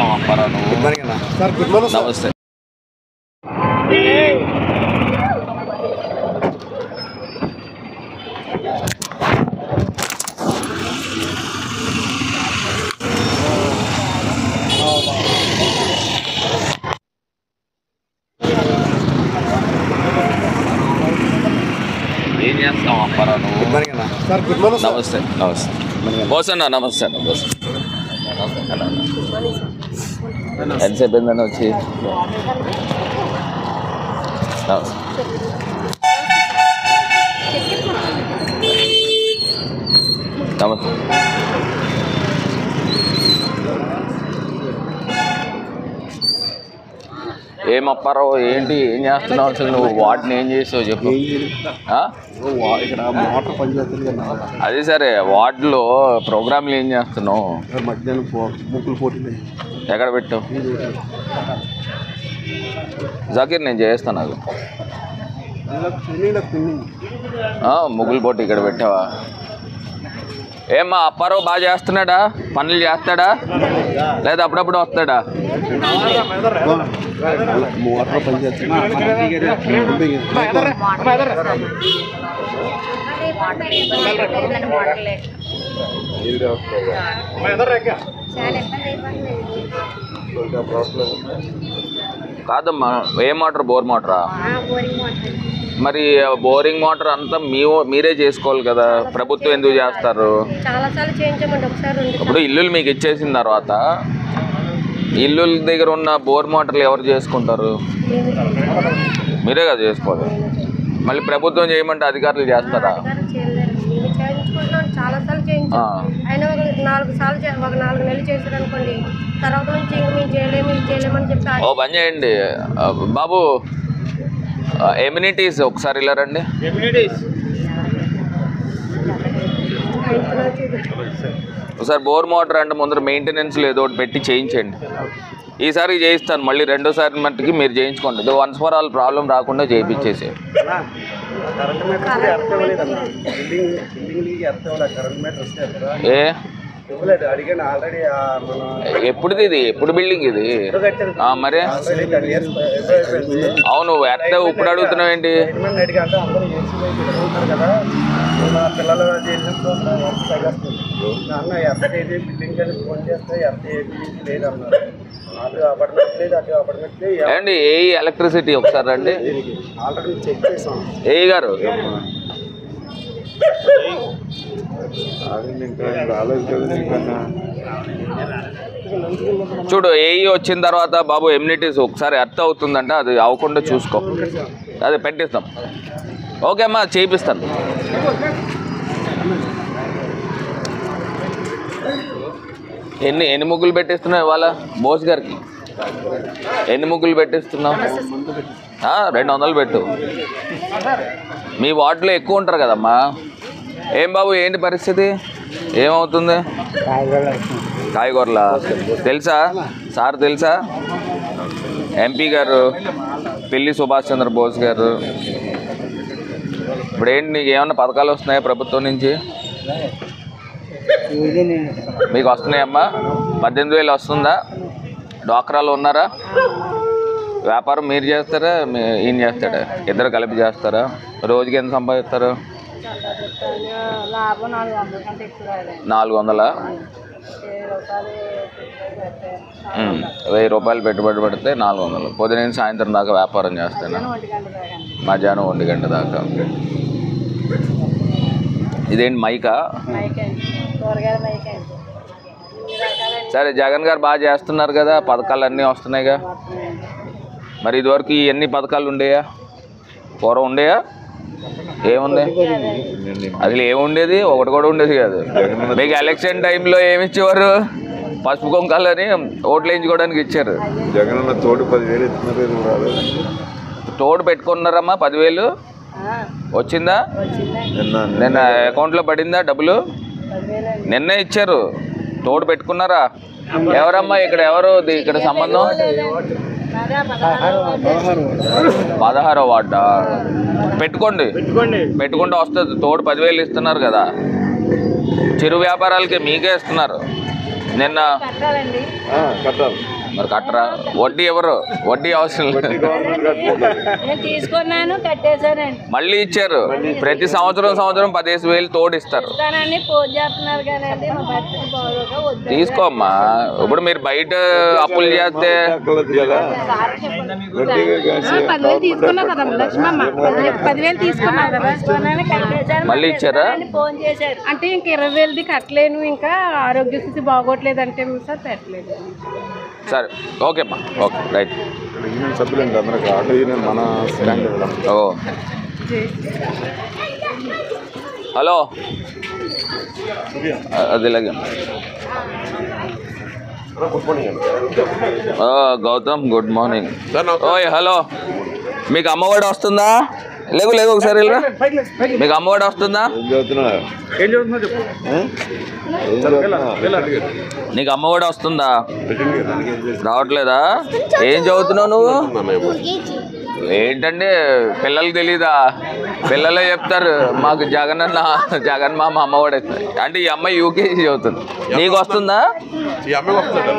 చేస్తావు అప్పారా నువ్వు sir good morning sir నమస్తే ఏం చేస్తావు అప్పారా నువ్వు సార్ గుడ్ మార్నింగ్ సార్ నమస్తే నమస్తే బోస్ అన్న నమస్తే అన్న బోస్ అన్న, అన్న. ఎంతసేపు అయిందని వచ్చి నమస్తే నమస్తే ఏం అప్పారావు ఏంటి ఏం చేస్తున్నావు అసలు నువ్వు వాటిని ఏం చేసావు చెప్పు ఆ? ఇక్కడ మోటార్ పని చేస్తుంది కదా అదే సరే వార్డులో ప్రోగ్రాంలు ఏం చేస్తున్నావు మధ్యాహ్నం పో- ముక్కులు పోటీ ఎక్కడ పెట్టావు జాకీర్ నేను చేస్తాను అది ఆ, ముగ్గులు పోటీ ఇక్కడ పెట్టావా ఏమ్మా అప్పారావు బాగా చేస్తున్నాడా పనులు చేస్తాడా లేదా అప్పుడప్పుడు వస్తాడా మోటార్ పని చేస్తుంది కాదమ్మా ఏ మోటార్ బోర్ మోటరా మరి బోరింగ్ మోటార్ అంతా మీ మీరే చేసుకోవాలి కదా ప్రభుత్వం ఎందుకు చేస్తారు చాలా సార్లు చేయించామండి ఒకసారి రెండు ఇప్పుడు ఇల్లులు మీకు ఇచ్చేసిన తర్వాత ఇల్లు దగ్గర ఉన్న బోర్ మోటార్లు ఎవరు చేసుకుంటారు మీరే కదా చేసుకోవాలి మళ్ళీ ప్రభుత్వం చేయమంటే అధికారులు చేస్తారా అధికారులు చేయలేరు మేము చేయించుకుంటున్నాం చాలా సార్లు చేయించాం ఆ. అయినా ఒక నాలుగు సార్లు చే- ఒక నాలుగు నెలలు చేశారు అనుకోండి తర్వాత నుంచి ఇంక మేము చేయలేము ఇది చేయలేమని చెప్పి ఓ పని చేయండి ఆ, బాబు ఎమ్యూనిటీస్ ఒకసారి ఇలా రండి ఒకసారి బోర్ మోటార్ అంటే ముందర మెయింటెనెన్స్ ఏదో ఒకటి పెట్టి చేయించండి ఈసారి చేయిస్తాను మళ్ళీ రెండోసారి మట్టుకి మీరు చేయించుకోండి ఇది వన్స్ ఫర్ ఆల్ ప్రాబ్లం రాకుండా చేయించేసి ఏ అడిగాను ఆల్రెడీ మన ఎప్పుడుది ఇది ఎప్పుడు బిల్డింగ్ ఇది ఆ, మరి అవును ఎత్త ఇప్పుడు అడుగుతున్నావు ఏంటి అడిగా అంటే అందరూ ఏసీ కదా నా పిల్లలు చేసినప్పుడు నాన్న ఎర్ర ఏది బిల్డింగ్ అని ఫోన్ చేస్తే ఎర్ర ఏది లేదన్నారు అటు అపార్ట్మెంట్ లేదు అటు అపార్ట్మెంట్ లేదు ఏమండి ఏ ఎలక్ట్రిసిటీ ఒకసారి రండి ఆల్రెడీ చెక్ చేసాం ఏ గారు చూడు ఏఈ వచ్చిన తర్వాత బాబు ఎమ్యూనిటీస్ ఒకసారి అర్థం అవుతుందంటే అది అవ్వకుండా చూసుకో అదే పెట్టిస్తాం ఓకే అమ్మా చేయిస్తాను ఎన్ని ఎన్ని ముగ్గులు పెట్టిస్తున్నావు ఇవాళ బోస్ గారికి ఎన్ని ముగ్గులు పెట్టిస్తున్నావు ఆ, రెండు వందలు పెట్టు మీ వార్డులో ఎక్కువ ఉంటారు కదమ్మా ఏం బాబు ఏంటి పరిస్థితి ఏమవుతుంది కాయగూరల తెలుసా సార్ తెలుసా ఎంపీ గారు పిల్లి సుభాష్ చంద్ర బోస్ గారు ఇప్పుడు ఏంటి నీకు ఏమన్నా పథకాలు వస్తున్నాయా ప్రభుత్వం నుంచి మీకు వస్తున్నాయమ్మా పద్దెనిమిది వేలు వస్తుందా డ్వాక్రాలో ఉన్నారా వ్యాపారం మీరు చేస్తారా మీ ఈయన చేస్తాడా ఇద్దరు కలిపి చేస్తారా రోజుకి ఎంత సంపాదిస్తారు లాభం నాలుగు వందల కంటే ఎక్కువ రాలేదు నాలుగు వందల వెయ్యి రూపాయలు ఉమ్, వెయ్యి రూపాయలు పెట్టుబడి పెడితే నాలుగు వందలు పొద్దున సాయంత్రం దాకా వ్యాపారం చేస్తాను ఒంటి గంట దాకా మధ్యాహ్నం ఒంటి గంట దాకా ఇదేంటి మైకా మైకండి కూరగాయల మైకండి ఇన్ని రకాల సరే జగన్ గారు బాగా చేస్తున్నారు కదా పథకాలు అన్నీ వస్తున్నాయిగా మరి ఇదివరకు ఈ ఎన్ని పథకాలు ఉండేయా పూర్వం ఉండేయా ఏముంది అసలు ఏముండేది ఒకటి కూడా ఉండేది కాదు మీకు ఎలక్షన్ టైంలో ఏమి ఇచ్చేవారు పసుపు కుంకాలని ఓట్లు వేయించుకోవడానికి ఇచ్చారు జగన్ తోడు పదివేలు ఇస్తున్నారు ఇది రాలేదు తోడు పెట్టుకున్నారమ్మా పదివేలు వచ్చిందా నిన్న నిన్న అకౌంట్లో పడిందా డబ్బులు నిన్నే ఇచ్చారు తోడు పెట్టుకున్నారా ఎవరమ్మా ఇక్కడ ఎవరు ది- ఇక్కడ సంబంధం పదహారో వార్డా పెట్టుకోండి పెట్టుకుంటే వస్తుంది తోడు పదివేలు ఇస్తున్నారు కదా చిరు వ్యాపారాలకి మీకే ఇస్తున్నారు నిన్న కట్టాలండి కట్టాలి మరి కట్టరా వడ్డీ ఎవరు వడ్డీ అవసరం లేదు నేను తీసుకున్నాను కట్టేశానండి మళ్ళీ ఇచ్చారు ప్రతి సంవత్సరం సంవత్సరం పదిహేను వేలు తోడిస్తారు ఇస్తానని ఫోన్ చేస్తున్నారు కానండి మా భర్తకి బాగోక వద్దు తీసుకోమ్మా ఇప్పుడు మీరు బయట అప్పులు చేస్తే పదివేలు తీసుకున్నావు కదా లక్ష్మమ్మ పదివేలు తీసుకున్నావు కదా తీసుకున్నాను కట్టేశాను మళ్ళీ ఇచ్చారా? అని ఫోన్ చేశారు అంటే ఇంక ఇరవై వేలది కట్టలేను ఇంకా ఆరోగ్య స్థితి బాగోట్లేదు అంటే సార్ పెట్టలేదు సరే ఓకే అమ్మా ఓకే రైట్ యూనియన్ సభ్యులండి అందరికి ఆటో యూనియన్ మన స్టాండ్ ఓ హలో అ- అది ఇలాగే ఓ, గౌతమ్ గుడ్ మార్నింగ్ ఓయ్ హలో మీకు అమ్మఒడి వస్తుందా లేవు లేవు ఒకసారి వెళ్ళరా మీకు అమ్మఒడి వస్తుందా ఏం చదువుతున్నా ఏం చదువుతున్నా చెప్పు ఏం చదువుతున్నా నీకు అమ్మఒడి వస్తుందా రావట్లేదా ఏం చదువుతున్నావు నువ్వు ఏంటంటే పిల్లలకి తెలీదా పిల్లలే చెప్తారు మాకు జగన్ అన్న జగన్ మామ అమ్మఒడి ఇస్తారు. అంటే ఈ అమ్మాయి యూకేజీ చదువుతుంది నీకు వస్తుందా ఈ అమ్మాయి వస్తుందా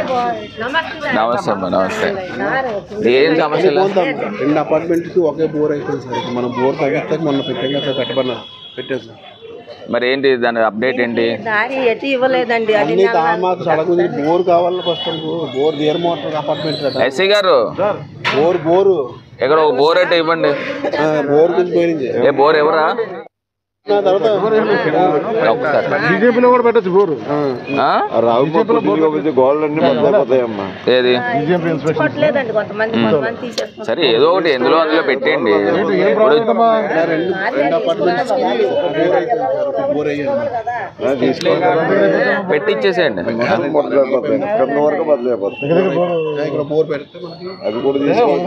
నమస్తే అమ్మా నమస్తే ఏం సమస్య లేదు రెండు అపార్ట్మెంట్కి ఒకే బోర్ అయిపోయింది సార్ ఇప్పుడు మనం బోర్ తగ్గిస్తాక మొన్న పెట్టాం కదా సార్ పెట్టమన్నారు పెట్టాం సార్ మరి ఏంటి దాని అప్డేట్ ఏంటి దారి ఎటు ఇవ్వలేదండి అది అన్ని తామాకు సడకు బోర్ కావాలని first bore there motor apartment కదా ఎస్సీ గారు బోర్ బోరు ఇక్కడ ఒక బోర్ అయితే ఇవ్వండి ఆ, బోర్ గురించి పోయింది ఏ బోర్ ఎవరా ఆ తర్వాత ఒకసారి బీజేపీలో కూడా పెట్టచ్చు బోరు ఆ? రావు వచ్చి గోడలన్నీ బద్దలైపోతాయమ్మా ఏది కొట్టలేదండి కొంతమంది కొంతమంది తీసేస్తున్నారు సరే ఏదో ఒకటి ఎందులో అందులో పెట్టండి ఇప్పుడు రెండు రెండు అపార్ట్మెంట్స్ బోర్ అయిపోయింది సార్ ఒక బోర్ అయ్యాను పెట్టించేసేయండి బద్దలైపోతాయి కింద వరకు బద్దలైపోతాయి ఇక్కడ బోర్ పెడితే మనకి అది కూడా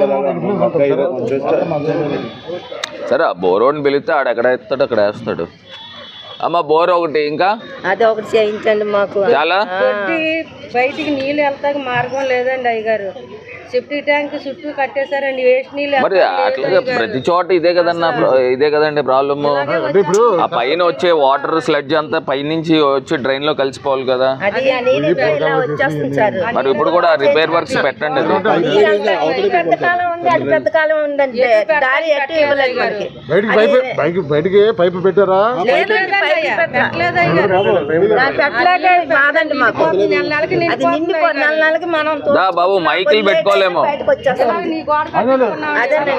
తీసుకొచ్చారు సరే ఆ బోరోని పిలిస్తే ఆడ ఎక్కడ ఎత్తాడు అక్కడ వేస్తాడు అమ్మ బోర్ ఒకటి ఇంకా అది ఒకటి చేయించండి మాకు చాలా బయటికి నీళ్ళు వెళ్తాక మార్గం లేదండి అయ్యగారు సెప్టిక్ ట్యాంక్ చుట్టూ కట్టేశారండి వేస్ట్ నీళ్ళు మరి అట్లాగే ప్రతి చోట ఇదే కదన్న ప్ర- ఇదే కదండి ప్రాబ్లమ్ ఆ పైన వచ్చే వాటర్ స్లడ్జ్ అంతా పైనుంచి వచ్చి డ్రైన్ లో కలిసిపోవాలి కదా అది ఆ నీళ్ళు ఇలా వచ్చేస్తుంది సార్ మరి ఇప్పుడు కూడా రిపేర్ వర్క్స్ పెట్టండి అది. ఇది పెద్ద కాలం ఉంది అది పెద్ద కాలం ఉందండి దారి ఎటు ఇవ్వలేదు మనకి బయటికి పైపు బయటికి బయటికి పైపు పెట్టారా లేదండి, పైకి పెట్టలేదు. నాకు పెట్టలేక బాధండి మాకు అది నిండిపో నెల నెలకి మనం తో- దా బాబు మైకిల్ పెట్టుకోలేమో బయటకు వచ్చేస్తాం అదేనండి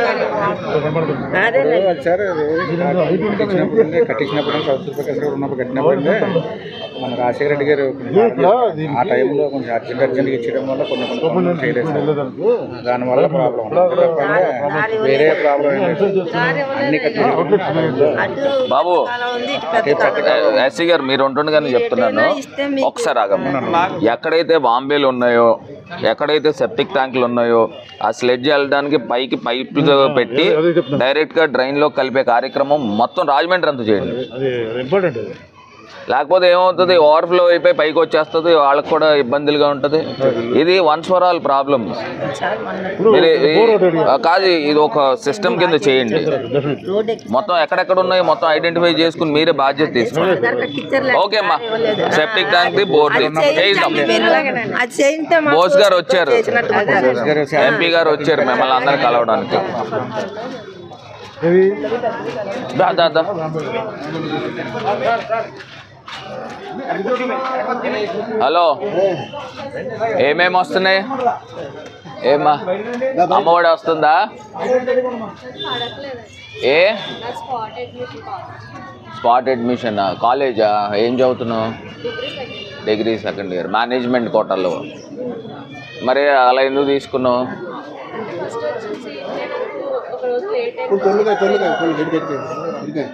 అదేనండి సార్ కట్టించినప్పుడు కట్టించినప్పుడు కౌన్సిల్ ప్రకాశం ఉన్నప్పుడు కట్టినప్పుడు మన రాజశేఖర రెడ్డి గారు ఆ టైంలో కొంచెం అర్జెంట్ అర్జెంట్గా ఇచ్చడం వల్ల కొన్ని కొన్ని పనులు చేయలేదు సార్ దానివల్ల ప్రాబ్లం వేరే ప్రాబ్లం ఏంటంటే అన్ని కట్టించారు అటు బాబు కాలం ఉంది ఇటు పెద్ద కాలం ఎస్సీ గారు మీరు ఉంటుండగానే చెప్తున్నాను ఒకసారి ఆగమ్మ ఎక్కడైతే బాంబేలు ఉన్నాయో ఎక్కడైతే సెప్టిక్ ట్యాంకులు ఉన్నాయో ఆ స్లెడ్జ్ వెళ్ళడానికి పైకి పైపులు పెట్టి డైరెక్ట్ గా డ్రైన్ లో కలిపే కార్యక్రమం మొత్తం రాజమండ్రి అంతా చేయండి అది ఇంపార్టెంట్ లేకపోతే ఏమవుతుంది ఓవర్ఫ్లో అయిపోయి పైకి వచ్చేస్తుంది వాళ్ళకి కూడా ఇబ్బందులుగా ఉంటుంది ఇది వన్స్ ఫర్ ఆల్ ప్రాబ్లమ్ మీరు ఈ- ఆ, కాదు ఇది ఒక సిస్టమ్ కింద చేయండి మొత్తం ఎక్కడెక్కడ ఉన్నాయో మొత్తం ఐడెంటిఫై చేసుకుని మీరే బాధ్యత తీసుకోండి కట్టించారు ఓకే అమ్మా సెప్టిక్ ట్యాంక్ ది బోర్డు చేయిద్దాం అది చేయితే మాకు బోస్ గారు వచ్చారు చేసినట్టు ఉంటుంది. ఎంపీ గారు వచ్చారు మిమ్మల్ని అందరు కలవడానికి దా దా దా హలో ఏమేమి వస్తున్నాయి ఏమా అమ్మఒడి వస్తుందా ఏ స్పాట్ అడ్మిషన్ కాలేజా ఏం చదువుతున్నావు డిగ్రీ సెకండ్ ఇయర్ మేనేజ్మెంట్ కోటాలో మరి అలా ఎందుకు తీసుకున్నావు ఇప్పుడు తొలుగా తొలుగా కొన్ని గడి గడి ఇదిగా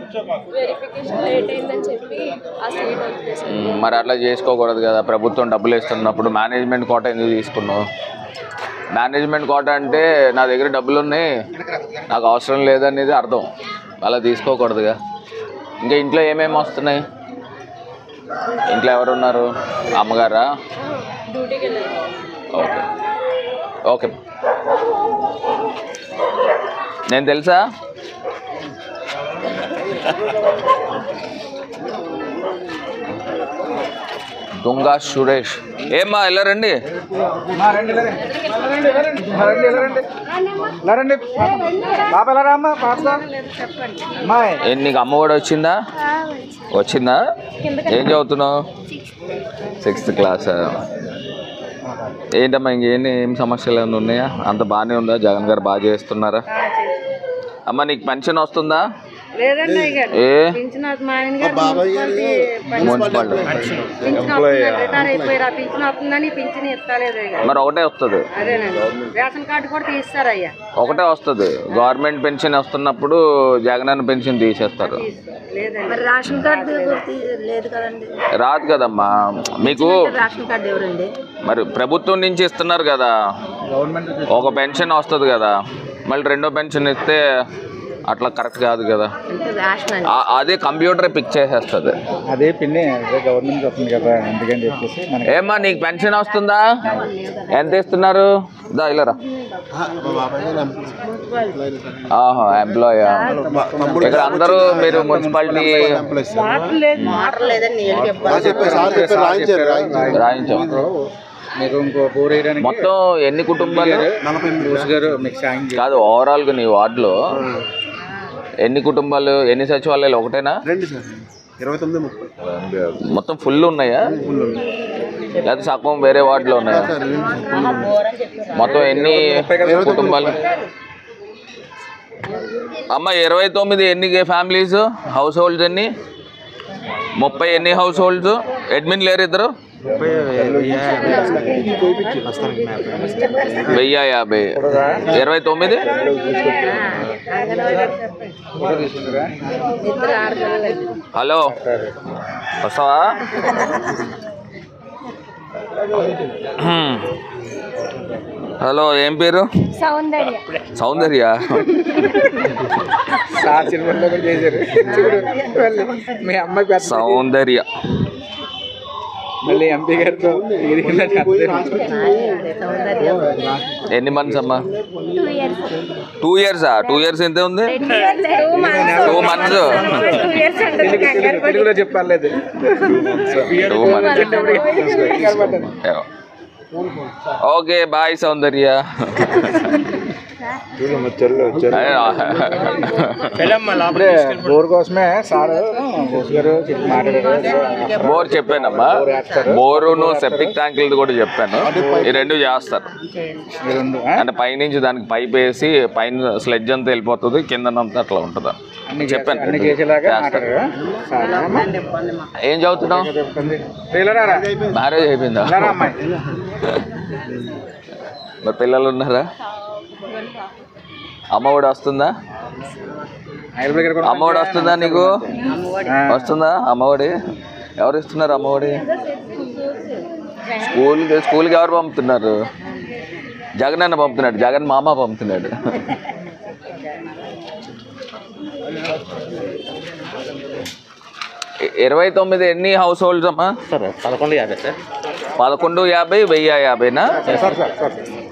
మ్, మరి అట్లా చేసుకోకూడదు కదా ప్రభుత్వం డబ్బులు ఇస్తున్నప్పుడు మేనేజ్మెంట్ కోట ఎందుకు తీసుకున్నావు మేనేజ్మెంట్ కోట అంటే నా దగ్గర డబ్బులు ఉన్నాయి నాకు అవసరం లేదనేది అర్థం అలా తీసుకోకూడదుగా ఇంకా ఇంట్లో ఏమేమి వస్తున్నాయి ఇంట్లో ఎవరు ఉన్నారు అమ్మగారా ఓకే ఓకే నేను తెలుసా దుంగా సురేష్ ఏమ్మా వెళ్ళరండి ఏ, నీకు అమ్మఒడి వచ్చిందా వచ్చిందా ఏం చదువుతున్నావు సిక్స్త్ క్లాస్ ఏంటమ్మా ఇంకేంటి ఏం సమస్యలు ఏమైనా ఉన్నాయా అంత బాగానే ఉందా జగన్ గారు బాగా చేస్తున్నారా అమ్మ నీకు పెన్షన్ వస్తుందా లేదండి అయ్యగారు ఏ పింఛన్ అది మా ఆయన గారు మున్సిపాలిటీ మున్సిపాలిటీ పింఛన్ వస్తుంది రిటైర్ అయిపోయారు ఆ పింఛన్ వస్తుందని పింఛన్ ఇస్తలేదు అయ్యా మరి ఒకటే వస్తుంది అదేనండి రేషన్ కార్డు కూడా తీస్తారు అయ్యా ఒకటే వస్తుంది గవర్నమెంట్ పెన్షన్ వస్తున్నప్పుడు జగనన్న పెన్షన్ తీసేస్తారు లేదండి మరి రేషన్ కార్డు లేదు కదండి రాదు కదమ్మా మీకు రేషన్ కార్డు ఎవరండి మరి ప్రభుత్వం నుంచి ఇస్తున్నారు కదా ఒక పెన్షన్ వస్తుంది కదా మళ్ళీ రెండో పెన్షన్ ఇస్తే అట్లా కరెక్ట్ కాదు కదా అంటే రేషన్ అండి ఆ- అదే కంప్యూటర్ పిక్ చేసేస్తుంది అదే పిన్ని అదే గవర్నమెంట్ వస్తుంది కదా అందుకని చెప్పేసి మనకి ఏమ్మా నీకు పెన్షన్ వస్తుందా ఎంత ఇస్తున్నారు దా ఇలారా ఆహా ఎంప్లాయ్ ఇక్కడ అందరూ మీరు మున్సిపాలిటీ మోటార్ లేదండి నీళ్ళకి ఇబ్బంది చెప్పారు సార్ చెప్పారు రాయించారు రాయించారు రాయించాం మీకు ఇంకో బోర్ వేయడానికి మొత్తం ఎన్ని కుటుంబాలు జోస్ గారు మీకు సాయం చేయాలి కాదు ఓవరాల్ గా నీ వార్డులో ఎన్ని కుటుంబాలు ఎన్ని సచివాలయాలు ఒకటేనా రండి సార్ ఇరవై తొమ్మిది ముప్పై మొత్తం ఫుల్ ఉన్నాయా లేదా సగం వేరే వార్డులో ఉన్నాయా మొత్తం ఎన్ని కుటుంబాలు అమ్మ ఇరవై తొమ్మిది ఎన్ని ఫ్యామిలీస్ హౌస్ హోల్డ్స్ ఎన్ని ముప్పై ఎన్ని హౌస్ హోల్డ్స్ అడ్మిన్ లేరు ఇద్దరు వెయ్యి యాభై ఇరవై తొమ్మిది ఇద్దరు ఆడపిల్లలు హలో వస్తావా హలో ఏం పేరు సౌందర్య సౌందర్య సార్ సినిమాలో కూడా చేశారు చూడు, మళ్ళీ మీ అమ్మాయి పెద్ద సౌందర్య మళ్ళీ ఎంపీ గారితో ఎదిగిన ఎన్ని మంత్స్ అమ్మా టూ ఇయర్స్ టూ ఇయర్స్ ఎంత ఉంది టూ మంత్స్ తెలుగులో చెప్పాలేదు two months okay bye Soundarya ఇప్పుడే బోర్ కోసమే సార్ బోస్ గారు చెప్పి మాట్లాడారు బోర్ చెప్పానమ్మా బోరును సెప్టిక్ ట్యాంకులు కూడా చెప్పాను ఈ రెండు చేస్తారు ఈ రెండు ఆ? అంటే పైనుంచి దానికి పైప్ వేసి పైన స్లెడ్జ్ అంతా వెళ్ళిపోతుంది కిందనంతా అట్లా ఉంటుంది అన్ని చెప్పాను అన్ని చేసేలాగా చేస్తారు. మాట్లాడారు సార్ ఏం చదువుతున్నావు పిల్లరారా మ్యారేజ్ అయిపోయిందా పిల్లరా అమ్మాయి మరి పిల్లలు ఉన్నారా అమ్మఒడి వస్తుందా హైదరాబాద్ దగ్గర కూడా అమ్మఒడి వస్తుందా నీకు వస్తుందా అమ్మఒడి ఎవరు ఇస్తున్నారు అమ్మఒడి స్కూల్కి స్కూల్కి ఎవరు పంపుతున్నారు జగన్ అన్న పంపుతున్నాడు జగన్ మామ పంపుతున్నాడు ఇ- ఇరవై తొమ్మిది ఎన్ని హౌస్ హోల్డ్స్ అమ్మా సార్ పదకొండు యాభై సార్ పదకొండు యాభై వెయ్యి యాభైనా సార్ సార్ సార్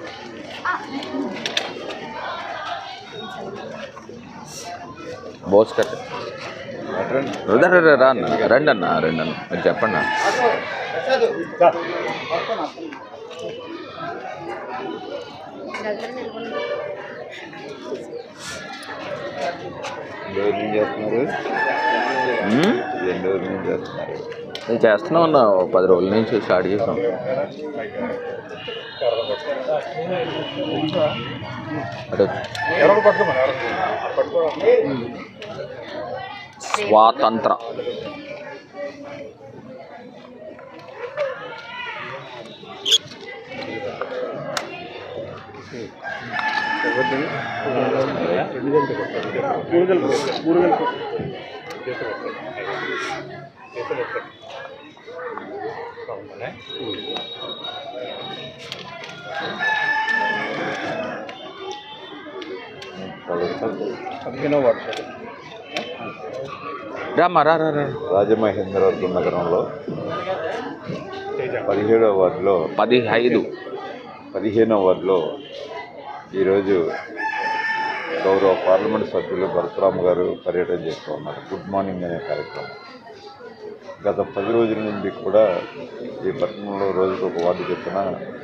బోస్కర్ రా, రా, రా, రా అన్న రండి అన్న రండి అన్న మీరు చెప్పండి అన్న. ఉమ్? నేను చేస్తున్నా ఉన్నా ఓ పది రోజుల నుంచి స్టార్ట్ చేసాం అదే స్వాతంత్ర పదిహేనో వార్డు రామ్మా రా రా రా రాజమహేంద్రవరం నగరంలో పదిహేడవ వార్డులో పదిహైదు పదిహేనవ వార్డులో ఈరోజు గౌరవ పార్లమెంట్ సభ్యులు భరతరామ్ గారు పర్యటన చేస్తూ ఉన్నారు గుడ్ మార్నింగ్ అనే కార్యక్రమం గత పది రోజుల నుండి కూడా ఈ పట్టణంలో రోజుకు ఒక వార్డు చొప్పున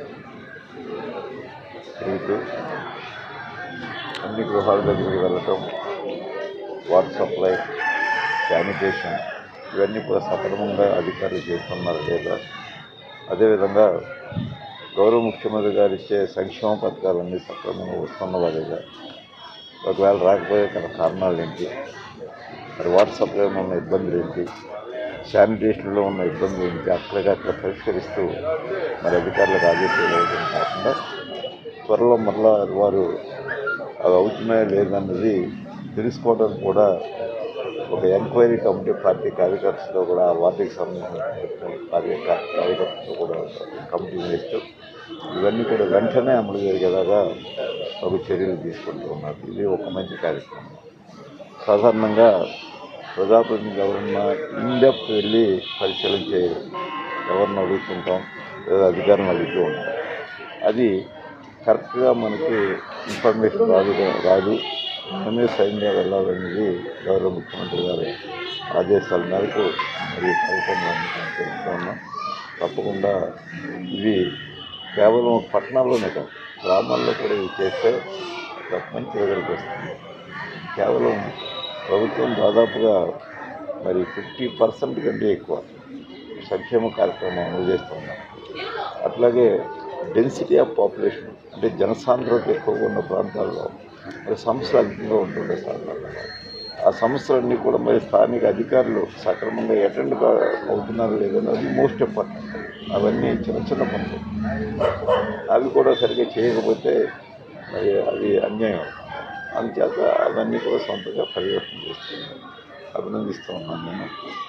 తిరుగుతూ అన్ని గృహాల దగ్గరికి వెళ్ళటం వాటర్ సప్లై శానిటేషన్ ఇవన్నీ కూడా సక్రమంగా అధికారులు చేస్తున్నారు లేదా అదేవిధంగా గౌరవ ముఖ్యమంత్రి గారు ఇచ్చే సంక్షేమ పథకాలన్నీ సక్రమంగా వస్తున్నవా లేదా ఒకవేళ రాకపోయే గల కారణాలు ఏంటి మరి వాటర్ సప్లైలో ఉన్న ఇబ్బందులు ఏంటి శానిటేషన్లో ఉన్న ఇబ్బందులు ఏంటి అక్కడికక్కడ పరిష్కరిస్తూ మరి అధికారులకు ఆదేశాలు ఇవ్వడం కాకుండా త్వరలో మరలా వారు అవి అవుతున్నాయా లేదన్నది తెలుసుకోవడం కూడా ఒక ఎంక్వైరీ కమిటీ పార్టీ కార్యకర్తలతో కూడా ఆ వార్డుకి సంబంధించిన కార్య కార్యకర్తలతో కూడా కమిటీ వేస్తూ ఇవన్నీ కూడా వెంటనే అమలు జరిగేలాగా ఒక చర్యలు తీసుకుంటూ ఉన్నారు ఇది ఒక మంచి కార్యక్రమం సాధారణంగా ప్రజాప్రతినిధులు ఎవరన్నా ఇన్డెప్త్ వెళ్ళి పరిశీలన చేయరు ఎవరిని అడుగుతుంటాం లేదా అధికారులను అడుగుతూ ఉంటాం అది కరెక్ట్గా మనకి ఇన్ఫర్మేషన్ రాదు రాదు మనమే స్వయంగా వెళ్ళాలనేది గౌరవ ముఖ్యమంత్రి గారి ఆదేశాల మేరకు మరి ఈ కార్యక్రమాన్ని తెలుస్తూ ఉన్నాం తప్పకుండా ఇది కేవలం పట్టణాల్లోనే కాదు గ్రామాల్లో కూడా ఇది చేస్తే ఒక మంచి రిజల్ట్ వస్తుంది కేవలం ప్రభుత్వం దాదాపుగా మరి ఫిఫ్టీ పర్సెంట్ కంటే ఎక్కువ సంక్షేమ కార్యక్రమం అమలు చేస్తున్నాం అట్లాగే డెన్సిటీ ఆఫ్ పాపులేషన్ అంటే జనసాంద్రత ఎక్కువగా ఉన్న ప్రాంతాల్లో మరి సమస్యలు అధికంగా ఉంటుండే సాధారణంగా ఆ సమస్యలన్నీ కూడా మరి స్థానిక అధికారులు సక్రమంగా అటెండ్ అవుతున్నారు లేదన్నది మోస్ట్ ఇంపార్టెంట్ అవన్నీ చిన్న చిన్న పనులు అవి కూడా సరిగ్గా చేయకపోతే మరి అది అన్యాయం అందుచేత అవన్నీ కూడా సొంతగా పరివర్తన చేస్తున్నాను అభినందిస్తూ ఉన్నాను నేను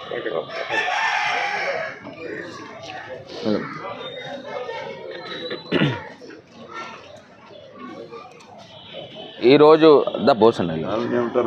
ఈరోజు ద బోసనల్లి వాళ్ళని ఏమంటారు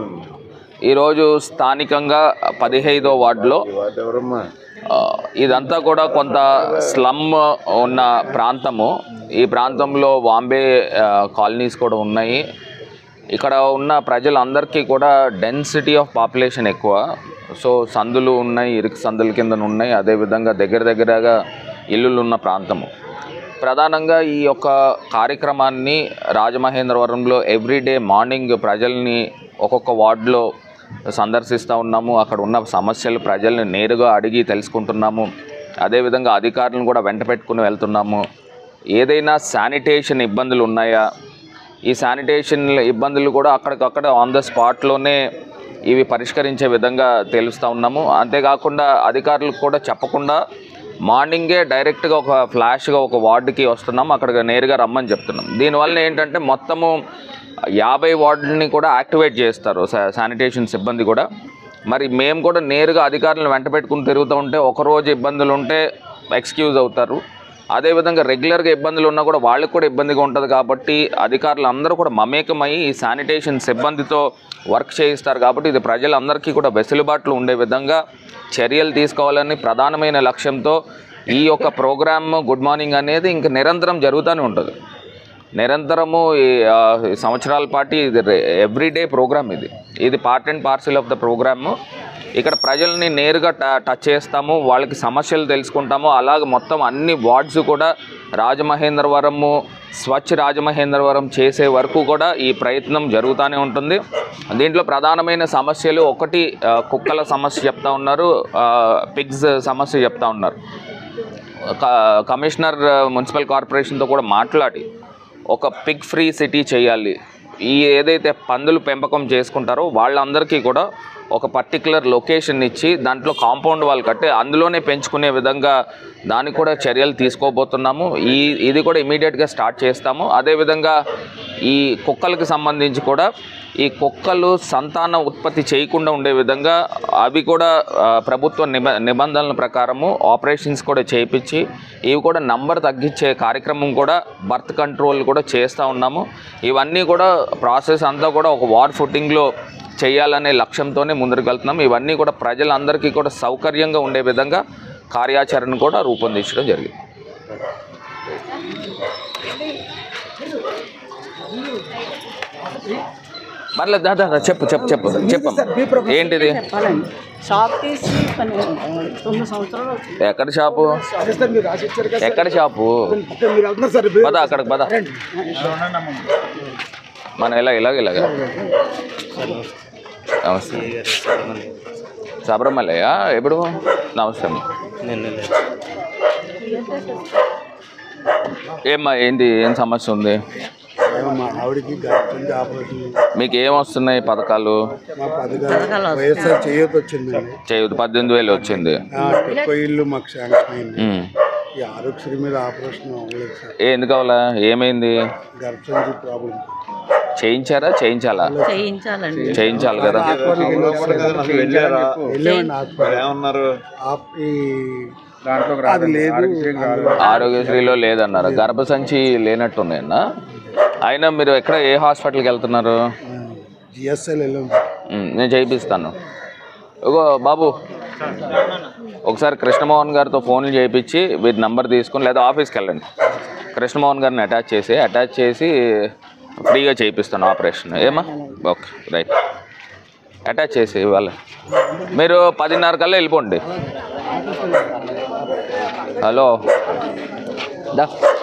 ఈరోజు స్థానికంగా పదిహైదో వార్డులో వాటి ఎవరమ్మా ఆ, ఇదంతా కూడా కొంత స్లమ్ ఉన్న ప్రాంతము ఈ ప్రాంతంలో వాంబే ఆ, కాలనీస్ కూడా ఉన్నాయి ఇక్కడ ఉన్న ప్రజలందరికీ కూడా డెన్సిటీ ఆఫ్ పాపులేషన్ ఎక్కువ సో సందులు ఉన్నాయి ఇరుకు సందుల కింద ఉన్నాయి అదేవిధంగా దగ్గర దగ్గరగా ఇల్లులు ఉన్న ప్రాంతము ప్రధానంగా ఈ యొక్క కార్యక్రమాన్ని రాజమహేంద్రవరంలో ఎవ్రీడే మార్నింగ్ ప్రజల్ని ఒక్కొక్క వార్డులో సందర్శిస్తూ ఉన్నాము అక్కడ ఉన్న సమస్యలు ప్రజల్ని నేరుగా అడిగి తెలుసుకుంటున్నాము అదేవిధంగా అధికారులను కూడా వెంట పెట్టుకుని వెళ్తున్నాము ఏదైనా శానిటేషన్ ఇబ్బందులు ఉన్నాయా ఈ శానిటేషన్ ఇబ్బందులు కూడా అక్కడికక్కడ ఆన్ ద స్పాట్లోనే ఇవి పరిష్కరించే విధంగా తెలుస్తూ ఉన్నాము అంతేకాకుండా అధికారులకు కూడా చెప్పకుండా మార్నింగే డైరెక్ట్గా ఒక ఫ్లాష్గా ఒక వార్డుకి వస్తున్నాం అక్కడికి నేరుగా రమ్మని చెప్తున్నాం దీనివల్ల ఏంటంటే మొత్తము యాభై వార్డులని కూడా యాక్టివేట్ చేస్తారు శా- శానిటేషన్ సిబ్బంది కూడా మరి మేము కూడా నేరుగా అధికారులను వెంట పెట్టుకుని తిరుగుతూ ఉంటే ఒకరోజు ఇబ్బందులు ఉంటే ఎక్స్క్యూజ్ అవుతారు అదేవిధంగా రెగ్యులర్గా ఇబ్బందులు ఉన్నా కూడా వాళ్ళకి కూడా ఇబ్బందిగా ఉంటుంది కాబట్టి అధికారులు అందరూ కూడా మమేకమై ఈ శానిటేషన్ సిబ్బందితో వర్క్ చేయిస్తారు కాబట్టి ఇది ప్రజలందరికీ కూడా వెసులుబాట్లు ఉండే విధంగా చర్యలు తీసుకోవాలని ప్రధానమైన లక్ష్యంతో ఈ యొక్క ప్రోగ్రామ్ గుడ్ మార్నింగ్ అనేది ఇంక నిరంతరం జరుగుతూనే ఉంటుంది నిరంతరము ఈ ఆ, ఈ సంవత్సరాల పాటు ఇది ఎవ్రీడే ప్రోగ్రామ్ ఇది ఇది part and parcel of the program ఇక్కడ ప్రజల్ని నేరుగా ట- టచ్ చేస్తాము వాళ్ళకి సమస్యలు తెలుసుకుంటాము అలాగే మొత్తం అన్ని వార్డ్స్ కూడా రాజమహేంద్రవరము స్వచ్ఛ రాజమహేంద్రవరం చేసే వరకు కూడా ఈ ప్రయత్నం జరుగుతూనే ఉంటుంది దీంట్లో ప్రధానమైన సమస్యలు ఒకటి ఆ, కుక్కల సమస్య చెప్తా ఉన్నారు పిగ్స్ సమస్య చెప్తా ఉన్నారు క- కమిషనర్ మున్సిపల్ కార్పొరేషన్తో కూడా మాట్లాడి ఒక పిగ్ ఫ్రీ సిటీ చేయాలి ఈ ఏదైతే పందులు పెంపకం చేసుకుంటారో వాళ్ళందరికీ కూడా ఒక పర్టికులర్ లొకేషన్ ఇచ్చి దాంట్లో కాంపౌండ్ వాళ్ళు కట్టి అందులోనే పెంచుకునే విధంగా దానికి కూడా చర్యలు తీసుకోబోతున్నాము ఈ ఇది కూడా ఇమీడియట్గా స్టార్ట్ చేస్తాము అదేవిధంగా ఈ కుక్కలకు సంబంధించి కూడా ఈ కుక్కలు సంతాన ఉత్పత్తి చేయకుండా ఉండే విధంగా అవి కూడా ఆ, ప్రభుత్వ నిబ నిబంధనల ప్రకారము ఆపరేషన్స్ కూడా చేయించి ఇవి కూడా నంబర్ తగ్గించే కార్యక్రమం కూడా బర్త్ కంట్రోల్ కూడా చేస్తూ ఉన్నాము ఇవన్నీ కూడా ప్రాసెస్ అంతా కూడా ఒక వార్ ఫుటింగ్లో చేయాలనే లక్ష్యంతోనే ముందుకు వెళ్తున్నాం ఇవన్నీ కూడా ప్రజలందరికీ కూడా సౌకర్యంగా ఉండే విధంగా కార్యాచరణ కూడా రూపొందించడం జరిగింది పర్లేదు దా, దా, దా, చెప్పు చెప్పు చెప్పు చెప్పు ఏంటిది షాప్ తీసి పని తొమ్మిది సంవత్సరాలు అవుతుంది ఎక్కడ షాపు సార్ మీరు రాసి ఇచ్చారు కదా ఎక్కడ షాపు సార్ మీరు వెళ్తున్నారు సార్ పద అక్కడికి పద మన ఇలా ఇలాగ ఇలాగ నమస్తే శబరిమలయ ఎప్పుడు నమస్తే అమ్మ. ఏమ్మా ఏంటి ఏం సమస్య ఉంది మా ఆవిడకి గర్భండి ఆపరేషన్ మీకు ఏం వస్తున్నాయి పథకాలు మా పథకాలు వైఎస్ఆర్ చేయొద్దు వచ్చిందండి చేయదు పద్దెనిమిది వేలు వచ్చింది ఆ, ఎక్కువ ఇల్లు మాకు శాంక్షన్ అయింది ఉమ్. ఈ ఆరోగ్యశ్రీ మీద ఆపరేషన్ అవ్వలేదు సార్ ఏ ఎందుకు అవ్వాలా ఏమైంది గర్భసంచి ప్రాబ్లం చేయించారా చేయించాలా చేయించాలండి చేయించాలి కదా వెళ్ళారా వెళ్ళామండి హాస్పిటల్ ఏమన్నారు ఆప్- ఈ అది లేదు ఆరోగ్యశ్రీలో లేదన్నారు గర్భసంచి లేనట్టున్నాయన్నా అయినా మీరు ఎక్కడ ఏ హాస్పిటల్కి వెళ్తున్నారు జిఎస్ఎల్ వెళ్ళాం ఉమ్, నేను చేయిస్తాను ఇగో బాబు ఒకసారి కృష్ణమోహన్ గారితో ఫోన్లు చేయించి వీరి నంబర్ తీసుకుని లేదా ఆఫీస్కి వెళ్ళండి కృష్ణమోహన్ గారిని అటాచ్ చేసి అటాచ్ చేసి ఫ్రీగా చేయిస్తాను ఆపరేషన్ ఏమా ఓకే రైట్ అటాచ్ చేసి ఇవాళ మీరు పదిన్నర కల్లా వెళ్ళిపోండి హలో దా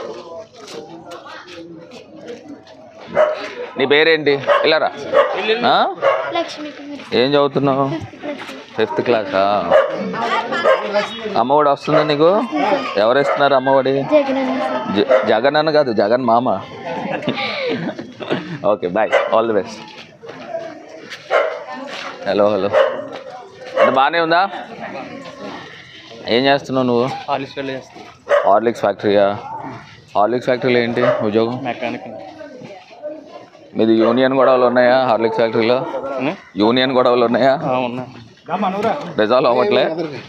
నీ పేరేంటి ఇలారా ఆ? ఏం చదువుతున్నావు ఫిఫ్త్ క్లాసా అమ్మఒడి వస్తుందా నీకు ఎవరు ఇస్తున్నారు అమ్మఒడి జ- జగన్ అన్న కాదు జగన్ మామ okay bye all the best hello hello అంటే బాగానే ఉందా ఏం చేస్తున్నావు నువ్వు హార్లిక్స్ ఫ్యాక్టరీయా హార్లిక్స్ ఫ్యాక్టరీలో ఏంటి ఉద్యోగం మెకానిక్ మీది యూనియన్ గొడవలు ఉన్నాయా హార్లిక్స్ ఫ్యాక్టరీలో యూనియన్ గొడవలు ఉన్నాయా ఉన్నా రిజాల్వ్ అవ్వట్లే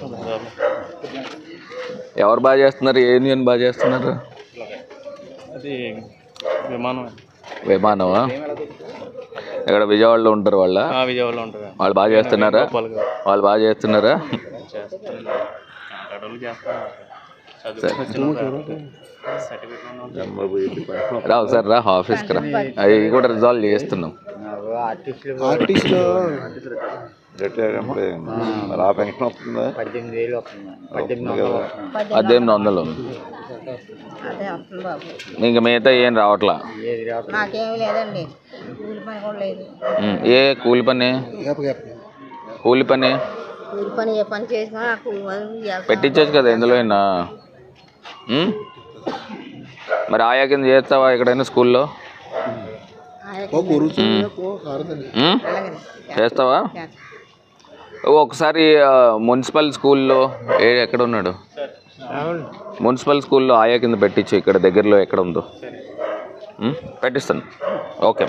ఎవరు బాగా చేస్తున్నారు ఏ యూనియన్ బాగా చేస్తున్నారు అది విమానం విమానమా ఇక్కడ విజయవాడలో ఉంటారు వాళ్ళ ఆ విజయవాడలో ఉంటుంది వాళ్ళు బాగా చేస్తున్నారా వాళ్ళు బాగా చేస్తున్నారా చేస్తాను అడవులు చేస్తాను చదువు సర్టిఫికేట్ రా ఒకసారి రా ఆఫీస్కి రా అవి కూడా రిజాల్వ్ చేస్తున్నాం ఆర్టీసీలో రిటైర్ ఎంప్లాయీ మరి ఆ పెన్షన్ వస్తుందా పద్దెనిమిది వేలు వస్తుంది వస్తుంది కదా పద్దెనిమిది వందలు అదే వస్తుంది బాబు ఇంకా మిగతా ఏం రావట్లా ఏది రాదు నాకేమీ లేదండి కూలి పని కూడా లేదు ఉమ్, ఏ కూలి పని కూలి పని కూలి పని ఏ పని చేసినా ఆ కూలి పని చేస్తాం. పెట్టించచ్చు కదా ఎందులో అయినా ఉమ్? మరి ఆయా కింద చేస్తావా ఎక్కడైనా స్కూల్లో ఆయనకి ఉమ్? చేస్తావా ఒకసారి ఆ, మున్సిపల్ స్కూల్లో ఏ ఎక్కడ ఉన్నాడు మున్సిపల్ స్కూల్లో ఆయా కింద పెట్టించు ఇక్కడ దగ్గరలో ఎక్కడ ఉందో ఉమ్? పెట్టిస్తాను ఓకే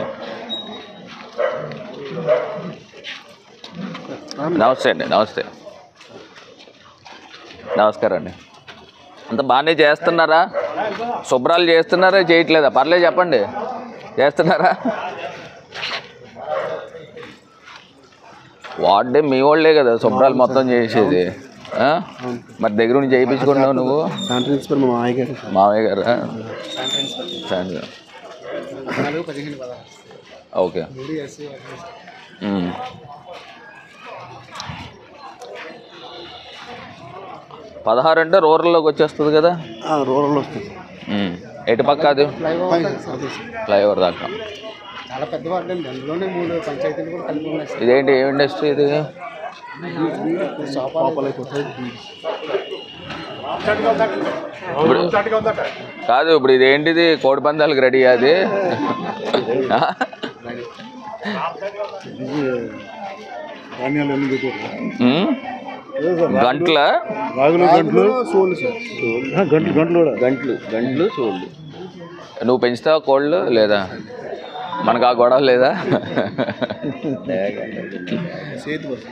నమస్తే అండి నమస్తే నమస్కారం అండి అంత బాగానే చేస్తున్నారా శుభ్రాలు చేస్తున్నారా చేయట్లేదా పర్లేదు చెప్పండి చేస్తున్నారా వాడే మీ వాళ్ళే కదా శుభ్రాలు మొత్తం చేసేది ఆ? మరి దగ్గర నుంచి చేయించుకున్నావు నువ్వు శాంతి ప్రిన్సిపల్ మా మామయ్య గారు మామయ్య గారా సరే. Okay um. పదహారు అంటే రూరల్లోకి వచ్చేస్తుంది కదా రూరల్ వస్తుంది ఉమ్. ఎటు పక్క అది ఫ్లైఓవర్ దాకా చాలా పెద్ద వార్డు అండి అందులోనే మూడు పంచాయతీలు కూడా కలిపి ఉన్నాయి సార్. ఇదేంటి ఏం ఇండస్ట్రీ ఇది పాపాలు అయిపోతాయి ఇప్పుడు కాదు ఇప్పుడు ఇది ఏంటిది కోడి పందాలకు రెడీ అది ఆ? ధాన్యాలు అన్ని దిగుతాయి. ఉమ్? గంట్ల రాగులు గంటలు సోలు సార్ గంటలు గంటలు కూడా గంట్లు గంట్లు చూడు నువ్వు పెంచుతావా కోళ్ళు లేదా మనకు ఆ గొడవ లేదా చేతి వస్తుంది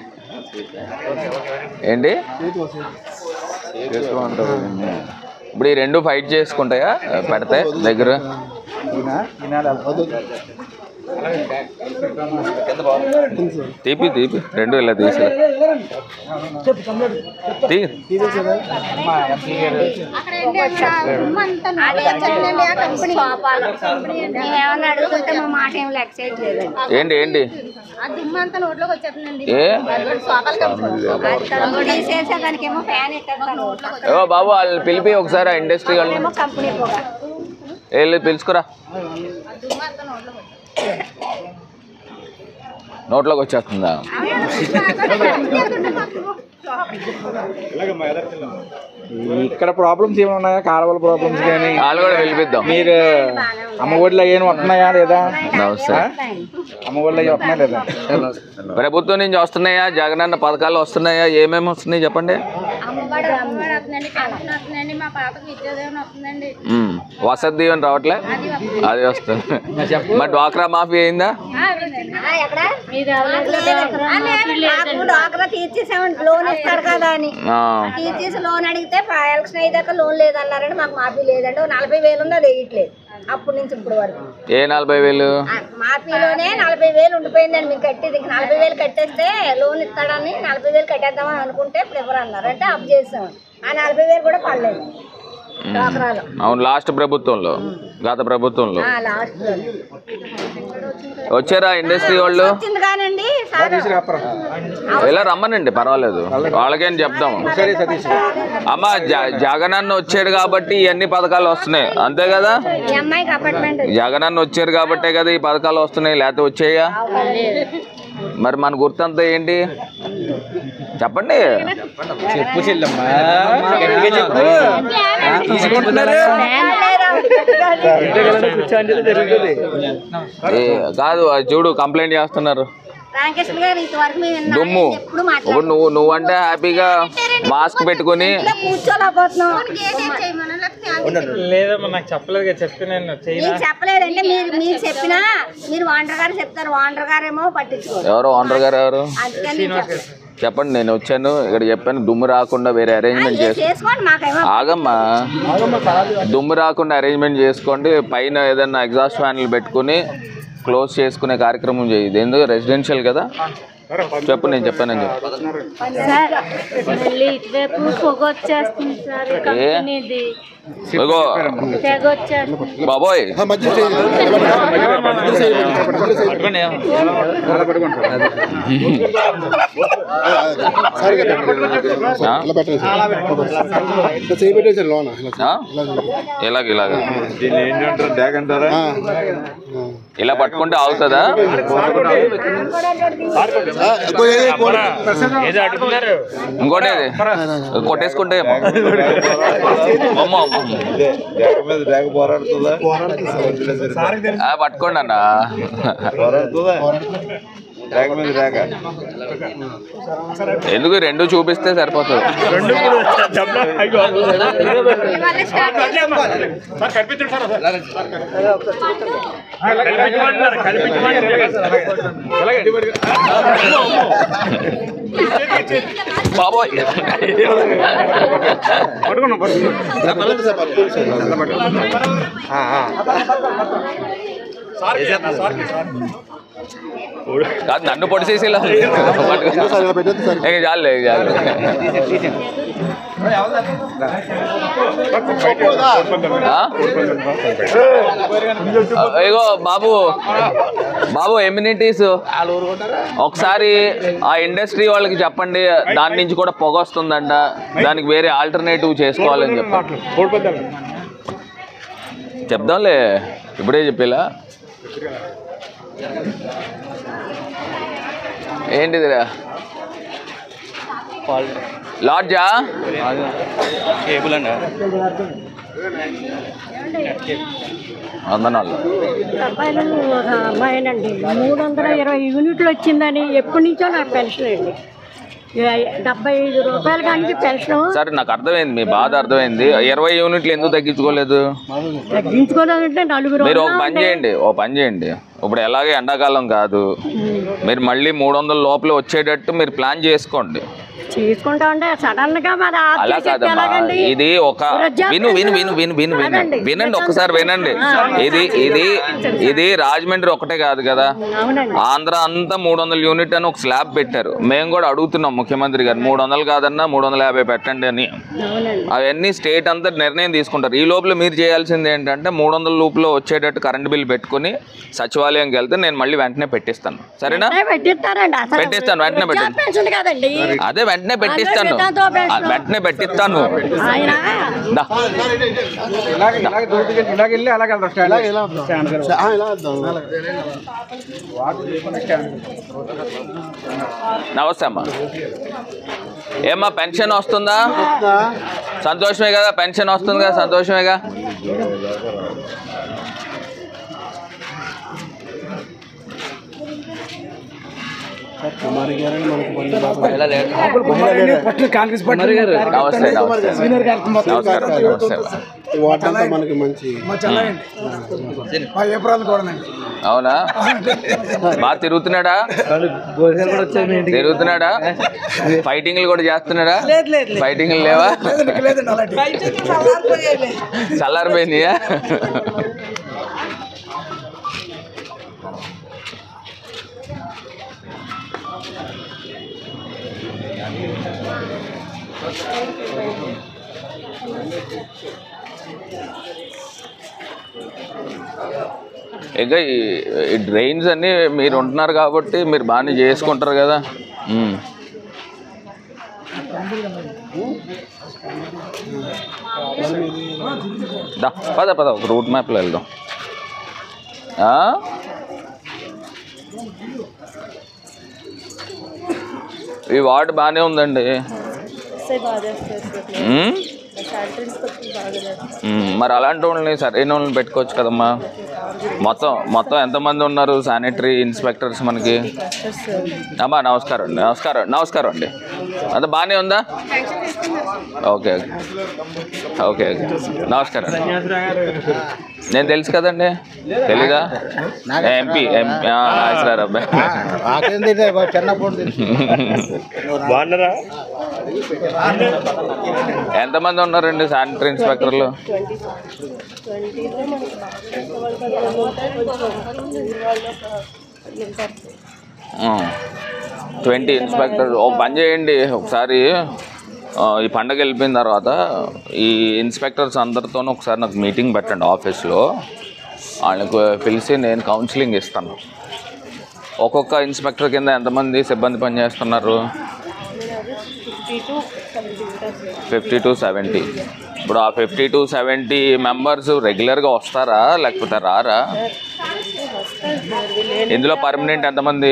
ఏంటి చేస్తూ ఉంటారు దీన్ని. ఇప్పుడు ఈ రెండు ఫైట్ చేసుకుంటాయా పెడితే దగ్గర తీపి తీపి రెండు ఇలా తీసి తీ ఏమన్నా అడుగుతుంటే మా మాట ఏం లెక్క చేయట్లేదండి ఏంటి ఏంటి ఆ దుమ్మంతా నోట్లోకి వచ్చేస్తుందండి ఏ తీసేసా దానికేమో ఫ్యాన్ ఎట్టేస్తాను ఏవో బాబు వాళ్ళని పిలిపి ఒకసారి ఆ ఇండస్ట్రీ వాళ్ళని ఏమో కంపెనీ కూడా వెళ్ళి పిలుచుకురా నోట్లోకి వచ్చేస్తుందా ఇక్కడ ప్రాబ్లమ్స్ ఏమైనా ఉన్నాయా కాలువల ప్రాబ్లమ్స్ కానీ వాళ్ళు కూడా పిలిపిద్దాం మీరు అమ్మ ఒడిలో ఏమైనా వస్తున్నాయా లేదా నమస్తే అమ్మ ఒడిలో అవి వస్తున్నాయా లేదా ప్రభుత్వం నుంచి వస్తున్నాయా జగనన్న పథకాలు వస్తున్నాయా ఏమేమి వస్తున్నాయి చెప్పండి అమ్మబడి అమ్మబడి వస్తుందండి పెన్షన్ వస్తుందండి మా పాపకి విద్యోదయం వస్తుందండి ఉమ్, వసతి దీవెన రావట్లే అది వస్తుంది మరి డ్వాక్రా మాఫీ అయిందా ఎక్కడ డాక్టర్ తీర్చేసామండి లోన్ ఇస్తాడు కదా అని ఆ, తీర్చేసి లోన్ అడిగితే ఫ- ఎలక్షన్ అయ్యాక లోన్ లేదన్నారండి మాకు మాఫీ లేదండి ఓ నలభై వేలు ఉంది అది వేయట్లేదు అప్పటి నుంచి ఇప్పుడు వరకు ఏ నలభై వేలు ఆ మాఫీలోనే నలభై వేలు ఉండిపోయిందండి మీకు కట్టేది ఇంక నలభై వేలు కట్టేస్తే లోన్ ఇస్తాడని నలభై వేలు కట్టేద్దామని అనుకుంటే ఇప్పుడు ఎవరు అన్నారు అంటే అప్ చేసాం ఆ నలభై వేలు కూడా పడలేదు డ్వాక్రాలో అవును లాస్ట్ ప్రభుత్వంలో గత ప్రభుత్వంలో ఆ లాస్ట్ వచ్చారా ఇండస్ట్రీ వాళ్ళు వచ్చింది కానండి సార్ ఇలా రమ్మనండి పర్వాలేదు వాళ్ళకేం చెప్దాం అమ్మ జ- జగనన్న వచ్చాడు కాబట్టి ఇవన్నీ పథకాలు వస్తున్నాయి అంతే కదా ఈ అమ్మాయికి అపార్ట్మెంట్ జగనన్న వచ్చారు కాబట్టే కదా ఈ పథకాలు వస్తున్నాయి లేకపోతే వచ్చాయా మరి మన గుర్తంతా ఏంటి చెప్పండి చెప్పు చెల్లమ్మా గట్టిగా చెప్పు తీసుకుంటున్నారు ఏ, కాదు అది చూడు కంప్లైంట్ చేస్తున్నారు రామకృష్ణ గారు ఇంతవరకు మేము విన్నాం. దుమ్ము ఎప్పుడు మాట్లాడారు ఇప్పుడు నువ్వు నువ్వంటే హ్యాపీగా మాస్క్ పెట్టుకుని కూర్చోలేకపోతున్నాం లేదమ్మా నాకు చెప్పలేదు కదా చెప్పి నేను మీకు చెప్పలేదంటే మీరు మీరు చెప్పినా మీరు వాండర్ గారు చెప్తారు వాండర్ గారేమో పట్టించుకోరు ఎవరు ఓనర్ గారు ఎవరు అందుకని నేను చెప్పను. చెప్పండి నేను వచ్చాను ఇక్కడ చెప్పాను దుమ్ము రాకుండా వేరే అరేంజ్మెంట్ ఏ చేసి చేసుకోండి మాకేమో ఆగమ్మా దుమ్ము రాకుండా అరేంజ్మెంట్ చేసుకోండి పైన ఏదైనా ఎగ్జాస్ట్ ఫ్యాన్లు పెట్టుకుని క్లోజ్ చేసుకునే కార్యక్రమం చేయదు ఎందుకు రెసిడెన్షియల్ కదా చెప్పు నేను చెప్పానని చెప్పు సార్ మళ్ళీ ఇటువైపు పొగ వచ్చేస్తుంది సార్ ఈ ఏ? కంపెనీది ఇగో తెగ వచ్చేస్తుంది బాబోయ్ ఆ? చేయబెట్టేసారు లోన ఆ? ఇలాగ ఇలాగ దీన్ని ఏంటంటారు డ్యాగ్ అంటారా ఇలా పట్టుకుంటే ఆగుతుందా ఏదో అడుగుతున్నారు ఇంకోటి ఏది? కొట్టేసుకుంటే ఏమో. అమ్మో అమ్మో ఇదే డ్యాగ్ మీద డ్యాగ్ పోరాడుతుందా ఆ, పట్టుకోండి అన్న పోరాడుతుందా డ్యాగ్ మీద డ్యాగ్ ఎందుకు రెండు చూపిస్తే సరిపోతుంది బాబోయ్ కాదు నన్ను పొడిచేసి ఇలా ఉంది. ఇక చాలు ఇక చాలు ఆ? ఇగో బాబు బాబు ఎమ్యూనిటీస్ ఒకసారి ఆ ఇండస్ట్రీ వాళ్ళకి చెప్పండి దాని నుంచి కూడా పొగ వస్తుందంట దానికి వేరే ఆల్టర్నేటివ్ చేసుకోవాలని చెప్పండి చెప్దాంలే ఇప్పుడే చెప్పేలా ఏంటిదిరా లాడ్జా కేబుల్ అండి వందనాలు అబ్బాయిలు ఒక అమ్మాయినండి మూడు వందల ఇరవై యూనిట్లు వచ్చిందని ఎప్పటి నుంచో నాకు పెన్షన్ అండి ఇ- డెబ్బై ఐదు రూపాయల కానీ పెన్షన్ సరే నాకు అర్థమైంది మీ బాధ అర్థమైంది ఇరవై యూనిట్లు ఎందుకు తగ్గించుకోలేదు తగ్గించుకోవాలంటే నలుగురు మీరు ఒక పని ఉన్నామండి. చేయండి ఓ పని చేయండి ఇప్పుడు ఎలాగే ఎండాకాలం కాదు మీరు మళ్ళీ మూడు వందల లోపల వచ్చేటట్టు మీరు ప్లాన్ చేసుకోండి చేసుకుంటా ఉంటే సడన్ గా మరి అలా ఆర్టీసీ చెప్తే కాదమ్మా ఎలాగండి ఇది ఒక వృద్ధాప్య విను విను విను విను విను విను కాదండి. వినండి ఒకసారి వినండి ఇది ఇది ఇది రాజమండ్రి ఒకటే కాదు కదా అవునండి ఆంధ్ర అంతా మూడు వందల యూనిట్ అని ఒక స్లాబ్ పెట్టారు మేము కూడా అడుగుతున్నాం ముఖ్యమంత్రి గారు మూడు వందలు కాదన్నా మూడు వందల యాభై పెట్టండి అని అవునండి అవన్నీ స్టేట్ అంతా నిర్ణయం తీసుకుంటారు ఈ లోపల మీరు చేయాల్సింది ఏంటంటే మూడు వందల లోపల వచ్చేటట్టు కరెంట్ బిల్ పెట్టుకుని సచివాలయంకి వెళ్తే నేను మళ్ళీ వెంటనే పెట్టిస్తాను సరేనా వెంటనే పెట్టిస్తారండి అసలు పెట్టిస్తాను, వెంటనే వృద్ధాప్య పెట్టండి. పెన్షన్ కదండి అదే వెంటనే పెట్టిస్తాను వితంతువు పెన్షన్. ఆ, వెంటనే పెట్టిస్తాను ఆయన దా. ఇలాగ ఇలాగ దూరం ఇలాగ వెళ్ళి అలాగ వెళ్దాం స్టాండ్ ఇలా వద్దాం. స్టాండ్ దగ్గర. ఆ, ఇలా వద్దాం. వాటర్ తీసుకొని స్టాండ్ నమస్తే అమ్మా ఏమ్మా పెన్షన్ వస్తుందా సంతోషమే కదా పెన్షన్ వస్తుంది కదా సంతోషమేగా కుమారి గారని మనకు మంచి బాబు. కాంగ్రెస్ పార్టీ నమస్తే నమస్తే సీనియర్ గారికి మొత్తం నమస్కారం నమస్తే ఈ వాటర్ అంతా మనకి మంచి మా చెల్లండి మా ఏ ప్రాంతం కూడా అవునా బాగా తిరుగుతున్నాడా తిరుగుతున్నాడా ఫైటింగ్లు కూడా చేస్తున్నాడా ఫైటింగ్లు లేవా లేదండి అలాంటి చల్లారిపోయినాయా ఇంకా ఈ ఈ డ్రైన్స్ అన్నీ మీరు ఉంటున్నారు కాబట్టి మీరు బాగానే చేసుకుంటారు కదా ఉమ్. దా పద పద ఒక రూట్ మ్యాప్లో వెళ్దాం ఆ? ఈ వార్డు బాగానే ఉందండి ఉమ్? ఉమ్, మరి అలాంటి వాళ్ళని సరైన వాళ్ళని పెట్టుకోవచ్చు కదమ్మా మొత్తం మొత్తం ఎంతమంది ఉన్నారు శానిటరీ ఇన్స్పెక్టర్స్ మనకి అమ్మా నమస్కారం అండి నమస్కారం నమస్కారం అండి అంత బాగానే ఉందా ఓకే ఓకే ఓకే ఓకే నమస్కారం అండి నేను తెలుసు కదండి తెలీదా ఎంపీ ఎంపీ నాగేశ్వర అబ్బాయి ఆకేంది ఇది? బాగా చిన్నప్పుడు బాగున్నారా ఎంతమంది ఉన్నారండి శానిటరీ ఇన్స్పెక్టర్లు ట్వంటీ ఇన్స్పెక్టర్ ఒక పని చేయండి ఒకసారి ఆ, ఈ పండగ వెళ్ళిపోయిన తర్వాత ఈ ఇన్స్పెక్టర్స్ అందరితోనూ ఒకసారి నాకు మీటింగ్ పెట్టండి ఆఫీస్లో వాళ్ళకు పిలిచి నేను కౌన్సిలింగ్ ఇస్తాను ఒక్కొక్క ఇన్స్పెక్టర్ కింద ఎంతమంది సిబ్బంది పనిచేస్తున్నారు ఫిఫ్టీ టు సెవెంటీ ఇప్పుడు ఆ ఫిఫ్టీ టు సెవెంటీ మెంబర్స్ రెగ్యులర్గా వస్తారా లేకపోతే రారా ఇందులో పర్మనెంట్ ఎంతమంది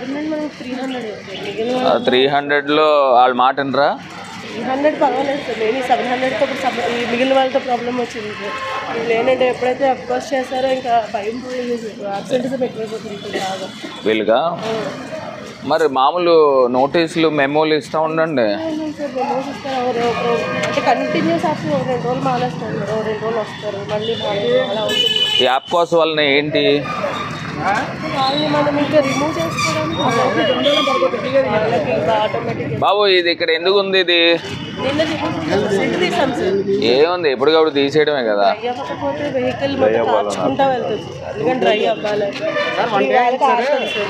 త్రీ హండ్రెడ్లో వాళ్ళ మాట వినరా త్రీ హండ్రెడ్ పర్వాలేదు సార్ నేను సెవెన్ హండ్రెడ్తో ఇప్పుడు సబ్- ఈ మిగిలిన వాళ్ళతో ప్రాబ్లం వచ్చింది సార్ ఇప్పుడు ఏంటంటే ఎప్పుడైతే అప్కోర్స్ చేస్తారో ఇంకా భయం పోయింది సార్ అబ్సెంటీస్ ఎక్కువైపోతుంది ఇప్పుడు బాగా వీలుగా మరి మామూలు నోటీసులు మెమోలు ఇస్తూ ఉండండి అవును సార్ మెమోస్ ఇస్తారు ఎవరు ఒకరు అంటే కంటిన్యూస్ ఆఫ్ ఒక రెండు రోజులు మానేస్తారు ఓ రెండు రోజులు వస్తారు మళ్ళీ మానేస్తారు అలా ఉంటుంది ఈ యాప్ కోర్స్ వలన ఏంటి వాళ్ళని మనం ఇంకా రిమూవ్ చేసుకోవడానికి వాళ్ళకి ఇంకా ఆటోమేటిక్ బాబు ఇది ఇక్కడ ఎందుకు ఉంది ఇది నిన్న సిట్ తీసాం సార్ ఏముంది ఎప్పటికప్పుడు తీసేయడమే కదా డ్రై అవ్వకపోతే వెహికల్ మొత్తం కార్చుకుంటా వెళ్తుంది సార్ అందుకని డ్రై అవ్వాలి ఈ వాళ్ళకి ఆడుతుంది సార్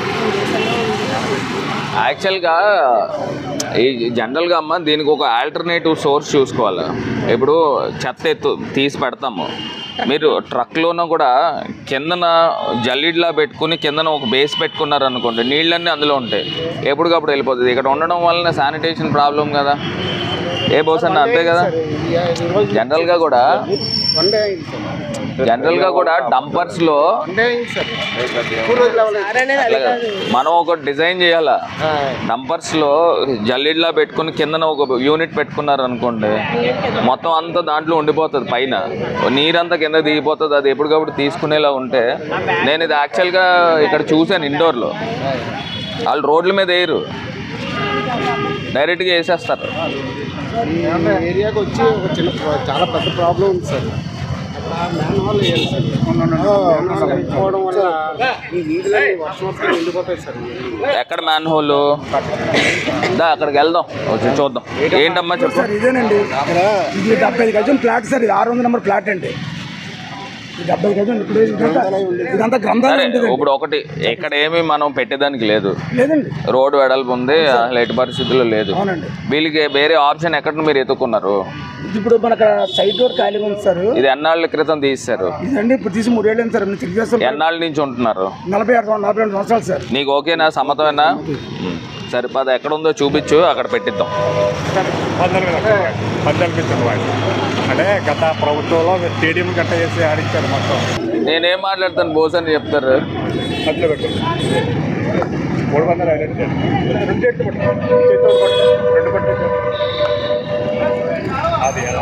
యాక్చువల్గా ఈ జనరల్గా అమ్మ దీనికి ఒక ఆల్టర్నేటివ్ సోర్స్ చూసుకోవాలి ఇప్పుడు చెత్త ఎత్తు తీసి పెడతాము మీరు ట్రక్లోనూ కూడా కిందన జల్లిడ్లా పెట్టుకుని కిందన ఒక బేస్ పెట్టుకున్నారు అనుకోండి నీళ్ళన్నీ అందులో ఉంటాయి ఎప్పటికప్పుడు వెళ్ళిపోతుంది ఇక్కడ ఉండడం వలన శానిటేషన్ ప్రాబ్లం కదా ఏ బోసన్న అంతే కదా జనరల్గా కూడా వన్ డే అయింది సార్ జనరల్గా కూడా డంపర్స్లో వన్ డే అయింది సార్ ఎక్కువ రోజులు అవ్వలేదు సార్ అనేది అది కాదు మనం ఒక డిజైన్ చేయాలా డంపర్స్ లో జల్లిడ్లా పెట్టుకుని కిందన ఒక యూనిట్ పెట్టుకున్నారు అనుకోండి మొత్తం అంతా దాంట్లో ఉండిపోతుంది పైన నీరంతా కింద దిగిపోతుంది అది ఎప్పటికప్పుడు తీసుకునేలా ఉంటే నేను ఇది యాక్చువల్గా ఇక్కడ చూశాను ఇండోర్లో వాళ్ళు రోడ్ల మీద వేయరు డైరెక్ట్గా వేసేస్తారు ఈ ఏరియాకి వచ్చి ఒక చిన్న ప్రా- చాలా పెద్ద ప్రాబ్లం ఉంది సార్ పోవడం వల్ల ఈ వీధిలో వర్షం వస్తే నిండిపోతాయి సార్ ఎక్కడ మ్యాన్ హోల్ దా అక్కడికి వెళ్దాం వచ్చి చూద్దాం ఏంటమ్మా చెప్పు సార్ ఇదేనండి ఇది డెబ్బై ఐదు గజం ప్లాట్ సార్ ఇది ఆరు వందల నెంబర్ ప్లాట్ అండి ఈ డెబ్బై ఐదు గజం ఇప్పుడు ఇదంతా ఇదంతా గ్రంథాలు సరే ఉంటుంది ఇప్పుడు ఒకటి ఇక్కడ ఏమి మనం పెట్టేదానికి లేదు లేదండి రోడ్డు వెడల్పు ఉంది అసలు ఎట్టి పరిస్థితుల్లో లేదు అవునండి వీళ్ళకి వేరే ఆప్షన్ ఎక్కడ మీరు ఎత్తుకున్నారు ఇది ఇప్పుడు మన అక్కడ సైడ్ డోర్ ఖాళీగా ఉంది సార్ ఇది ఎన్నాళ్ళ క్రితం తీశారు ఇదండి ఇప్పుడు తీసి మూడేళ్ళు అయింది సార్ నేను చెక్ చేస్తాం ఎన్నాళ్ళ నుంచి ఉంటున్నారు నలభై ఆరు నలభై రెండు సంవత్సరాలు సార్ నీకు ఓకేనా సమ్మతమేనా ఉమ్. సరే పద ఎక్కడ ఉందో చూపించు అక్కడ పెట్టిద్దాం పద్దెనిమిది వాళ్ళు అంటే గత ప్రభుత్వంలో స్టేడియం గట్ట చేసి ఆడించారు మొత్తం నేనేం మాట్లాడతాను బోస్ అని చెప్తారు మధ్యలో పెట్టు మూడు వందల ఐదు రెండు చేతులు పట్టు చేతులు పట్టు రెండు పట్టు అది ఎలా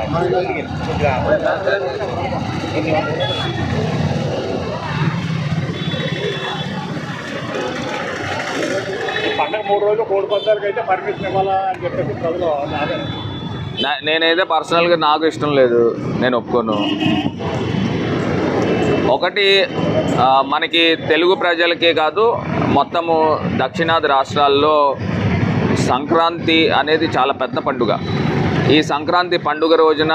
ఈ పండగ మూడు రోజులు కోడి పందాలకి అయితే పర్మిషన్ ఇవ్వాలా అని చెప్పేసి ప్రజలు అదే నా- నేనైతే పర్సనల్గా నాకు ఇష్టం లేదు నేను ఒప్పుకోను ఒకటి ఆ, మనకి తెలుగు ప్రజలకే కాదు మొత్తము దక్షిణాది రాష్ట్రాల్లో సంక్రాంతి అనేది చాలా పెద్ద పండుగ ఈ సంక్రాంతి పండుగ రోజున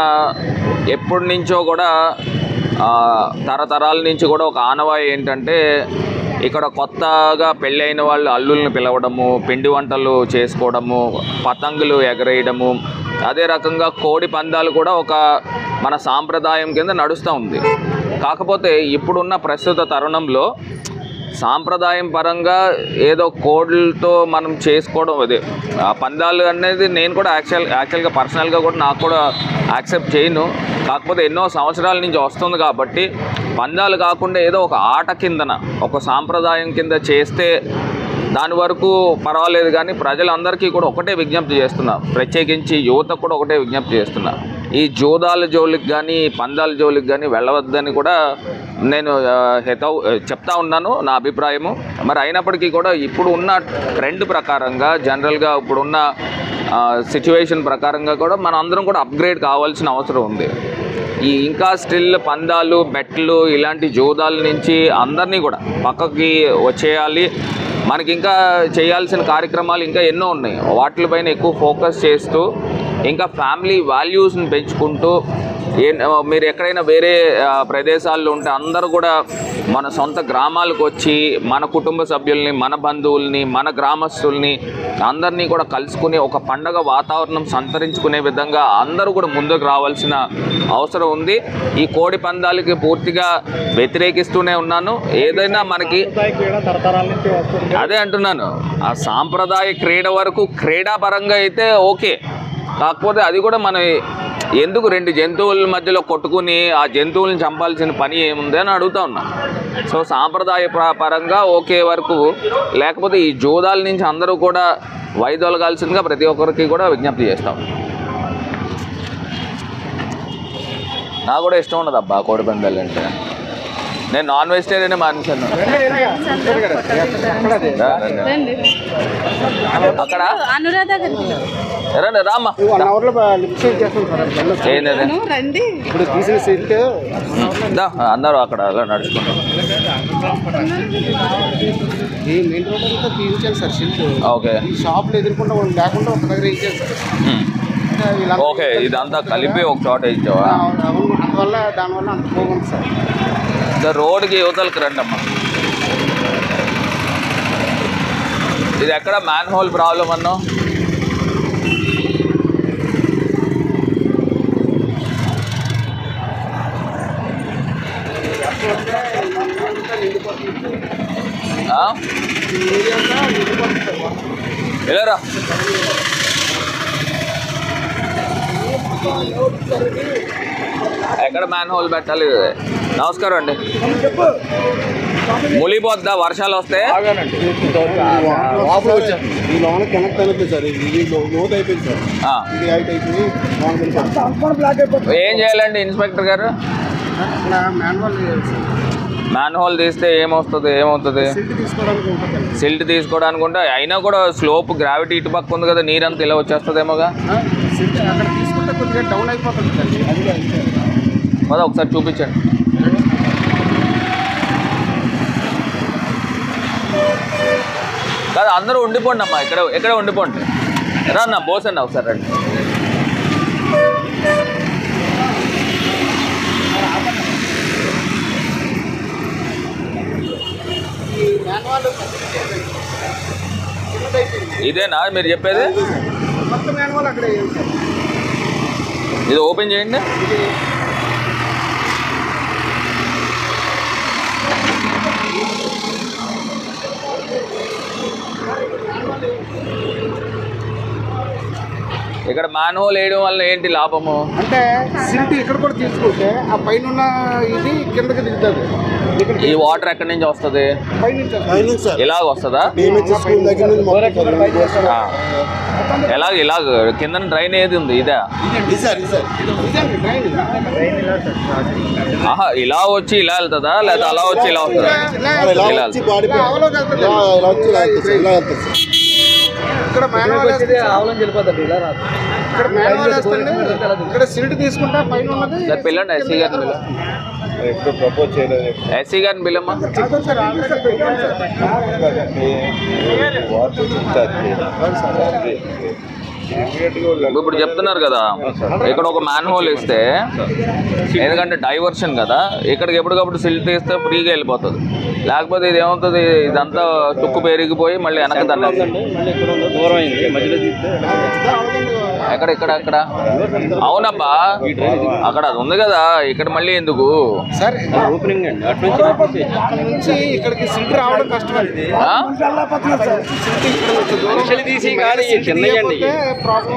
ఎప్పటి నుంచో కూడా ఆ, తరతరాల నుంచి కూడా ఒక ఆనవాయి ఏంటంటే ఇక్కడ కొత్తగా పెళ్ళైన వాళ్ళు అల్లుల్ని పిలవడము పిండి వంటలు చేసుకోవడము పతంగులు ఎగరేయడము అదే రకంగా కోడి పందాలు కూడా ఒక మన సాంప్రదాయం కింద నడుస్తూ ఉంది కాకపోతే ఇప్పుడున్న ప్రస్తుత తరుణంలో సాంప్రదాయం పరంగా ఏదో కోడ్లతో మనం చేసుకోవడం అదే ఆ పందాలు అనేది నేను కూడా యాక్చువల్ యాక్చువల్గా పర్సనల్గా కూడా నాకు కూడా యాక్సెప్ట్ చేయను కాకపోతే ఎన్నో సంవత్సరాల నుంచి వస్తుంది కాబట్టి పందాలు కాకుండా ఏదో ఒక ఆట కిందన ఒక సాంప్రదాయం కింద చేస్తే దాని వరకు పర్వాలేదు కానీ ప్రజలందరికీ కూడా ఒకటే విజ్ఞప్తి చేస్తున్నా ప్రత్యేకించి యువతకు కూడా ఒకటే విజ్ఞప్తి చేస్తున్నా ఈ జోదాల జోలికి కానీ పందాల జోలికి కానీ వెళ్ళవద్దని కూడా నేను ఆ, హితవు చెప్తా ఉన్నాను నా అభిప్రాయము మరి అయినప్పటికీ కూడా ఇప్పుడు ఉన్న ట్రెండ్ ప్రకారంగా జనరల్గా ఇప్పుడున్న సిచ్యువేషన్ ప్రకారంగా కూడా మనం అందరం కూడా అప్గ్రేడ్ కావాల్సిన అవసరం ఉంది ఈ ఇంకా స్టిల్ పందాలు బెట్లు ఇలాంటి జోదాల నుంచి అందరినీ కూడా పక్కకి వచ్చేయాలి మనకి ఇంకా చేయాల్సిన కార్యక్రమాలు ఇంకా ఎన్నో ఉన్నాయి వాటిపైన ఎక్కువ ఫోకస్ చేస్తూ ఇంకా ఫ్యామిలీ వాల్యూస్ని పెంచుకుంటూ ఏ మీరు ఎక్కడైనా వేరే ఆ, ప్రదేశాల్లో ఉంటే అందరూ కూడా మన సొంత గ్రామాలకు వచ్చి మన కుటుంబ సభ్యుల్ని మన బంధువుల్ని మన గ్రామస్తుల్ని అందరినీ కూడా కలుసుకుని ఒక పండగ వాతావరణం సంతరించుకునే విధంగా అందరూ కూడా ముందుకు రావాల్సిన అవసరం ఉంది ఈ కోడి పందాలకి పూర్తిగా వ్యతిరేకిస్తూనే ఉన్నాను ఏదైనా మనకి క్రీడ తరతరాల నుంచి వస్తుంది అదే అంటున్నాను ఆ సాంప్రదాయ క్రీడ వరకు క్రీడాపరంగా అయితే ఓకే కాకపోతే అది కూడా మన ఎందుకు రెండు జంతువుల మధ్యలో కొట్టుకుని ఆ జంతువులను చంపాల్సిన పని ఏముంది అని అడుగుతా ఉన్నా సో సాంప్రదాయ ప్ర- పరంగా ఓకే వరకు లేకపోతే ఈ జోదాల నుంచి అందరూ కూడా వైదొలగాల్సిందిగా ప్రతి ఒక్కరికి కూడా విజ్ఞప్తి చేస్తాం నాకు కూడా ఇష్టం ఉండదు అబ్బా కోడి పందాలు అంటే నేను నాన్ వెజిటేరియన్ మానేశాను రా, రా, రా. అక్కడ అనురాధ రండి రామ్మా వన్ అవర్లో లిఫ్ట్ చేస్తాం సార్ అది వెళ్ళొచ్చు. ఏంటది రండి ఇప్పుడు తీసిన సీట్ దా, అందరూ అక్కడ అలా నడుచుకుంటాం ఈ మెయిన్ రోడ్ అంతా తీయించాలి సార్ షిల్ట్ ఓకే ఈ షాప్లు ఎదుర్కొంటే వాళ్ళు లేకుండా ఒక దగ్గర ఇచ్చారు సార్ హ్మ్. అంటే వీళ్ళంతా- ఓకే ఇదంతా కలిపి ఒక చోట ఇచ్చావా ఆ, అవును అందువల్ల దానివల్ల అంత పోగుంది సార్ ఇంకా రోడ్డుకి యువతలకి రండి అమ్మా ఇది ఎక్కడ మ్యాన్ హోల్ ప్రాబ్లం అన్నావు ఆ? వెళ్ళరా ఎక్కడ మ్యాన్ హోల్ పెట్టాలి నమస్కారం అండి ములిపోద్దా వర్షాలు వస్తే లోపల వచ్చారు ఈ లోన కనెక్ట్ అయిపోయింది సార్ ఇది లో- లోతు అయిపోయింది సార్ ఆ. ఇది హైట్ అయిపోయి లోన వెళ్ళిపోయింది. బ్లాక్ అయిపోతుంది ఏం చేయాలండి ఇన్స్పెక్టర్ గారు ఇక్కడ మాన్యువల్ మ్యాన్ హోల్ తీస్తే ఏమొస్తుంది ఏమవుతుంది సిల్ట్ తీసుకోవడానికి ఉంటుంది సిల్ట్ తీసుకోవడానికి ఉంటే అయినా కూడా స్లోప్ గ్రావిటీ ఇటు పక్క ఉంది కదా నీరంతా ఇలా వచ్చేస్తుందేమోగా సిల్ట్ అక్కడ తీసుకుంటే కొద్దిగా డౌన్ అయిపోతుంది సార్ అది కూడా అంతే. పద ఒకసారి చూపించండి కాదు అందరూ ఉండిపోండి అమ్మా ఇక్కడ ఇక్కడ ఉండిపోండి రా అన్న బోసండి ఒకసారి రండి ఇదేనా మీరు చెప్పేది మొత్తం మాన్యువల్ అక్కడ వేయాలి సార్ ఇది ఓపెన్ చేయండి ఇక్కడ మాన్హోల్ వేయడం వల్ల ఏంటి లాభము అంటే సిల్ట్ ఇక్కడ కూడా తీసుకుంటే ఆ పైన ఉన్న ఇది కిందకి దిగుతుంది ఇక్కడ ఈ వాటర్ ఎక్కడి నుంచి వస్తుంది పైనుంచి ఇలాగ వస్తుందా స్కూల్ దగ్గర నుంచి మొత్తం ఆ. ఎలాగ ఇలాగ కింద డ్రైన్ ఏది ఉంది ఇదా ఆహా ఇలా వచ్చి ఇలా వెళ్తుందా లేదా అలా వచ్చి ఇలా వస్తుందా ఇలా ఇలా వచ్చి బాడీ ఇలా ఇలా వచ్చి ఇలా వెళ్తుంది ఇలా వెళ్తుంది సార్ ఇక్కడ మాన్యువల్ ఇక్కడ మాన్యువల్ వేస్తుంటే ఇక్కడ సిల్ట్ తీసుకుంటే పైన ఉన్నది సార్ పిల్లండి ఎస్సీ గారిని పిల్ల ఎప్పుడు ప్రపోజ్ చేయలేదు ఎస్సీ గారిని పిల్లమ్మా చదువు సార్ ఆల్రెడీ పెట్టాం సార్ వాటర్ ఇన్ఛార్జ్ ఇప్పుడు చెప్తున్నారు కదా ఇక్కడ ఒక మ్యాన్ హోల్ ఇస్తే ఎందుకంటే డైవర్షన్ కదా ఇక్కడికి ఎప్పటికప్పుడు సిల్ట్ తీస్తే ఫ్రీగా వెళ్ళిపోతుంది లేకపోతే ఇది ఏమవుతుంది ఇదంతా తుక్కు పెరిగిపోయి మళ్ళీ వెనక దాన్ని ఎక్కడ ఇక్కడ ఎక్కడ అవునబ్బా అక్కడ అది ఉంది కదా ఇక్కడ మళ్ళీ ఎందుకు సార్ ఓపెనింగ్ అండి అక్కడ నుంచి ఇక్కడికి సిల్ట్ రావడం కష్టం అండి ఆ? తీసి కానీ ప్రాబ్లం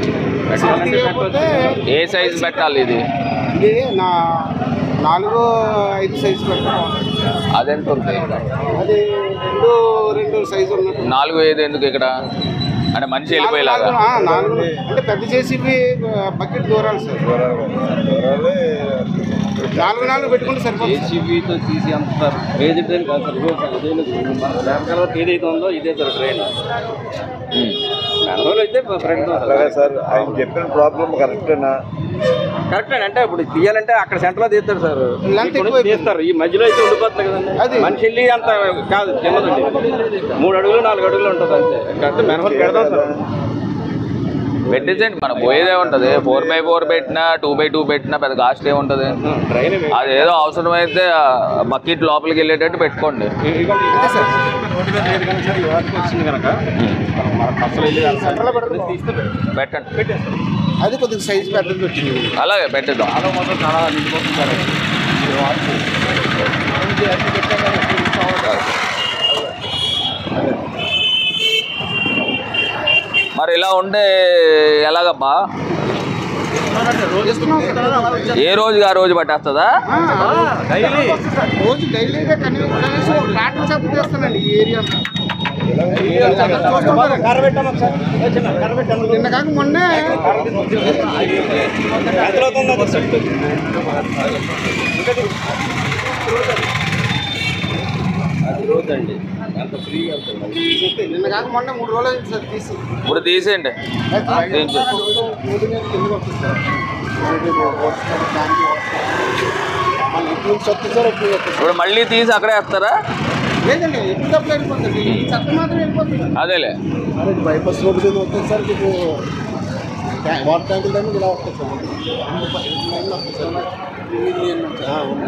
ఏ సైజ్ పెట్టాలి ఇది ఇది నా నాలుగు ఐదు సైజు పెట్టాం అదెంత ఉంది అది రెండు రెండు సైజు ఉన్నట్టు నాలుగు ఐదు ఎందుకు ఇక్కడ అంటే మనిషి వెళ్ళిపోయేలాగా ఆ, నాలుగు అంటే పెద్ద చేసి బకెట్ దూరాలి సార్ నాలుగు నాలుగు పెట్టుకుంటే సరిపోతుంది జేసీబీతో తీసి అంత రేజ్ ట్రైన్ కాదు సార్ ఇదిగో సార్ ఇదే వెనకాల వరకు ఏదైతే ఉందో ఇదే సార్ ట్రైన్ మనలో అయితే ఫ్రంట్ అలాగే సార్ ఆయన చెప్పిన ప్రాబ్లం కరెక్టేనా కరెక్ట్ అంటే ఇప్పుడు తీయాలంటే అక్కడ సెంటర్ లో తీస్తారు సార్ లెంత్ ఇక్కడ ఎక్కువ తీస్తారు ఈ మధ్యలో అయితే ఉండిపోతుంది కదండి అది. మనిషి వెళ్ళి అంత కాదు చిన్నదండి మూడు అడుగులు నాలుగు అడుగులు ఉంటుంది అంతే కాకపోతే మెనహోల్ పెడతాం సార్ పెట్టించండి మనం పోయేదే ఉంటుంది ఫోర్ బై ఫోర్ పెట్టినా టూ బై టూ పెట్టినా పెద్ద కాస్ట్ ఏముంటుంది ట్రైన్ అది ఏదో అవసరమైతే బకెట్ లోపలికి వెళ్ళేటట్టు పెట్టుకోండి రోడ్డు మీద లేదు కనుక సార్ ఈ వాటర్ వచ్చింది కనుక మనకు అసలు వెళ్ళి సెంటర్లో పెడితే తీస్తే పెట్టండి అది కొద్దిగా సైజు పెద్దది వచ్చింది అలాగే పెట్టేద్దాం చాలా మొత్తం చాలా నిండిపోతుంది సార్ ఈ వాటర్ మరి ఇలా ఉంటే ఎలాగబ్బా ఏ రోజుకి ఆ రోజు పట్టేస్తుందా డైలీ రోజు డైలీగా కనీసం కనీసం ఒక ట్రాక్టర్ చెప్పు చేస్తానండి ఈ ఏరియా నిన్న కాక మొన్నే నిన్న కాక మొన్న మూడు రోజులు అయింది సార్ తీసి ఇప్పుడు తీసేయండి తీయించు. రోడ్డు మీద కిందకి వస్తుంది సార్ రోడ్డు మీద వస్తుంది, దానికి వస్తుంది. మళ్ళీ ఇటు నుంచి వస్తుంది సార్ అప్పుడు వస్తుంది ఇప్పుడు మళ్ళీ తీసి అక్కడే వేస్తారా లేదండి ఎప్పుడు తప్పులు వెళ్ళిపోతుంది ఈ చెత్త మాత్రం వెళ్ళిపోతుంది అదేలే అరే బైపాస్ రోడ్డు మీద వస్తుంది సార్ మీకు ట్యాంక్- వాటర్ ట్యాంకుల దగ్గర ఇలా వస్తుంది సార్ లైన్లో వస్తుంది సార్ ఆ, అవును.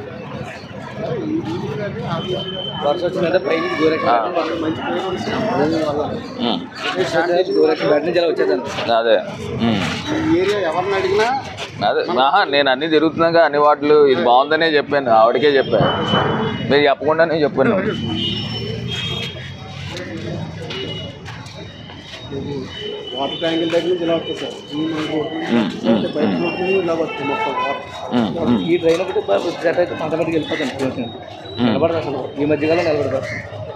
వర్షం వచ్చిందంటే పైకి దూరం ఆ. మంచి పేరు ఉంది సార్. ఉమ్. దూరం బయట నుంచి ఇలా వచ్చేదండి అదే ఉమ్. ఈ ఏరియా ఎవరిని అడిగినా అదే ఆహా, నేను అన్ని తిరుగుతున్నాగా అన్ని వాటిలు ఇది బాగుందనే చెప్పాను ఆవిడకే చెప్పాను మీరు చెప్పకుండానే చెప్పాను వాటర్ ట్యాంకుల దగ్గర నుంచి ఇలా వస్తుంది సార్ ఈ మన రోడ్డు ఉమ్, ఉమ్, బయట ఉమ్, రోడ్డు మీద ఇలా వస్తుంది మొత్తం వాటర్ ఉమ్, ఉమ్. ఈ ట్రైన్ ఒకటి సెట్ అయితే కొంతమందికి వెళ్ళిపోతాను నిలబడదు అసలు ఈ మధ్యకాలం నిలబడతారు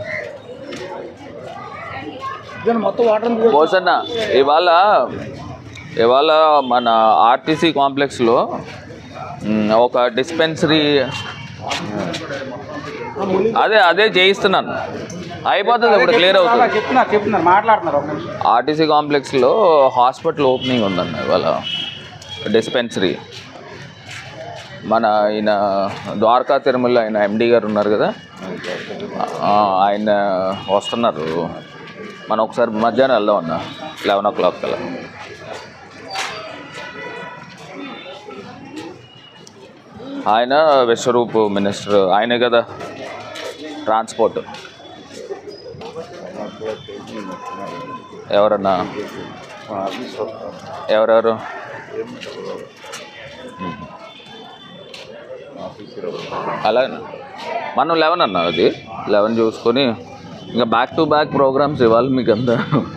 మొత్తం వాటర్ బోసన్న ఇవాళ ఇవాళ మన ఆర్టీసీ కాంప్లెక్స్లో మ్, ఒక డిస్పెన్సరీ అదే అదే చేయిస్తున్నాను అయిపోతుంది ఇప్పుడు క్లియర్ అవుతుంది చెప్తున్నారు చెప్తున్నారు మాట్లాడుతున్నారు ఒక నిమిషం ఆర్టీసీ కాంప్లెక్స్లో హాస్పిటల్ ఓపెనింగ్ ఉందన్న ఇవాళ డిస్పెన్సరీ మన ఆయన ద్వారకా తిరుమల ఆయన ఎండి గారు ఉన్నారు కదా ఆ, ఆయన వస్తున్నారు మనం ఒకసారి మధ్యాహ్నం వెళ్దాం అన్న లెవెన్ ఓ క్లాక్ కల్లా ఆయన విశ్వరూప్ మినిస్టర్ ఆయనే కదా ట్రాన్స్పోర్ట్ ఎవరన్నా ఎవరెవరు అలాగే మనం లెవెన్ అన్నా అది లెవెన్ చూసుకొని ఇంకా బ్యాక్ టు బ్యాక్ ప్రోగ్రామ్స్ ఇవ్వాలి మీకు అంతా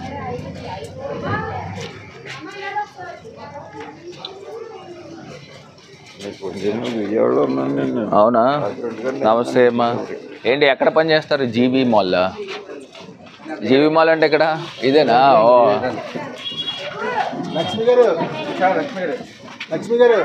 విజయవాడలో ఉన్నాను నేను అవునా నమస్తే అమ్మా ఏంటి ఎక్కడ పని చేస్తారు జీబీ మాల్లో జీబీ మాల్ అంటే ఇక్కడ ఇదేనా ఓ లక్ష్మి గారు లక్ష్మి గారు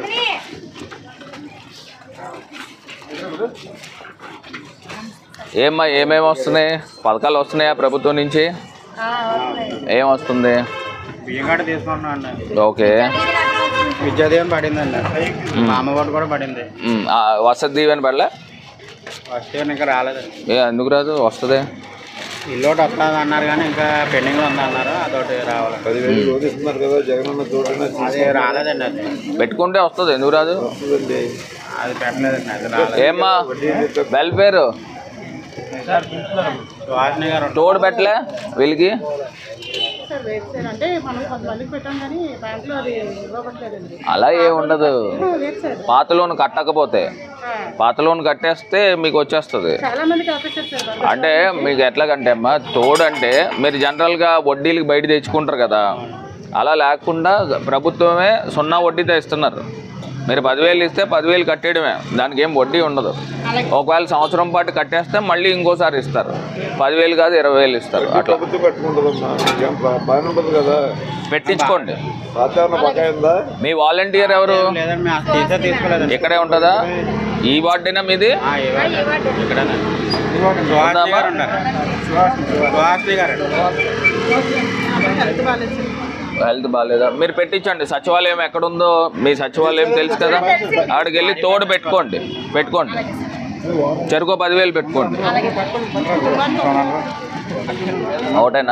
ఏమ్మా ఏమేమి వస్తున్నాయి పథకాలు వస్తున్నాయా ప్రభుత్వం నుంచి ఏం వస్తుంది బియ్యం కాడ తీసుకున్నాం అండి ఓకే విద్యాదీవెన పడిందండి మా అమ్మ ఒడి కూడా పడింది ఉమ్, ఆ, వసతి దీవెన పడలే ఫస్ట్ ఇయర్ ఇంకా రాలేదండి ఏ ఎందుకు రాదు వస్తుంది ఇల్లు ఒకటి వస్తుంది అన్నారు కానీ ఇంకా పెండింగ్లో ఉంది అన్నారు అదొకటి రావాలి పదివేలు రోజు ఇస్తున్నారు కదా జగన్ అన్న చోటనే అది రాలేదండి అది పెట్టుకుంటే వస్తుంది ఎందుకు రాదు వస్తుందండి అది పెట్టలేదండి అది రాలేదు ఏమ్మా బెల్ పేరు వాసిని గారు తోడు పెట్టలే వీళ్ళకి సార్ వెయిట్ సార్ అంటే మనం కొంతమందికి పెట్టాం కానీ బ్యాంక్లో అది ఇవ్వబట్టలేదండి అలా ఏం ఉండదు లేదు సార్ పాత లోన్ కట్టకపోతే పాత లోన్ కట్టేస్తే మీకు వచ్చేస్తుంది చాలా మందికి ఆపేశారు సార్ అంటే మీకు ఎట్లాగంటే అమ్మా తోడు అంటే మీరు జనరల్గా వడ్డీలకి బయట తెచ్చుకుంటారు కదా అలా లేకుండా ప్రభుత్వమే సున్నా వడ్డీతో ఇస్తున్నారు మీరు పదివేలు ఇస్తే పదివేలు కట్టేయడమే దానికి ఏం వడ్డీ ఉండదు ఒకవేళ సంవత్సరం పాటు కట్టేస్తే మళ్ళీ ఇంకోసారి ఇస్తారు పదివేలు కాదు ఇరవై వేలు ఇస్తారు అట్లా ప్రభుత్వం కట్టుకుంటుందమ్మా మీకేం బా- బాగానే ఉంటుంది కదా పెట్టించుకోండి సాధారణ బకాయి ఉందా మీ వాలంటీర్ ఎవరు లేదండి మేము అసలు తీసే తీసుకోలేదండి ఇక్కడే ఉంటుందా ఈ వార్డేనా మీది ఆ, ఇవ్వండి. ఇక్కడేనండి సుహాసిని గారు ఉన్నారు సుహాసిని గారు హెల్త్ బాగాలేదా మీరు పెట్టించండి సచివాలయం ఎక్కడుందో మీ సచివాలయం తెలుసు కదా అక్కడికి వెళ్ళి తోడు పెట్టుకోండి పెట్టుకోండి చెరుకు పదివేలు పెట్టుకోండి ఒకటేనా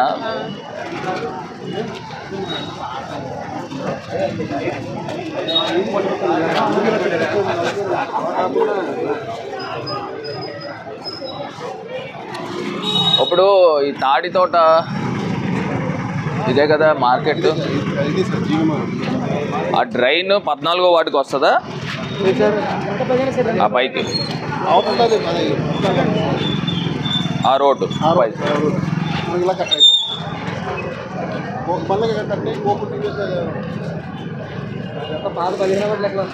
ఇప్పుడు ఈ తాడి తోట ఇదే కదా మార్కెట్ ఆ డ్రైన్ పద్నాలుగో వాటికి వస్తుందా ఆ పైకి అవుతుంది అది ఆ రోడ్డు పైకి మనకి ఇలా కట్ అయిపోతుంది ఒక బండ్లకి కట్టండి కోపుటి పాత పదిహేను రోజులు ఎట్లా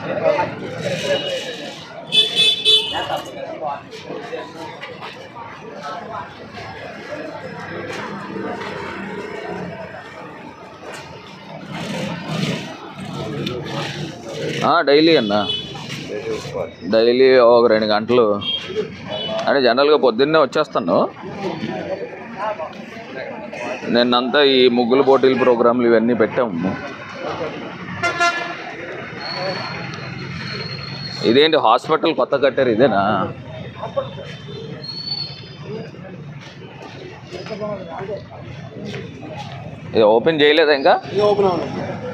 డైలీ అన్న డైలీ ఒక రెండు గంటలు అంటే జనరల్గా పొద్దున్నే వచ్చేస్తాను నిన్నంతా ఈ ముగ్గులు పోటీల ప్రోగ్రాంలు ఇవన్నీ పెట్టాము ఇదేంటి హాస్పిటల్ కొత్త కట్టారు ఇదేనా ఇది ఓపెన్ చేయలేదా ఇంకా ఇది ఓపెన్ అవ్వదు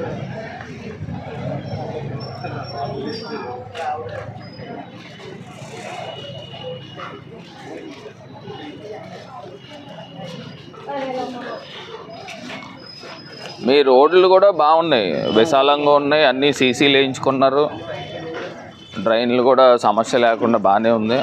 మీ రోడ్లు కూడా బాగున్నాయి విశాలంగా ఉన్నాయి అన్నీ సీసీలు వేయించుకున్నారు డ్రైన్లు కూడా సమస్య లేకుండా బాగానే ఉంది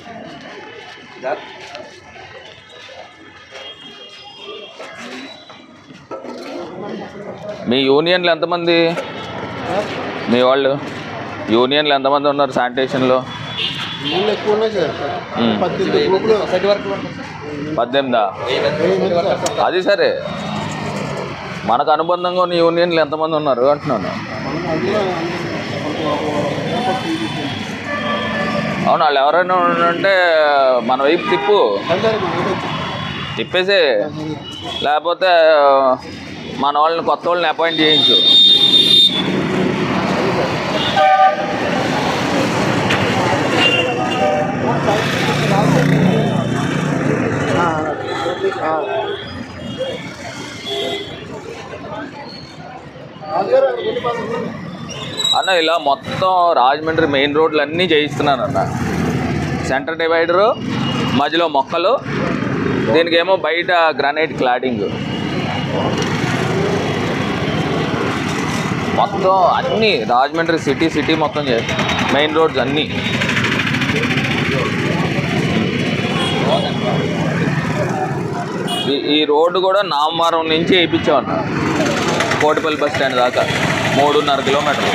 మీ యూనియన్లు ఎంతమంది మీ వాళ్ళు యూనియన్లు ఎంతమంది ఉన్నారు శానిటేషన్లో నీళ్ళు ఎక్కువ ఉన్నాయి సార్ మ్మ్. పద్దెనిమిది గ్రూపులు సెట్ వరకు పద్దెనిమిదా అది సరే మనకు అనుబంధంగా ఉన్న యూనియన్లు ఎంతమంది ఉన్నారు అంటున్నాను అవును వాళ్ళు ఎవరైనా ఉంటే మన వైపు తిప్పు తిప్పేసే లేకపోతే మన వాళ్ళని కొత్త వాళ్ళని అపాయింట్ చేయించు అన్న ఇలా మొత్తం రాజమండ్రి మెయిన్ రోడ్లు అన్నీ చేయిస్తున్నాను అన్న సెంటర్ డివైడరు మధ్యలో మొక్కలు దీనికేమో బయట గ్రానైట్ క్లాడింగ్ మొత్తం అన్నీ రాజమండ్రి సిటీ సిటీ మొత్తం చే మెయిన్ రోడ్స్ అన్నీ ఈ- ఈ రోడ్డు కూడా నామవరం నుంచి వేయించామన్న కోటిపల్లి బస్ స్టాండ్ దాకా మూడున్నర కిలోమీటర్లు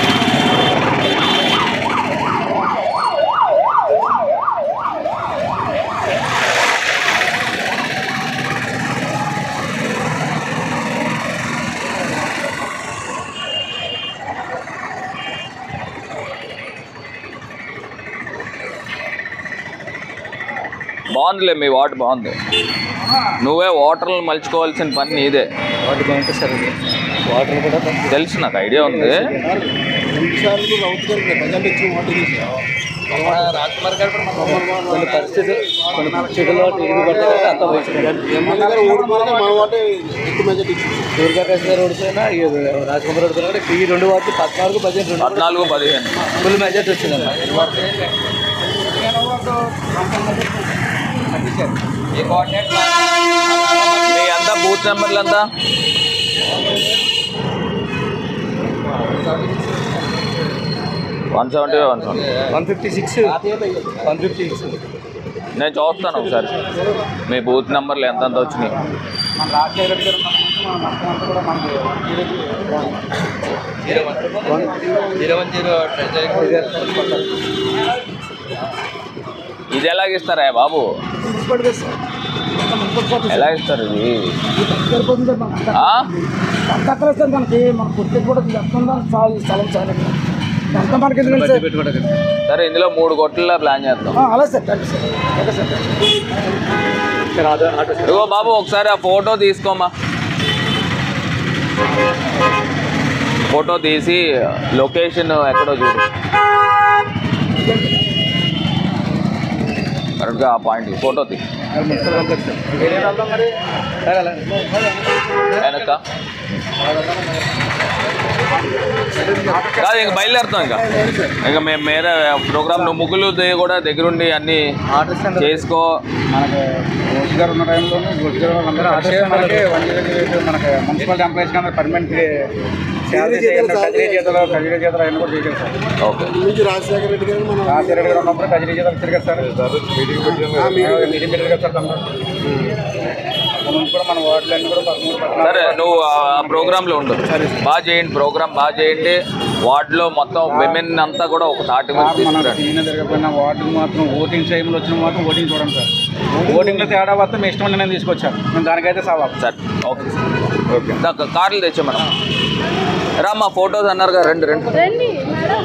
బాగుందిలే మీ వాటర్ బాగుంది నువ్వే వాటర్లు మలుచుకోవాల్సిన పని నీదే వాటర్ బాగుంటుంది సార్ అది వాటర్ కూడా తెలుసు నాకు ఐడియా ఉంది రెండు సార్లు రౌత్ గారికి ప్రజలు ఇచ్చిన వాటర్ రాజ్కుమార్ గారు కూడా కొన్ని పరిస్థితులు కొన్ని పరిస్థితుల్లో టీడీపీ పడితే కదా అంత వయసు ఎమ్మెల్యే గారు ఓడిపోయినా మన వాటే ఎక్కువ మెజార్టీ ఇచ్చింది దుర్గాప్రసాద్ గారు ఓడిపోయినా ఈ రాజ్కుమార్ ఓడిపోయినా కూడా ఈ రెండు వాటికి పద్నాలుగు పదిహేను రెండు పద్నాలుగు పదిహేను ఫుల్ మెజార్టీ వచ్చిందన్న మీ ఎంత బూత్ నెంబర్లు ఎంత one seventy one seventy one fifty six one fifty six నేను చూస్తాను ఒకసారి మీ బూత్ నెంబర్లు ఎంత ఎంత వచ్చినాయి మన రాజశేఖర రెడ్డి గారు మన మొత్తం అంతా కూడా మనకి జీరో వన్ జీరో ఇది ఎలాగ ఇస్తారా బాబు ఎలా ఇస్తారు ఇది ఆ? సార్ మనకి మన పుట్టి కూడా చెప్తుందా చాలు స్థలం చాలు ఎంత మనకి ఎందుకంటే సరే ఇందులో మూడు కొట్ల ప్లాన్ చేద్దాం అలా sir thank sir okay sir ఇదిగో బాబు ఒకసారి ఆ ఫోటో తీసుకోమా ఫోటో తీసి లొకేషన్ ఎక్కడో చూడు కరెక్ట్గా ఆ పాయింట్ ఫోటో తీ వెనక కాదు ఇంక బయలుదేరుతాం ఇంకా ఇంకా మేము మేరే ప్రోగ్రామ్ నువ్వు ముగ్గులు దే- కూడా దగ్గరుండి అన్నీ చేసుకో మనకి రోజు గారు ఉన్న టైంలోనే రోజు గారు అందరూ అక్షయ మనకి వన్ జీరో మనకి మున్సిపల్ ఎంప్లాయీస్ కానీ పర్మనెంట్ శాలరీ కజరీ జీతాలు కజరీ జీతాలు అవన్నీ కూడా చేశారు సార్ ఓకే నుంచి రాజశేఖర రెడ్డి గారు మనం రాజశేఖర రెడ్డి గారు ఉన్నప్పుడు కజరీ జీతాలు ఇచ్చారు కదా సార్ మీటింగ్ మీటింగ్ పెట్టారు కదా సార్ తమ్ముడు. అప్పటి నుంచి కూడా మన వార్డులు అన్నీ కూడా పదమూడు పద్నాలుగు సరే నువ్వు ఆ ప్రోగ్రాంలో ఉండు బాగా చేయండి ప్రోగ్రామ్ బాగా చేయండి వార్డులో మొత్తం విమెన్ అంతా కూడా ఒక తాటి మీద మన తీసుకురండి ఈయన జరగకపోయినా వార్డుకి మాత్రం ఓటింగ్ టైంలో వచ్చిన మాత్రం ఓటింగ్ చూడండి సార్ ఓటింగ్లో తేడా వస్తే మీ ఇష్టం నేను తీసుకొచ్చాను నేను దానికైతే సవాల్ సరే ఓకే ఓకే కార్లు తెచ్చా మేడం రామ్మా ఫొటోస్ అన్నారు కదా రెండు రెండు రండి మేడం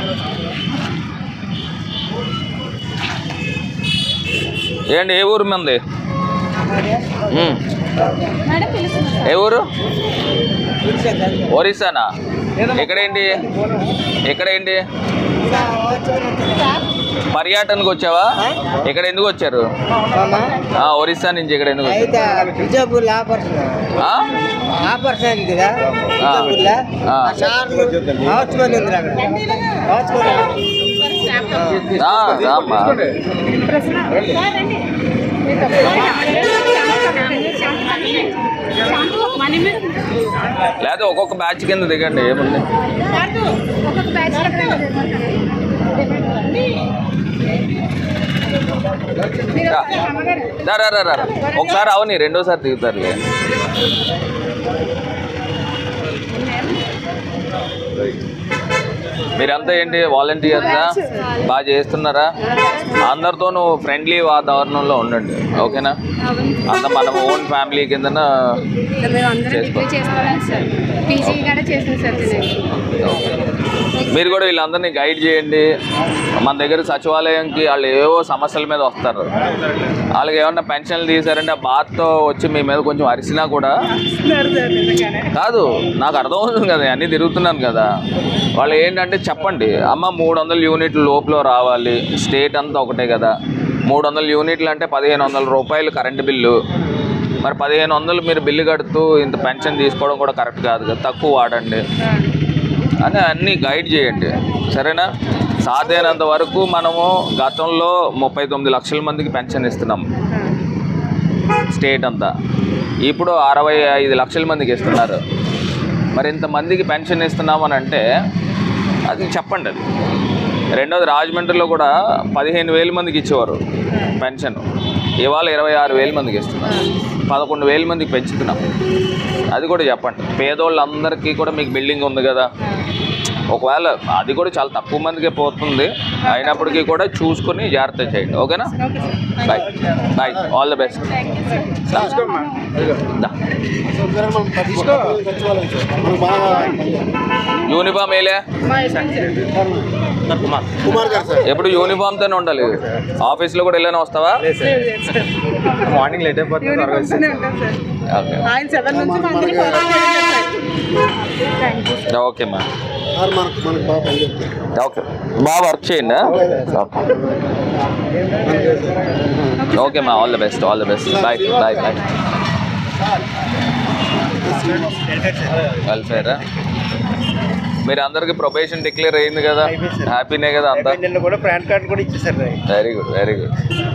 ఏంటి ఏ ఊరు మంది ఉమ్. మేడం పిలుస్తున్నా ఏ ఊరు ఒరిస్సానా ఎక్కడేంటి ఎక్కడేంటి పర్యటనకు వచ్చావా ఇక్కడ ఎందుకు వచ్చారు ఆ, ఒరిస్సా నుంచి ఇక్కడ ఎందుకు వచ్చారు బిజాపూర్ ఆపరేషన్ ఆ? ఆపరేషన్ కదా ఆ. ఆ. సార్లు వాచ్మెన్ ఉంది అక్కడ వాచ్మెన్ ఆ, రామ్మా లేదా ఒక్కొక్క బ్యాచ్ కింద దిగండి ఏముంది రా. రా, రా, రా, రా. ఒకసారి అవని రెండోసారి దిగుతారులే మీరంతా ఏంటి వాలంటీర్సా బాగా చేస్తున్నారా అందరితోనూ ఫ్రెండ్లీ వాతావరణంలో ఉండండి ఓకేనా అంత మన ఓన్ ఫ్యామిలీ కిందన మేము అందరం చేసుకో. డిగ్రీ చేసుకోవాలి సార్ పీజీ కూడా చేసింది సార్ నేను మీరు కూడా వీళ్ళందరినీ గైడ్ చేయండి మన దగ్గర సచివాలయంకి వాళ్ళు ఏవో సమస్యల మీద వస్తారు వాళ్ళకి ఏమన్నా పెన్షన్లు తీసారంటే ఆ బాధతో వచ్చి మీ మీద కొంచెం అరిసినా కూడా కాదు నాకు అర్థమవుతుంది కదా అన్నీ తిరుగుతున్నాను కదా వాళ్ళు ఏంటంటే చెప్పండి అమ్మ మూడు వందల యూనిట్లు లోపల రావాలి స్టేట్ అంతా ఒకటే కదా మూడు వందల యూనిట్లు అంటే పదిహేను వందల రూపాయలు కరెంటు బిల్లు మరి పదిహేను వందలు మీరు బిల్లు కడుతూ ఇంత పెన్షన్ తీసుకోవడం కూడా కరెక్ట్ కాదు కదా తక్కువ వాడండి అని అన్నీ గైడ్ చేయండి సరేనా సాధ్యమైనంత వరకు మనము గతంలో ముప్పై తొమ్మిది లక్షల మందికి పెన్షన్ ఇస్తున్నాం స్టేట్ అంతా ఇప్పుడు అరవై ఐదు లక్షల మందికి ఇస్తున్నారు మరి ఇంతమందికి పెన్షన్ ఇస్తున్నామని అంటే అది చెప్పండి అది రెండోది రాజమండ్రిలో కూడా పదిహేను వేల మందికి ఇచ్చేవారు పెన్షన్ ఇవాళ ఇరవై ఆరు వేల మందికి ఇస్తున్నారు పదకొండు వేల మందికి పెంచుతున్నాం అది కూడా చెప్పండి పేదోళ్ళందరికీ కూడా మీకు బిల్డింగ్ ఉంది కదా ఒకవేళ అది కూడా చాలా తక్కువ మందికే పోతుంది అయినప్పటికీ కూడా చూసుకొని జాగ్రత్త చేయండి ఓకేనా bye bye all the best uniform వేలే కుమార్ గారు సార్ ఎప్పుడు యూనిఫామ్ తోనే ఉండాలి ఆఫీస్లో కూడా వెళ్ళానే వస్తావా మార్నింగ్ లేట్ అయిపోతుంది త్వరగా వచ్చేసి. ఓకే ఆయన సెవెన్ నుంచి మందిని ఫాలో చేయండి ఓకే మా సార్ మనకు మనకు బాగా పనిచేస్తుంది ఓకే బాగా వర్క్ చేయండి ఓకే మా all the best all the best bye bye bye వెల్ఫేరా మీరు అందరికి ప్రొబేషన్ డిక్లేర్ అయింది కదా హ్యాపీనే కదా అంతా నిన్న కూడా పాన్ కార్డు కూడా ఇచ్చేసారు very good very good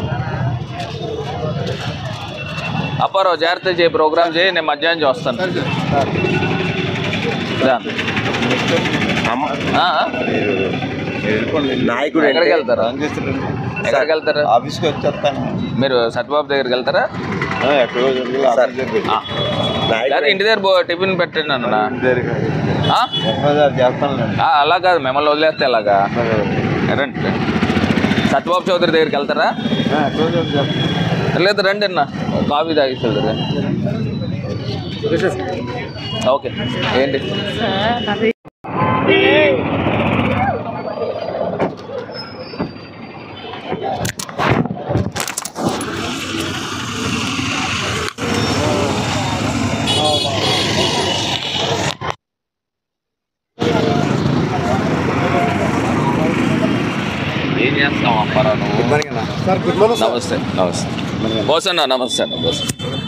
Apparao జాగ్రత్త చేయి ప్రోగ్రామ్ చేయి నేను మధ్యాహ్నం వస్తాను రా. ఆ, ఆ? నాయకుడు ఎక్కడికి వెళ్తారా ఎక్కడికి వెళ్తారా ఆఫీస్కి వచ్చేస్తాను మీరు సత్యబాబు దగ్గరికి వెళ్తారా ఎక్కడో జంగిల్ ఆఫీస్ దగ్గరికి ఆ. లేదా ఇంటి దగ్గర బో- టిఫిన్ పెట్టండి అన్న ఆ? చేస్తానులేండి ఆ, అలా కాదు మిమ్మల్ని వదిలేస్తే ఎలాగా రండి రండి. సత్యబాబు చౌదరి దగ్గరికి వెళ్తారా లేదు రండి అన్న కాఫీ తాగేసి వెళ్తారా ఓకే ఏంటి ఏం చేస్తావు అప్పారా నువ్వు సార్ గుడ్ మార్నింగ్ సార్ నమస్తే నమస్తే బోసన్న నమస్తే అన్న బోస్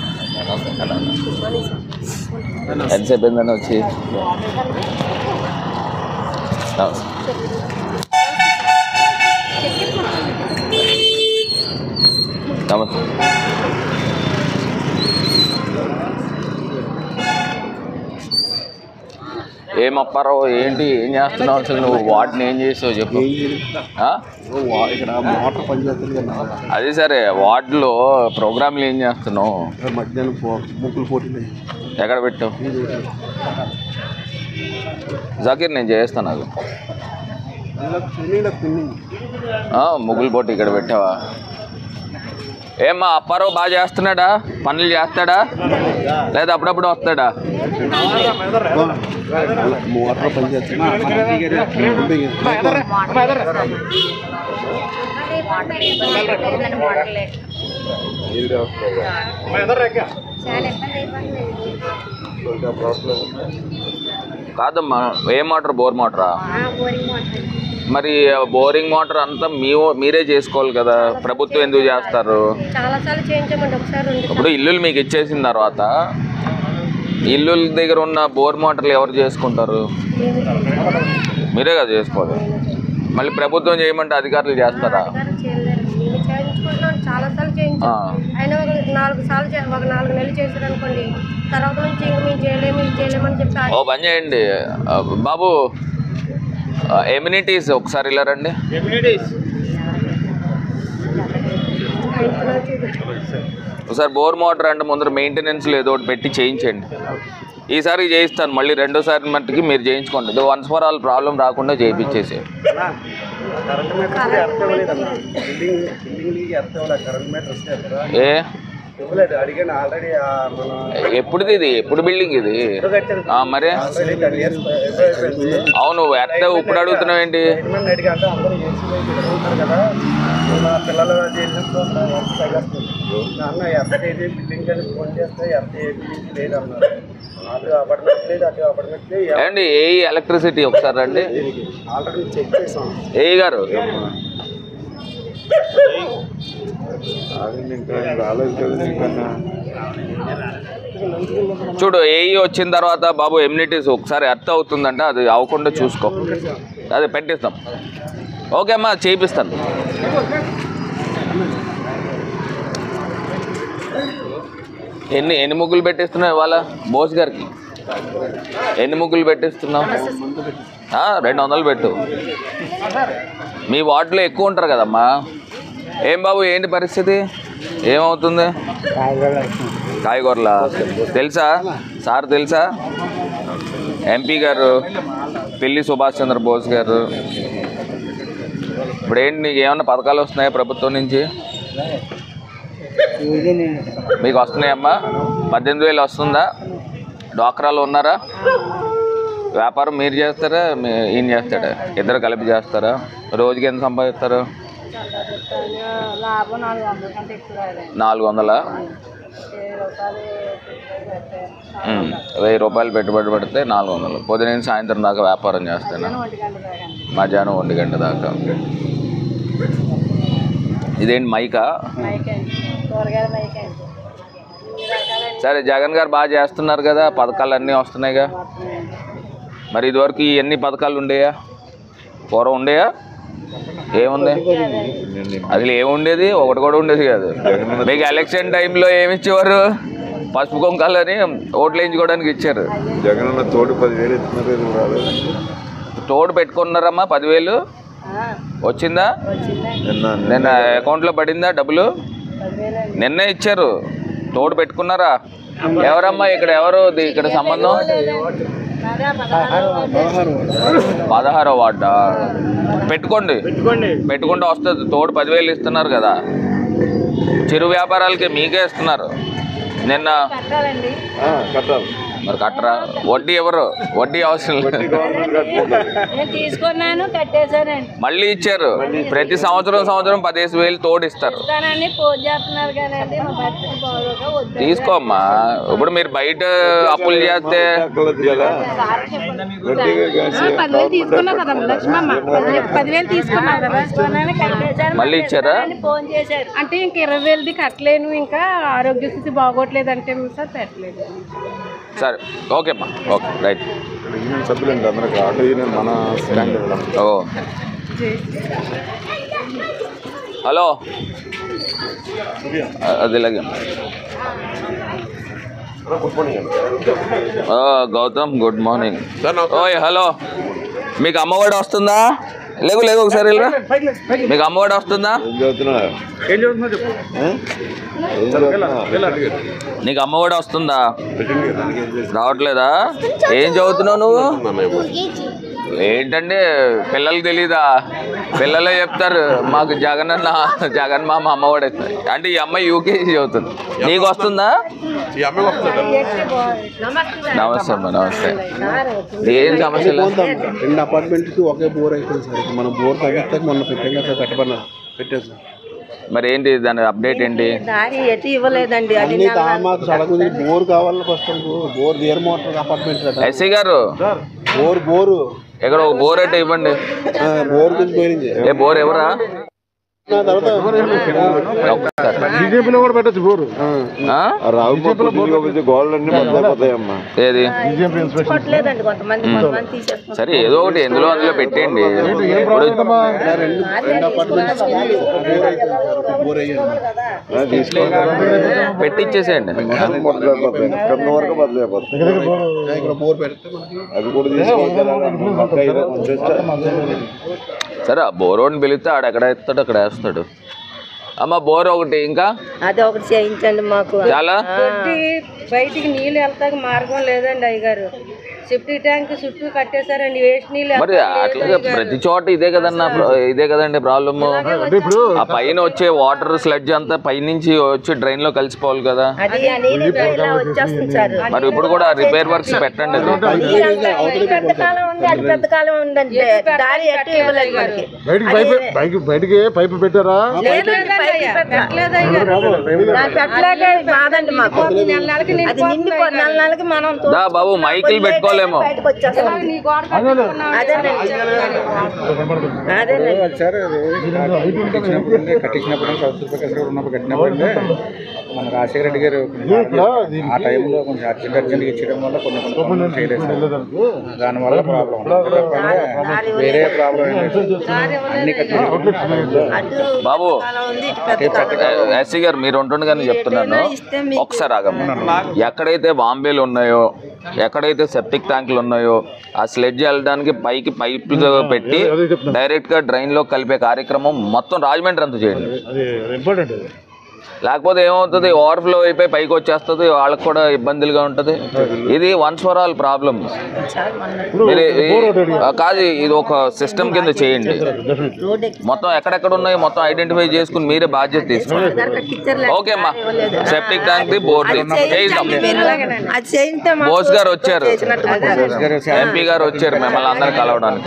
ఎంతసేపు అయిందని వచ్చి నమస్తే నమస్తే ఏం అప్పారావు ఏంటి ఏం చేస్తున్నావు అసలు నువ్వు వాటిని ఏం చేసావు చెప్పు ఆ? ఇక్కడ మోటార్ పనిచేస్తుంది కదా అదే సరే వార్డులో ప్రోగ్రాంలు ఏం చేస్తున్నావు మధ్యాహ్నం పో ముగ్గులు పోటీలు ఎక్కడ పెట్టావు జకీర్ నేను చేస్తాను అది నీళ్ళకి తిని ఆ, ముగ్గులు పోటీ ఇక్కడ పెట్టావా ఏమ్మా అప్పారావు బాగా చేస్తున్నాడా పనులు చేస్తాడా లేదా అప్పుడప్పుడు వస్తాడా మోటార్ పనిచేస్తుంది చాలా ఇబ్బంది అయిపోతుంది కాదమ్మా ఏ మోటార్ బోర్ మోటరా బోరింగ్ వాటర్ మరి బోరింగ్ మోటార్ అంతా మీ మీరే చేసుకోవాలి కదా ప్రభుత్వం ఎందుకు చేస్తారు చాలా సార్లు చేయించామండి ఒకసారి రెండు ఇప్పుడు ఇల్లులు మీకు ఇచ్చేసిన తర్వాత ఇల్లుల దగ్గర ఉన్న బోర్ మోటార్లు ఎవరు చేసుకుంటారు మీరే కదా చేసుకోవాలి మళ్ళీ ప్రభుత్వం చేయమంటే అధికారులు చేస్తారా అధికారం చేయలేరు మేము చేయించుకుంటున్నాం చాలా సార్లు చేయించాం ఆ. అయినా ఒక నాలుగు సార్లు చే- ఒక నాలుగు నెలలు చేశారు అనుకోండి తర్వాత నుంచి ఇంక మేము చేయలేము ఇది చేయలేమని చెప్పి ఓ పని చేయండి ఆ, బాబు ఎమ్యూనిటీస్ ఒకసారి ఇలా రండి ఒకసారి బోర్ మోటార్ అంటే ముందర మెయింటెనెన్స్ ఏదో ఒకటి పెట్టి చేయించండి ఈసారి చేయిస్తాను మళ్ళీ రెండోసారి మట్టుకి మీరు చేయించుకోండి ఇది వన్స్ ఫర్ ఆల్ ప్రాబ్లం రాకుండా చేయించేసి కరెంట్ మీటర్ ఎర్త్ ఇవ్వలేదన్న బిల్డింగ్ బిల్డింగ్ ఎర్త్ ఇవ్వలేదు కరెంట్ మీటర్ వస్తే ఎర్త్ ఏ ఇవ్వలేదు అడిగాను ఆల్రెడీ మన ఎప్పుడుది ఇది ఎప్పుడు బిల్డింగ్ ఇది ఆ, మరే ఆల్రెడీ టెన్ ఇయర్స్ అయిపోయింది అవును ఎర్త ఇప్పుడు అడుగుతున్నావు ఏంటి గవర్నమెంట్ అడిగి అంటే అందరూ ఏసీ వైపు ఉంటారు కదా మా పిల్లలు చేసినప్పుడు ఎర్త్ తగ్గేస్తుంది నాన్న ఎర్త్ ఏది బిల్డింగ్ అని ఫోన్ చేస్తే ఎర్త్ ఏది లేదు అన్నారు అటు అపార్ట్మెంట్ లేదు అటు అపార్ట్మెంట్ లేదు ఏమండి ఏ ఎలక్ట్రిసిటీ ఒకసారి రండి ఆల్రెడీ చెక్ చేసాం ఏ గారు ఆగండి ఇంకా ఏం రాలేదు కదా ఇంకా చూడు ఏఈ వచ్చిన తర్వాత బాబు ఎమ్యూనిటీస్ ఒకసారి అర్థం అవుతుందంట అది అవ్వకుండా చూసుకో అదే పెట్టిస్తాం ఓకే అమ్మా చేయిస్తాను ఎన్ని ఎన్ని ముగ్గులు పెట్టిస్తున్నావు ఇవాళ బోస్ గారికి ఎన్ని ముగ్గులు పెట్టిస్తున్నావు ఆ, రెండు వందలు పెట్టు మీ వార్డులో ఎక్కువ ఉంటారు కదమ్మా ఏం బాబు ఏంటి పరిస్థితి ఏమవుతుంది కాయగూరల తెలుసా సార్ తెలుసా ఎంపీ గారు పిల్లి సుభాష్ చంద్ర బోస్ గారు ఇప్పుడు ఏంటి నీకు ఏమన్నా పథకాలు వస్తున్నాయా ప్రభుత్వం నుంచి మీకు వస్తున్నాయమ్మా పద్దెనిమిది వేలు వస్తుందా డ్వాక్రాలో ఉన్నారా వ్యాపారం మీరు చేస్తారా మీ ఈయన చేస్తాడా ఇద్దరు కలిపి చేస్తారా రోజుకి ఎంత సంపాదిస్తారు లాభం నాలుగు వందల కంటే ఎక్కువ రాదండి నాలుగు వందలా వెయ్యి రూపాయలు పెట్టుబడి పెడితే ఉమ్, వెయ్యి రూపాయలు పెట్టుబడి పెడితే నాలుగు వందలు పొద్దున సాయంత్రం దాకా వ్యాపారం చేస్తాను ఒంటి గంట దాకా మధ్యాహ్నం ఒంటి గంట దాకా ఇదేంటి మైకా మైకండి కూరగాయల మైకండి ఇన్ని రకాలండి సరే జగన్ గారు బాగా చేస్తున్నారు కదా పథకాలు అన్నీ వస్తున్నాయిగా మరి ఇదివరకు ఈ ఎన్ని పథకాలు ఉండేయా పూర్వం ఉండేయా ఏముంది అసలు ఏముండేది ఒకటి కూడా ఉండేది కాదు మీకు ఎలక్షన్ టైంలో ఏమి ఇచ్చేవారు పసుపు కుంకాలని ఓట్లు వేయించుకోవడానికి ఇచ్చారు జగన్ అన్న తోడు పదివేలు ఇస్తున్నారు ఇది రాలేదు తోడు పెట్టుకున్నారమ్మా పదివేలు వచ్చిందా నిన్న నిన్న అకౌంట్లో పడిందా డబ్బులు నిన్నే ఇచ్చారు తోడు పెట్టుకున్నారా ఎవరమ్మా ఇక్కడ ఎవరు ది- ఇక్కడ సంబంధం పదహారో వార్డా పెట్టుకోండి పెట్టుకుంటే వస్తుంది తోడు పదివేలు ఇస్తున్నారు కదా చిరు వ్యాపారాలకి మీకే ఇస్తున్నారు నిన్న కట్టాలండి ఆ, కట్టాలి మరి కట్టరా వడ్డీ ఎవరు వడ్డీ అవసరం లేదు నేను తీసుకున్నాను కట్టేశానండి మళ్ళీ ఇచ్చారు ప్రతి సంవత్సరం సంవత్సరం పదిహేను వేలు తోడు ఇస్తారు ఇస్తానని ఫోన్ చేస్తున్నారు కానండి మా భర్తకి బాగోక వద్దు తీసుకోమ్మా ఇప్పుడు మీరు బయట అప్పులు చేస్తే అక్కర్లేదు కదా వడ్డీగా కాసి పదివేలు తీసుకున్నావు కదా లక్ష్మమ్మ పదివేలు- పదివేలు తీసుకున్నావు కదా తీసుకున్నాను కట్టేశాను మళ్ళీ ఇచ్చారా ఫోన్ చేశారు అంటే ఇంక ఇరవై వేలది కట్టలేను ఇంకా ఆరోగ్య స్థితి బాగోట్లేదు అంటే సార్ పెట్టలేదు సరే ఓకే అమ్మా ఓకే రైట్ యూనియన్ సభ్యులండి అందరికి ఆటో యూనియన్ మన స్టాండ్ ఇవ్వడం ఓ హలో అ- అది ఇలాగే ఓ, గౌతమ్ గుడ్ మార్నింగ్ ఓయ్ హలో మీకు అమ్మఒడి వస్తుందా లేవు లేవు ఒకసారి వెళ్ళరా మీకు అమ్మఒడి వస్తుందా ఏం చదువుతున్నా ఏం చదువుతున్నా చెప్పు ఆ? ఏం చదువుతున్నా నీకు అమ్మఒడి వస్తుందా రావట్లేదా ఏం చదువుతున్నావు నువ్వు ఏంటంటే పిల్లలకు తెలీదా పిల్లలే చెప్తారు మాకు జగన్ అన్న జగన్ మామ అమ్మఒడి ఇస్తారు. అంటే ఈ అమ్మాయి యూకేజీ చదువుతుంది నీకు వస్తుందా నమస్తే అమ్మా నమస్తే ఏం సమస్యలు రెండు అపార్ట్మెంట్కి ఒకే బోర్ అయిపోయింది సార్ ఇప్పుడు మనం బోర్ తగ్గిస్తే మొన్న పెట్టాం కదా కట్టబడిన పెట్టారు సార్ మరి ఏంటి దాని అప్డేట్ ఏంటి దారి ఎటు ఇవ్వలేదండి అది అన్ని మాకు సడకు బోర్ కావాలి first bore there motor apartment కదా ఎస్సీ గారు బోర్ బోరు ఇక్కడ ఒక బోర్ అయితే ఇవ్వండి ఆ, బోర్ గురించి పోయింది ఏ బోర్ ఎవరా ఆ తర్వాత ఒక్కసారి. బీజేపీలో కూడా పెట్టచ్చు బోరు ఆ? ఆ రావు గోళ్ళు అన్ని బద్దలైపోతాయమ్మా ఏది కొట్టలేదండి కొంతమంది కొంతమంది తీసేస్తున్నారు సరే ఏదో ఒకటి ఎందులో అందులో పెట్టేయండి ఇప్పుడు రెండు అపార్ట్మెంట్స్ బోర్ అయిపోయింది బోర్ అయ్యాను పెట్టించేసేయండి బద్దలైపోతాయి కింద వరకు బద్దలైపోతాయి ఇక్కడ బోర్ పెడితే మనకి అది కూడా తీసుకొచ్చారు సరే ఆ బోరోని పిలిస్తే ఆడ ఎక్కడ ఎత్తాడు అక్కడ వేస్తాడు అమ్మ బోర్ ఒకటి ఇంకా అది ఒకటి చేయించండి మాకు చాలా బయటికి నీళ్ళు వెళ్తాక మార్గం లేదండి అయ్యగారు సెప్టిక్ ట్యాంక్ చుట్టూ కట్టేశారండి వేస్ట్ నీళ్ళు మరి అట్లాగే ప్రతి చోట ఇదే కదన్నా ప్ర- ఇదే కదండి ప్రాబ్లమ్ ఆ పైన వచ్చే వాటర్ స్లడ్జ్ అంతా పైనుంచి వచ్చి డ్రైన్ లో కలిసిపోవాలి కదా అది ఆ నీళ్ళు ఇలా వచ్చేస్తుంది సార్ మరి ఇప్పుడు కూడా రిపేర్ వర్క్స్ పెట్టండి అది. పెద్ద కాలం ఉంది అది పెద్ద కాలం ఉందండి దారి ఎటు ఇవ్వలేదు మనకి బయటికి పైపు బయటికి బయటికి పైపు పెట్టారా లేదండి, పైపు పెట్టలేదు దాన్ని పెట్టలేక బాధండి మాకు అది నిండిపో నెల నెలకి మనం దా బాబు మైకిల్ పెట్టుకోవాలి రావాలేమో బయటకు వచ్చేస్తాం అదేనండి సార్ కట్టించినప్పుడు కట్టించినప్పుడు సౌత్ ప్రకాశ్ గారు ఉన్నప్పుడు కట్టినప్పుడు మన రాజశేఖర రెడ్డి గారు ఆ టైంలో కొంచెం అర్జెంట్ అర్జెంట్గా ఇచ్చడం వల్ల కొన్ని కొన్ని పనులు చేయలేదు సార్ దానివల్ల ప్రాబ్లం వేరే ప్రాబ్లం ఏం లేదు అన్ని కట్టించుకుంటున్నాం బాబు ఎస్సీ గారు మీరు ఉంటుండగానే చెప్తున్నాను ఒకసారి ఆగమ్మ ఎక్కడైతే బాంబేలు ఉన్నాయో ఎక్కడైతే సెప్టిక్ ట్యాంకులు ఉన్నాయో ఆ స్లెడ్జ్ వెళ్ళడానికి పైకి పైపులు పెట్టి డైరెక్ట్ గా డ్రైన్ లో కలిపే కార్యక్రమం మొత్తం రాజమండ్రి అంతా చేయండి అది ఇంపార్టెంట్ అది లేకపోతే ఏమవుతుంది ఓవర్ఫ్లో అయిపోయి పైకి వచ్చేస్తుంది వాళ్ళకి కూడా ఇబ్బందులుగా ఉంటుంది ఇది వన్స్ ఫర్ ఆల్ ప్రాబ్లమ్ మీరు ఈ- ఆ, కాదు ఇది ఒక సిస్టమ్ కింద చేయండి మొత్తం ఎక్కడెక్కడ ఉన్నాయో మొత్తం ఐడెంటిఫై చేసుకుని మీరే బాధ్యత తీసుకోండి ఓకే అమ్మా సెప్టిక్ ట్యాంక్ ది బోర్డు చేయిద్దాం అది చేయితే బోస్ గారు వచ్చారు ఎంపీ గారు వచ్చారు మిమ్మల్ని అందరు కలవడానికి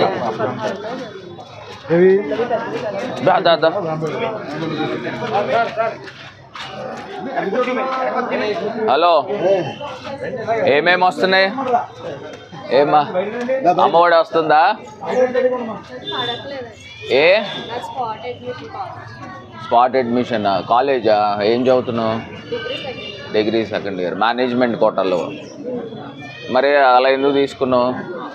దా దా దా హలో ఏమేమి వస్తున్నాయి ఏమా అమ్మఒడి వస్తుందా ఏ స్పాట్ అడ్మిషన్ కాలేజా ఏం చదువుతున్నావు డిగ్రీ సెకండ్ ఇయర్ మేనేజ్మెంట్ కోటాలో మరి అలా ఎందుకు తీసుకున్నావు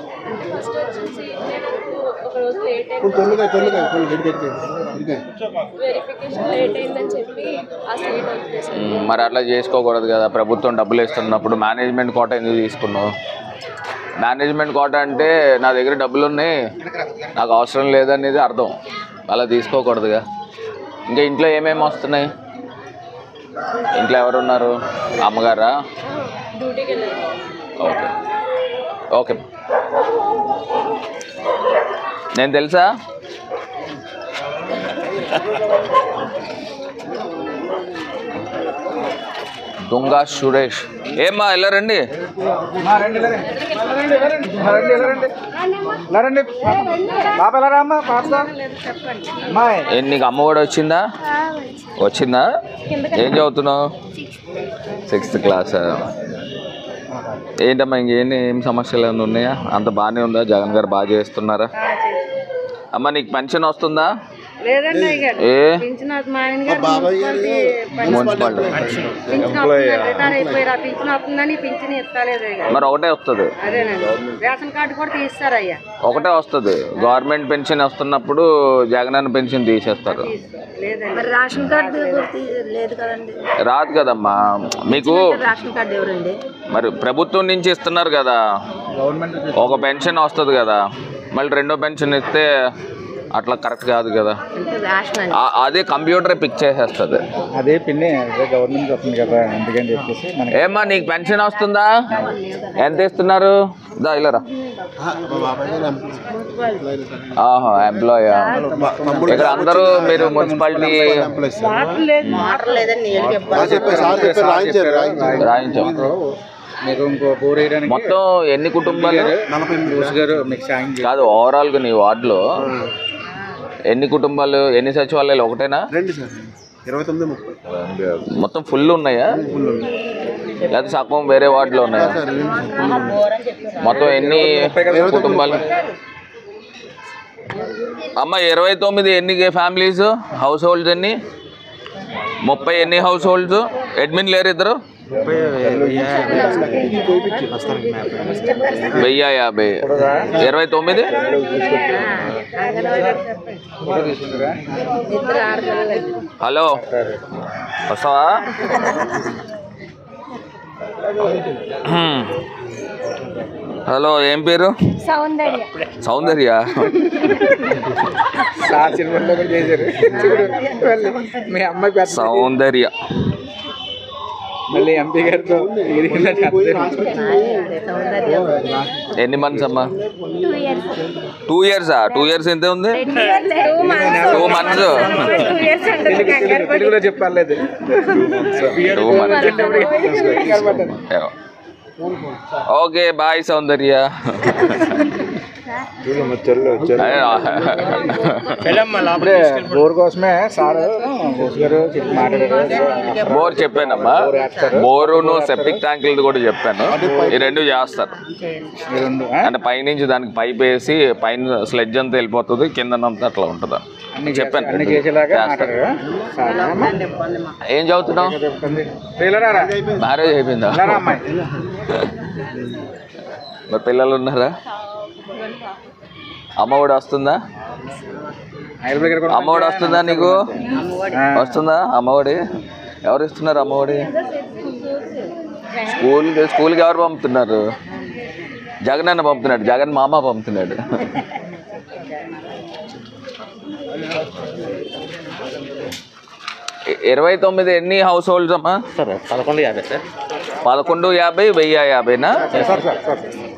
ఒక రోజు లేట్ తొమ్మిది తొమ్మిది తొమ్మిది గడికి వెరిఫికేషన్ లేట్ అయిందని చెప్పి ఆ సీట్ వచ్చేసాను మ్మ్, మరి అట్లా చేసుకోకూడదు కదా ప్రభుత్వం డబ్బులు ఇస్తున్నప్పుడు మేనేజ్మెంట్ కోట ఎందుకు తీసుకున్నావు మేనేజ్మెంట్ కోట అంటే నా దగ్గర డబ్బులు ఉన్నాయి నాకు అవసరం లేదనేది అర్థం అలా తీసుకోకూడదుగా ఇంకా ఇంట్లో ఏమేమి వస్తున్నాయి ఇంట్లో ఎవరున్నారు అమ్మగారా డ్యూటీకి వెళ్ళాను ఓకే ఓకే నేను తెలుసా దొంగ సురేష్ ఏమ్మా ఇలా రండి రండి పాప ఎలా రామ్మా పాప అమ్మాయి ఏం నీకు అమ్మ కూడా వచ్చిందా వచ్చిందా ఏం చదువుతున్నావు సిక్స్త్ క్లాస్ ఏంటమ్మా ఇంకేం ఏం సమస్యలు ఏమైనా ఉన్నాయా అంత బాగానే ఉందా జగన్ గారు బాగా చేస్తున్నారా అమ్మ నీకు పెన్షన్ వస్తుందా లేదండి అయ్యారు ఏ పింఛన్ అది మా ఆయన గారు మున్సిపాలిటీ పని- మున్సిపాలిటీ పింఛన్ వస్తుందని రిటైర్ అయిపోయారు ఆ పింఛన్ వస్తుందని పింఛన్ ఇస్తలేదు అయ్యా మరి ఒకటే వస్తుంది అదేనండి రేషన్ కార్డు కూడా తీస్తారు అయ్యా ఒకటే వస్తుంది గవర్నమెంట్ పెన్షన్ వస్తున్నప్పుడు జగనన్న పెన్షన్ తీసేస్తారు లేదండి మరి రేషన్ కార్డు లేదు కదండి రాదు కదమ్మా మీకు రేషన్ కార్డు ఎవరండి మరి ప్రభుత్వం నుంచి ఇస్తున్నారు కదా ఒక పెన్షన్ వస్తుంది కదా మళ్ళీ రెండో పెన్షన్ ఇస్తే అట్లా కరెక్ట్ కాదు కదా అంటే రేషన్ అండి ఆ- అదే కంప్యూటర్ పిక్ చేసేస్తుంది అదే పిన్ని అదే గవర్నమెంట్ వస్తుంది కదా అందుకని చెప్పేసి మనకి ఏమ్మా నీకు పెన్షన్ వస్తుందా ఎంత ఇస్తున్నారు దా ఇలా రా ఆహా ఎంప్లాయ్ ఇక్కడ అందరూ మీరు మున్సిపాలిటీ వాటర్ లేదు వాటర్ లేదండి నీళ్ళకి ఇబ్బంది చెప్పారు సార్ చెప్పారు రాయించారు రాయించారు రాయించాం మీకు ఇంకో బోర్ వేయడానికి మొత్తం ఎన్ని కుటుంబాలు నలభై ఎనిమిది బోస్ గారు మీకు సాయం చేయాలి కాదు ఓవరాల్ గా నీ వార్డులో ఎన్ని కుటుంబాలు ఎన్ని సచివాలయాలు ఒకటేనా రండి సార్ ఇరవై తొమ్మిది ముప్పై మొత్తం ఫుల్ ఉన్నాయా లేదా సగం వేరే వార్డులో ఉన్నాయా మొత్తం ఎన్ని కుటుంబాలు అమ్మ ఇరవై తొమ్మిది ఎన్ని ఫ్యామిలీస్ హౌస్ హోల్డ్స్ ఎన్ని ముప్పై ఎన్ని హౌస్ హోల్డ్స్ అడ్మిన్ లేరు ఇద్దరు వెయ్యి యాభై ఇరవై తొమ్మిది ఇద్దరు ఆడపిల్లలు హలో వస్తావా హలో ఏం పేరు సౌందర్య సౌందర్య సార్ సినిమాలో కూడా చేశారు చూడు మళ్ళీ మీ అమ్మాయి పెద్ద సౌందర్య మళ్ళీ ఎంపీ గారితో ఎదిగినట్టు ఎన్ని మంత్స్ అమ్మా టూ ఇయర్సా టూ ఇయర్స్ ఎంత ఉంది టూ మంత్స్ తెలుగులో చెప్పాలేదు two months okay bye Soundarya చూడమ్మ చెల్లు ఇప్పుడే బోర్ కోసమే సార్ బోస్ గారు చెప్పి మాట్లాడారు బోర్ చెప్పానమ్మా బోరును సెప్టిక్ ట్యాంకులు కూడా చెప్పాను ఈ రెండు చేస్తారు ఈ రెండు ఆ? అంటే పైనుంచి దానికి పైప్ వేసి పైన స్లెడ్జ్ అంతా వెళ్ళిపోతుంది కిందనంతా అట్లా ఉంటుంది అన్ని చెప్పాను అన్ని చేసేలాగా చేస్తారు. మాట్లాడారు సార్ ఏం చదువుతున్నావు పిల్లరారా మ్యారేజ్ అయిపోయిందా పిల్లరా అమ్మాయి మరి పిల్లలు ఉన్నారా అమ్మఒడి వస్తుందా హైదరాబాద్ దగ్గర కూడా అమ్మఒడి వస్తుందా నీకు వస్తుందా అమ్మఒడి ఎవరు ఇస్తున్నారు అమ్మఒడి స్కూల్కి స్కూల్కి ఎవరు పంపుతున్నారు జగన్ అన్న పంపుతున్నాడు జగన్ మామ పంపుతున్నాడు ఇ- ఇరవై తొమ్మిది ఎన్ని హౌస్ హోల్డ్స్ అమ్మా సార్ పదకొండు యాభై సార్ పదకొండు యాభై వెయ్యి యాభైనా సార్ సార్ సార్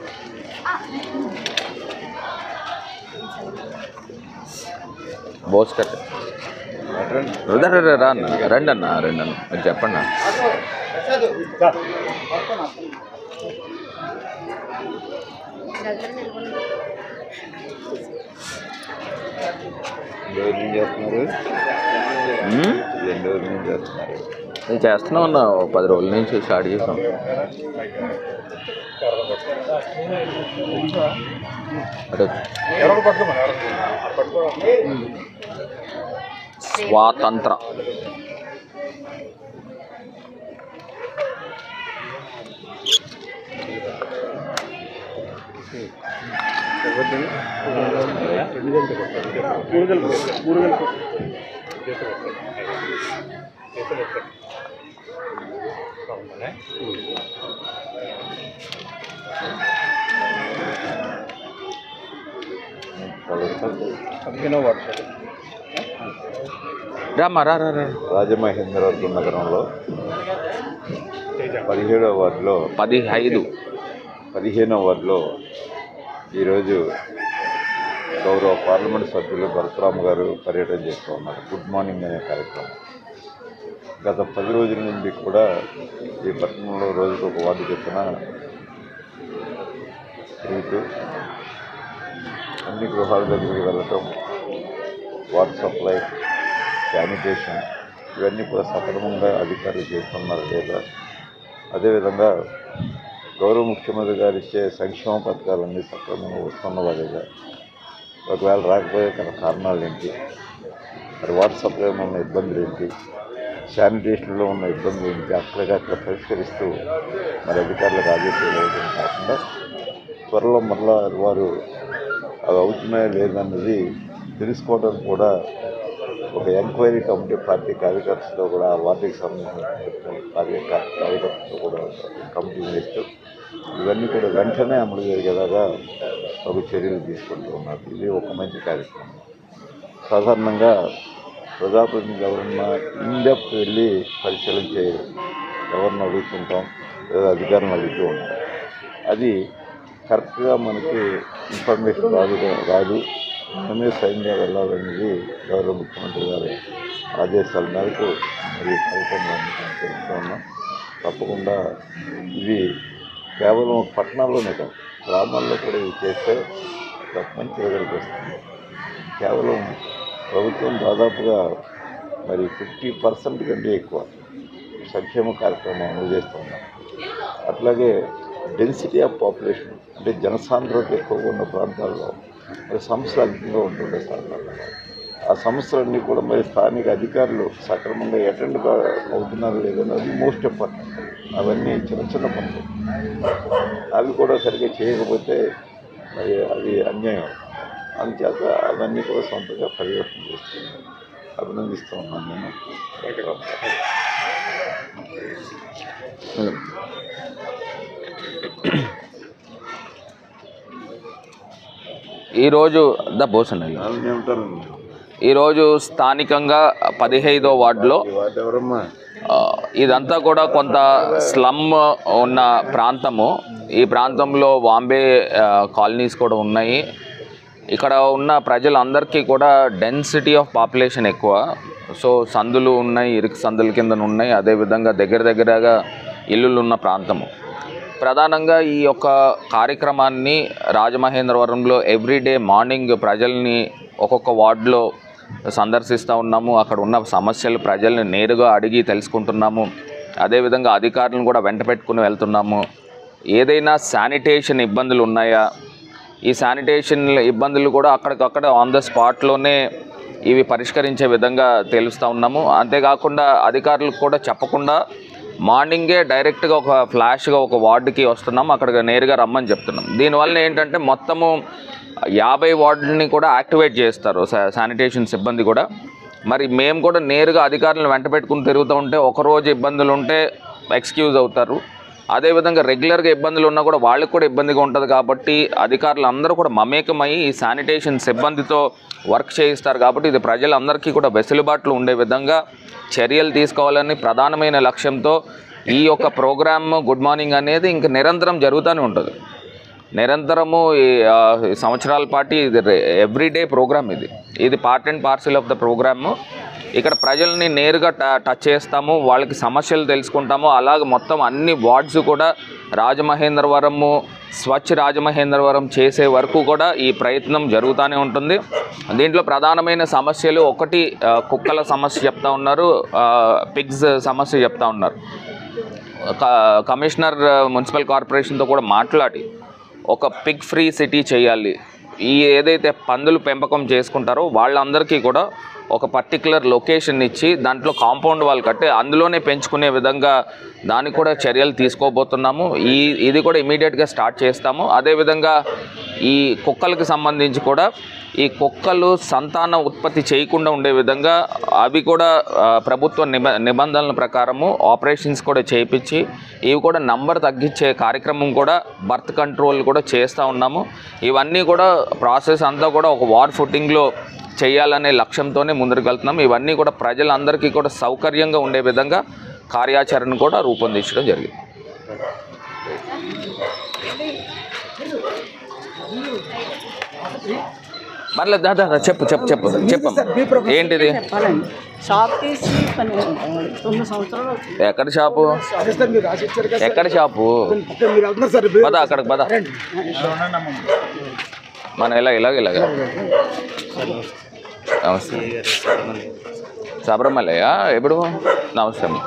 బోస్కట్ రా రా, రా, రా అన్న రండి అన్న రండి అన్న మీరు చెప్పండి అన్న. ఎవరు ఏం చేస్తున్నారు ఉమ్? రెండు రోజులు ఏం చేస్తున్నారు నేను చేస్తూనే ఉన్నా ఓ పది రోజుల నుంచి స్టార్ట్ చేసాం అదే ఎవరో పట్టుకోమని ఎవరో పట్టుకో స్వాతంత్ర పదిహేనో వార్డు రామ్మా రా రా రా రాజమహేంద్రవరం నగరంలో పదిహేడవ వార్డులో పదిహైదు పదిహేనవ వార్డులో ఈరోజు గౌరవ పార్లమెంట్ సభ్యులు భరతరామ్ గారు పర్యటన చేస్తూ ఉన్నారు గుడ్ మార్నింగ్ అనే కార్యక్రమం గత పది రోజుల నుండి కూడా ఈ పట్టణంలో రోజుకు ఒక వార్డు చొప్పున తిరుగుతూ అన్ని గృహాల దగ్గరికి వెళ్ళటం వాటర్ సప్లై శానిటేషన్ ఇవన్నీ కూడా సక్రమంగా అధికారులు చేస్తున్నారు లేదా అదేవిధంగా గౌరవ ముఖ్యమంత్రి గారు ఇచ్చే సంక్షేమ పథకాలన్నీ సక్రమంగా వస్తున్నవా లేదా ఒకవేళ రాకపోయే గల కారణాలు ఏంటి మరి వాటర్ సప్లైలో ఉన్న ఇబ్బందులు ఏంటి శానిటేషన్లో ఉన్న ఇబ్బందులు ఏంటి అక్కడికక్కడ పరిష్కరిస్తూ మరి అధికారులకు ఆదేశాలు ఇవ్వడం కాకుండా త్వరలో మరలా వారు అవి అవుతున్నాయా లేదన్నది తెలుసుకోవడానికి కూడా ఒక ఎంక్వైరీ కమిటీ పార్టీ కార్యకర్తలతో కూడా ఆ వార్డుకి సంబంధించిన పార్టీ కా- కార్యకర్తలతో కూడా కమిటీ వేస్తూ ఇవన్నీ కూడా వెంటనే అమలు జరిగేలాగా ఒక చర్యలు తీసుకుంటూ ఉన్నారు ఇది ఒక మంచి కార్యక్రమం సాధారణంగా ప్రజాప్రతినిధులు ఎవరన్నా ఇన్డెప్త్ వెళ్ళి పరిశీలన చేయరు ఎవరిని అడుగుతుంటాం లేదా అధికారులను అడుగుతూ ఉంటాం అది కరెక్ట్గా మనకి ఇన్ఫర్మేషన్ రాదు రాదు మనమే స్వయంగా వెళ్ళాలనేది గౌరవ ముఖ్యమంత్రి గారి ఆదేశాల మేరకు మరి ఈ కార్యక్రమాన్ని మనం చేస్తూ ఉన్నాం తప్పకుండా ఇవి కేవలం పట్టణాల్లోనే కాదు గ్రామాల్లో కూడా ఇవి చేస్తే ఒక మంచి రిజల్ట్ వస్తుంది కేవలం ప్రభుత్వం దాదాపుగా మరి ఫిఫ్టీ పర్సెంట్ కంటే ఎక్కువ సంక్షేమ కార్యక్రమం అమలు చేస్తూ ఉన్నాం అట్లాగే డెన్సిటీ ఆఫ్ పాపులేషన్ అంటే జనసాంద్రత ఎక్కువగా ఉన్న ప్రాంతాల్లో మరి సమస్యలు అధికంగా ఉంటుండే సాధారణంగా ఆ సమస్యలన్నీ కూడా మరి స్థానిక అధికారులు సక్రమంగా అటెండ్ అవుతున్నారు లేదన్నది మోస్ట్ ఇంపార్టెంట్ అవన్నీ చిన్న చిన్న పనులు అవి కూడా సరిగ్గా చేయకపోతే మరి అది అన్యాయం అందుచేత అవన్నీ కూడా సొంతంగా పర్యవేక్షణ చేస్తున్నాను అభినందిస్తూ ఉన్నాను నేను ఈరోజు ద బోసన్ ఏమంటారు ఈరోజు స్థానికంగా పదిహైదో వార్డులో వాటి ఎవరమ్మా ఆ, ఇదంతా కూడా కొంత స్లమ్ ఉన్న ప్రాంతము ఈ ప్రాంతంలో వాంబే ఆ, కాలనీస్ కూడా ఉన్నాయి ఇక్కడ ఉన్న ప్రజలందరికీ కూడా డెన్సిటీ ఆఫ్ పాపులేషన్ ఎక్కువ సో సందులు ఉన్నాయి ఇరుకు సందుల కింద ఉన్నాయి అదేవిధంగా దగ్గర దగ్గరగా ఇల్లులు ఉన్న ప్రాంతము ప్రధానంగా ఈ యొక్క కార్యక్రమాన్ని రాజమహేంద్రవరంలో ఎవ్రీడే మార్నింగ్ ప్రజల్ని ఒక్కొక్క వార్డులో సందర్శిస్తూ ఉన్నాము అక్కడ ఉన్న సమస్యలు ప్రజల్ని నేరుగా అడిగి తెలుసుకుంటున్నాము అదేవిధంగా అధికారులను కూడా వెంట పెట్టుకుని వెళ్తున్నాము ఏదైనా శానిటేషన్ ఇబ్బందులు ఉన్నాయా ఈ శానిటేషన్ ఇబ్బందులు కూడా అక్కడికక్కడ ఆన్ ద స్పాట్లోనే ఇవి పరిష్కరించే విధంగా తెలుస్తూ ఉన్నాము అంతేకాకుండా అధికారులకు కూడా చెప్పకుండా మార్నింగే డైరెక్ట్గా ఒక ఫ్లాష్గా ఒక వార్డుకి వస్తున్నాం అక్కడికి నేరుగా రమ్మని చెప్తున్నాం దీనివల్ల ఏంటంటే మొత్తము యాభై వార్డులని కూడా యాక్టివేట్ చేస్తారు శా- శానిటేషన్ సిబ్బంది కూడా మరి మేము కూడా నేరుగా అధికారులను వెంట పెట్టుకుని తిరుగుతూ ఉంటే ఒకరోజు ఇబ్బందులు ఉంటే ఎక్స్క్యూజ్ అవుతారు అదేవిధంగా రెగ్యులర్గా ఇబ్బందులు ఉన్నా కూడా వాళ్ళకి కూడా ఇబ్బందిగా ఉంటుంది కాబట్టి అధికారులు అందరూ కూడా మమేకమై ఈ శానిటేషన్ సిబ్బందితో వర్క్ చేయిస్తారు కాబట్టి ఇది ప్రజలందరికీ కూడా వెసులుబాట్లు ఉండే విధంగా చర్యలు తీసుకోవాలని ప్రధానమైన లక్ష్యంతో ఈ యొక్క ప్రోగ్రామ్ గుడ్ మార్నింగ్ అనేది ఇంక నిరంతరం జరుగుతూనే ఉంటుంది నిరంతరము ఈ ఆ, ఈ సంవత్సరాల పాటు ఇది ఎవ్రీడే ప్రోగ్రామ్ ఇది ఇది part and parcel of the program ఇక్కడ ప్రజల్ని నేరుగా ట- టచ్ చేస్తాము వాళ్ళకి సమస్యలు తెలుసుకుంటాము అలాగే మొత్తం అన్ని వార్డ్స్ కూడా రాజమహేంద్రవరము స్వచ్ఛ రాజమహేంద్రవరం చేసే వరకు కూడా ఈ ప్రయత్నం జరుగుతూనే ఉంటుంది దీంట్లో ప్రధానమైన సమస్యలు ఒకటి ఆ, కుక్కల సమస్య చెప్తా ఉన్నారు పిగ్స్ సమస్య చెప్తా ఉన్నారు క- కమిషనర్ ఆ, మున్సిపల్ కార్పొరేషన్తో కూడా మాట్లాడి ఒక పిగ్ ఫ్రీ సిటీ చేయాలి ఈ ఏదైతే పందులు పెంపకం చేసుకుంటారో వాళ్ళందరికీ కూడా ఒక పర్టికులర్ లొకేషన్ ఇచ్చి దాంట్లో కాంపౌండ్ వాళ్ళు కట్టి అందులోనే పెంచుకునే విధంగా దానికి కూడా చర్యలు తీసుకోబోతున్నాము ఈ ఇది కూడా ఇమీడియట్గా స్టార్ట్ చేస్తాము అదేవిధంగా ఈ కుక్కలకు సంబంధించి కూడా ఈ కుక్కలు సంతాన ఉత్పత్తి చేయకుండా ఉండే విధంగా అవి కూడా ఆ, ప్రభుత్వ నిబ నిబంధనల ప్రకారము ఆపరేషన్స్ కూడా చేయించి ఇవి కూడా నంబర్ తగ్గించే కార్యక్రమం కూడా బర్త్ కంట్రోల్ కూడా చేస్తూ ఉన్నాము ఇవన్నీ కూడా ప్రాసెస్ అంతా కూడా ఒక వార్ ఫుటింగ్లో చేయాలనే లక్ష్యంతోనే ముందుకు వెళ్తున్నాం ఇవన్నీ కూడా ప్రజలందరికీ కూడా సౌకర్యంగా ఉండే విధంగా కార్యాచరణ కూడా రూపొందించడం జరిగింది మరలా దాదా చెప్పు చెప్పు చెప్పు చెప్పు ఏంటిది చెప్పాలండి షాప్ తీసి పని తొమ్మిది సంవత్సరాలు అవుతుంది. ఎక్కడ షాపు ఎక్కడ షాపు మీరు వెళ్తున్నారు సార్ పద అక్కడికి పద మన ఇలా ఇలాగ ఇలాగ నమస్తే శబరిమలయ ఎప్పుడు నమస్తే అమ్మ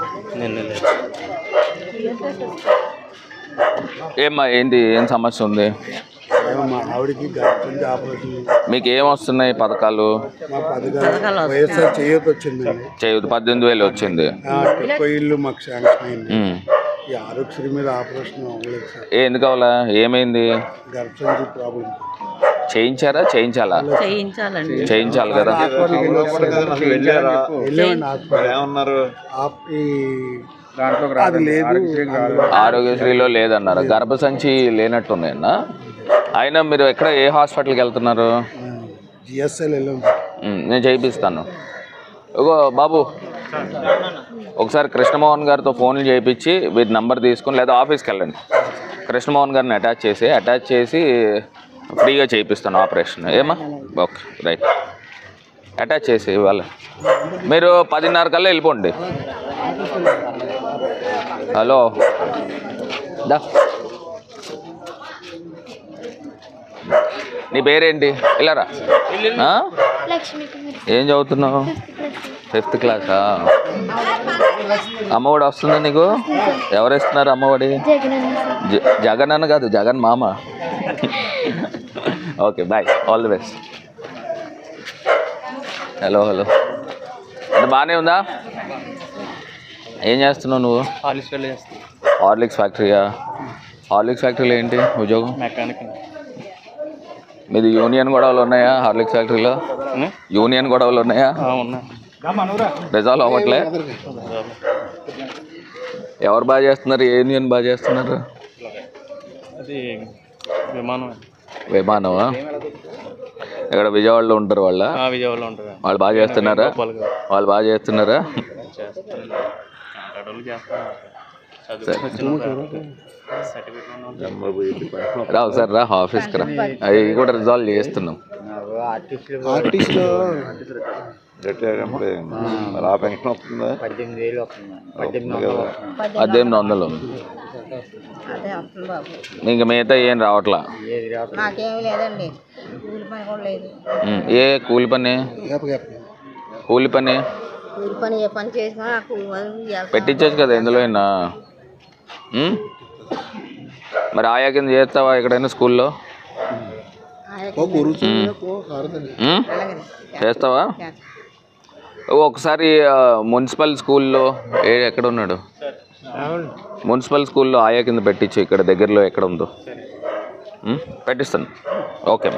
ఏమ్మా ఏంటి ఏం సమస్య ఉంది మా ఆవిడకి గర్భంగా ఆపరేషన్ మీకు ఏం వస్తున్నాయి పథకాలు మా పథకాలు వైఎస్ఆర్ చేయత వచ్చిందండి చేయదు పద్దెనిమిది వేలు వచ్చింది ఆ, డెబ్బై ఇల్లు మాకు శాంక్షన్ అయింది ఉమ్. ఈ ఆరోగ్యశ్రీ మీద ఆపరేషన్ అవ్వలేదు సార్ ఏ ఎందుకు అవ్వాలా ఏమైంది గర్భసంచి ప్రాబ్లం చేయించారా చేయించాలా చేయించాలండి చేయించాలి కదా వెళ్ళారా వెళ్ళామండి హాస్పిటల్ ఏమన్నారు ఆప్- ఈ దాంట్లోకి అది రాదండి. లేదు ఆరోగ్యశ్రీకి రాదు. ఆరోగ్యశ్రీలో లేదన్నారు గర్భసంచి లేనట్టున్నాయన్నా అయినా మీరు ఎక్కడ ఏ హాస్పిటల్కి వెళ్తున్నారు జిఎస్ఎల్ వెళ్ళాం ఉమ్, నేను చేయిస్తాను ఇగో బాబు ఒకసారి కృష్ణమోహన్ గారితో ఫోన్లు చేయించి వీరి నంబర్ తీసుకుని లేదా ఆఫీస్కి వెళ్ళండి కృష్ణమోహన్ గారిని అటాచ్ చేసి అటాచ్ చేసి ఫ్రీగా చేయిస్తాను ఆపరేషన్ ఏమా ఓకే రైట్ అటాచ్ చేసి ఇవాళ మీరు పదిన్నర కల్లా వెళ్ళిపోండి హలో దా నీ పేరేంటి ఇలారా ఆ? ఏం చదువుతున్నావు ఫిఫ్త్ క్లాసా అమ్మఒడి వస్తుందా నీకు ఎవరు ఇస్తున్నారు అమ్మఒడి జ- జగన్ అన్న కాదు జగన్ మామ okay bye all the best hello hello అంటే బాగానే ఉందా ఏం చేస్తున్నావు నువ్వు హాలిస్ వెళ్ళి చేస్తాను హార్లిక్స్ ఫ్యాక్టరీయా హార్లిక్స్ ఫ్యాక్టరీలో ఏంటి ఉద్యోగం మెకానిక్ మీది యూనియన్ గొడవలు ఉన్నాయా హార్లిక్స్ ఫ్యాక్టరీలో యూనియన్ గొడవలు ఉన్నాయా ఉన్నా రిజాల్వ్ అవ్వట్లే ఎవరు బాగా చేస్తున్నారు ఏ యూనియన్ బాగా చేస్తున్నారు అది విమానం విమానమా ఇక్కడ విజయవాడలో ఉంటారు వాళ్ళ ఆ, విజయవాడలో ఉంటుంది వాళ్ళు బాగా చేస్తున్నారా గోపాల్ గారు. వాళ్ళు బాగా చేస్తున్నారా చేస్తాను మాట్లాడోళ్ళు చేస్తాను నెంబర్ పోయి పెట్టుకోండి. రావు సార్ రా ఆఫీస్కి రా అవి కూడా రిజాల్వ్ చేస్తున్నాం ఆర్టిస్టులు రిటైర్ ఎంప్లాయీ మరి ఆ పెన్షన్ వస్తుందా పద్దెనిమిది వేలు వస్తుంది వస్తుంది కదా పద్దెనిమిది వందలు అదే వస్తుంది బాబు ఇంకా మిగతా ఏం రావట్లా నాకేమీ లేదండి కూలి పని కూడా లేదు ఉమ్, ఏ కూలి పని కూలి పని కూలి పని ఏ పని చేసినా నాకు వెళ్తాం. పెట్టించచ్చు కదా ఎందులో అయినా ఉమ్? మరి ఆయా కింద చేస్తావా ఎక్కడైనా స్కూల్లో ఉమ్? చేస్తావా ఓ, ఒకసారి ఆ, మున్సిపల్ స్కూల్లో ఏ ఎక్కడ ఉన్నాడు మున్సిపల్ స్కూల్లో ఆయా కింద పెట్టించు ఇక్కడ దగ్గరలో ఎక్కడ ఉందో ఉమ్? పెట్టిస్తాను ఓకే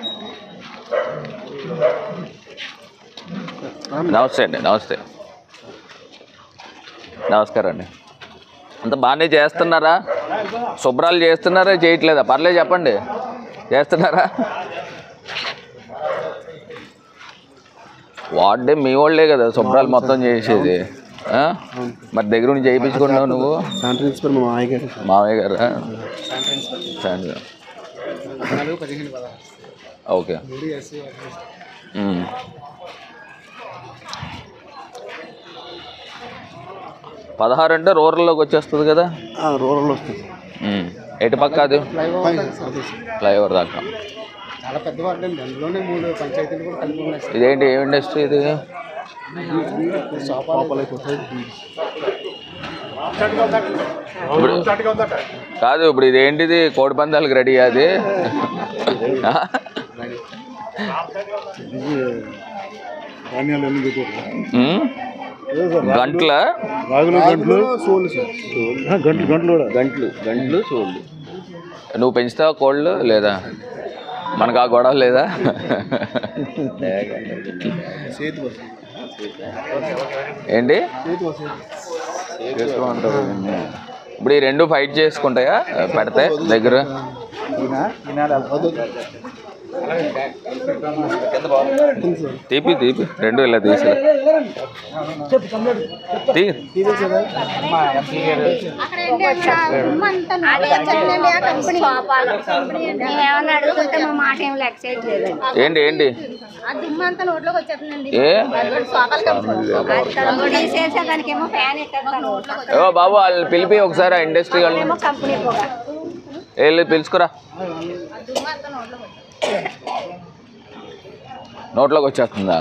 నమస్తే అండి నమస్తే నమస్కారం అండి అంత బాగానే చేస్తున్నారా శుభ్రాలు చేస్తున్నారా చేయట్లేదా పర్లేదు చెప్పండి చేస్తున్నారా వాడే మీ వాళ్ళే కదా శుభ్రాలు మొత్తం చేసేది ఆ? మరి దగ్గర నుంచి చేయించుకున్నావు నువ్వు ప్రిన్సిపల్ మా మామయ్య గారు మామయ్య గారా సరే. Okay um. పదహారు అంటే రూరల్లోకి వచ్చేస్తుంది కదా రూరల్ వస్తుంది ఉమ్. ఎటు పక్క అది ఫ్లైఓవర్ దాకా చాలా పెద్ద వార్డు అండి అందులోనే మూడు పంచాయతీలు కూడా కలిపి ఉన్నాయి ఇదేంటి ఏ ఇండస్ట్రీ ఇది లోపల అయిపోతుంది ఇప్పుడు కాదు ఇప్పుడు ఇది ఏంటిది కోడి పందాలకు రెడీ అది ఆ? ధాన్యాలు ఎన్ని దిగుతారు ఉమ్? గంట్ల రాగులు గంటలు సోళ్ళు సార్ గంటలు గంటలు కూడా గంట్లు గంట్లు చూడు నువ్వు పెంచుతావా కోళ్ళు లేదా మనకు ఆ గొడవ లేదా చేతి బస్సు ఏంటి చేతి బస్సు చేస్తూ ఉంటారు ఇవన్నీ. ఇప్పుడు ఈ రెండు ఫైట్ చేసుకుంటాయా పెడితే దగ్గర తీపి తీపి రెండు ఇలా తీసి తీ మేమేమన్నా అడుగుతుంటే మా మాట ఏం లెక్క చేయట్లేదండి ఏంటి ఏంటి ఆ దుమ్మంతా నోట్లోకి వచ్చేస్తుందండి ఏ తీసేసే దానికేమో ఫ్యాన్ ఎట్టేస్తాను ఓ బాబు వాళ్ళని పిలిపి ఒకసారి ఆ ఇండస్ట్రీ వాళ్ళని ఏమో కంపెనీ పొగ వెళ్ళి పిలుచుకురా ఆ దుమ్మంతా నోట్లోకి వచ్చేస్తుంది. నోట్లోకి వచ్చేస్తుందా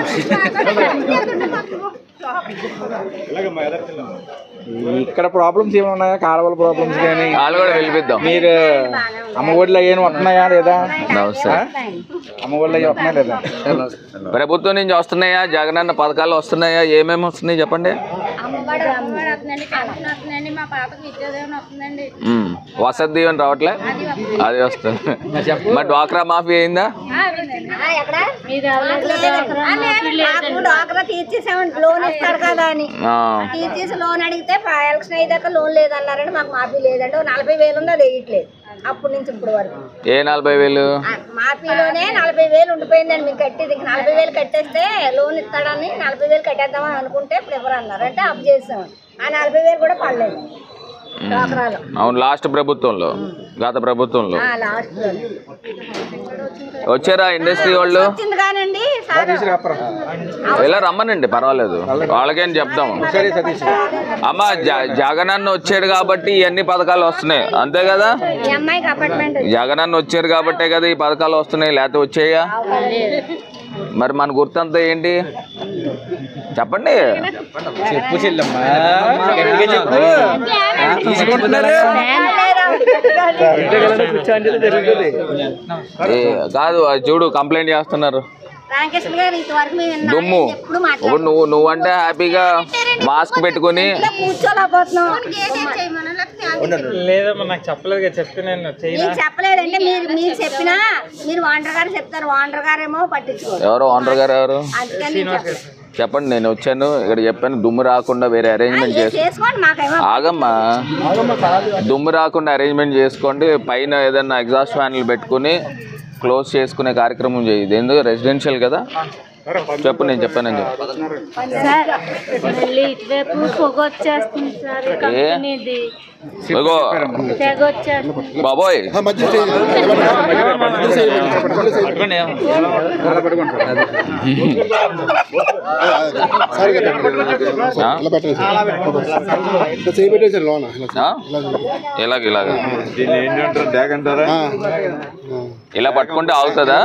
ఇక్కడ ప్రాబ్లమ్స్ ఏమైనా ఉన్నాయా కాలువల ప్రాబ్లమ్స్ కానీ వాళ్ళు కూడా పిలిపిద్దాం మీరు అమ్మ ఒడిలో ఏమి వస్తున్నాయా లేదా నమస్తే అమ్మ ఒడిలో ఏమి వస్తున్నాయా లేదా ప్రభుత్వం నుంచి వస్తున్నాయా జగనన్న పథకాలు వస్తున్నాయా ఏమేమి వస్తున్నాయి చెప్పండి అమ్మబడి అమ్మబడి వస్తుందండి పెన్షన్ వస్తుందండి మా పాపకి విద్యోదయం వస్తుందండి ఉమ్, వసతి దీవెన రావట్లే అది వస్తుంది మరి డ్వాక్రా మాఫీ అయిందా ఎక్కడ మాకు డాక్టర్ తీర్చేసామండి లోన్ ఇస్తారు కదా అని ఆ, తీర్చేసి లోన్ అడిగితే ప- ఎలక్షన్ అయ్యాక లోన్ లేదన్నారండి మాకు మాఫీ లేదండి ఓ నలభై వేలు ఉంది అది వేయట్లేదు అప్పటి నుంచి ఇప్పుడు వరకు ఏ నలభై వేలు ఆ మాఫీలోనే నలభై వేలు ఉండిపోయిందండి మీకు కట్టేది ఇంక నలభై వేలు కట్టేస్తే లోన్ ఇస్తాడని నలభై వేలు కట్టేద్దామని అనుకుంటే ఇప్పుడు ఎవరు అన్నారు అంటే అప్ చేసాం ఆ నలభై వేలు కూడా పడలేదు ఉమ్. డ్వాక్రాలో అవును లాస్ట్ ప్రభుత్వంలో గత ప్రభుత్వంలో ఆ, లాస్ట్ లో వచ్చారా ఇండస్ట్రీ వాళ్ళు వచ్చింది కానండి సార్ ఇలా రమ్మనండి పర్వాలేదు వాళ్ళకేం చెప్దాం అమ్మ జ- జగనన్న వచ్చాడు కాబట్టి ఇవన్నీ పథకాలు వస్తున్నాయి అంతే కదా ఈ అమ్మాయికి అపార్ట్మెంట్ జగనన్న వచ్చారు కాబట్టే కదా ఈ పథకాలు వస్తున్నాయి లేకపోతే వచ్చాయా మరి మన గుర్తంతా ఏంటి చెప్పండి చెప్పు చెల్లమ్మా గట్టిగా చెప్పు తీసుకుంటున్నారు ఏ, కాదు అది చూడు కంప్లైంట్ చేస్తున్నారు రామకృష్ణ గారు ఇంతవరకు మేము విన్నాం. దుమ్ము ఎప్పుడు ఇప్పుడు నువ్వు నువ్వంటే హ్యాపీగా మాస్క్ పెట్టుకొని ఇంట్లో కూర్చోలేకపోతున్నాం లేదమ్మా నాకు చెప్పలేదు కదా చెప్పి నేను మీకు చెప్పలేదంటే మీరు మీరు చెప్పినా మీరు వాండర్ గారు చెప్తారు వాండర్ గారేమో పట్టించుకోరు ఎవరు ఓనర్ గారు ఎవరు అందుకని నేను చెప్పలేదు. చెప్పండి నేను వచ్చాను ఇక్కడ చెప్పాను దుమ్ము రాకుండా వేరే అరేంజ్మెంట్ ఏ చేసి చేసుకోండి మాకేమో ఆగమ్మా దుమ్ము రాకుండా అరేంజ్మెంట్ చేసుకోండి పైన ఏదైనా ఎగ్జాస్ట్ ఫ్యాన్లు పెట్టుకుని క్లోజ్ చేసుకునే కార్యక్రమం చేయి ఇది ఎందుకు రెసిడెన్షియల్ కదా చెప్పు నేను చెప్పాను నేను చెప్పు సార్ మళ్ళీ ఇటువైపు పొగ వచ్చేస్తుంది సార్ ఈ కంపెనీది ఇగో తెగ వచ్చేస్తుంది బాబోయ్ సార్ ఇలా పెట్టండి సార్ ఇట్లా చేయి పెట్టేసారు లోన ఇలా ఆ? ఇలాగ ఇలాగ దీన్ని ఏంటంటారు డ్యాగ్ అంటారా ఇలా పట్టుకుంటే ఆగుతుందా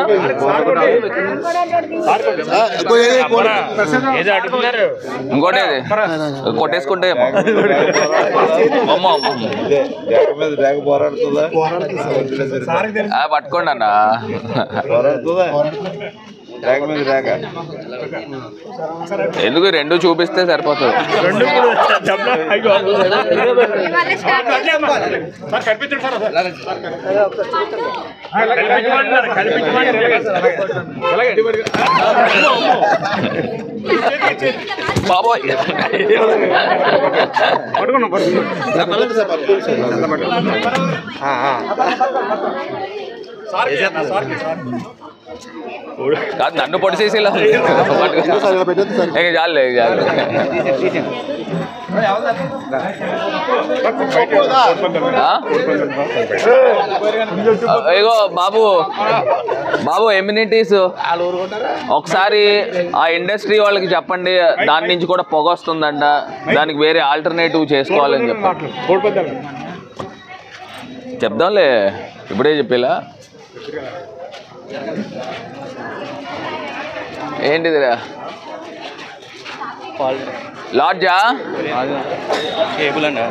ఇంకోటి ఏది? కొట్టేసుకుంటే ఏమో. అమ్మో అమ్మో ఇదే డ్యాగ్ మీద డ్యాగ్ పోరాడుతుందా ఆ, పట్టుకోండి అన్న పోరాడుతుందా డ్యాగ్ మీద డ్యాగ్ ఎందుకు రెండు చూపిస్తే సరిపోతుంది బాబోయ్ కాదు నన్ను పొడిచేసి ఇలా ఉంది. ఇక చాలే ఇక చాలు ఆ? ఇగో బాబు బాబు ఎమ్యూనిటీస్ ఒకసారి ఆ ఇండస్ట్రీ వాళ్ళకి చెప్పండి దాని నుంచి కూడా పొగ వస్తుందంట దానికి వేరే ఆల్టర్నేటివ్ చేసుకోవాలని చెప్పండి చెప్దాంలే ఇప్పుడే చెప్పేలా ఏంటిదిరా లాడ్జా కేబుల్ అండి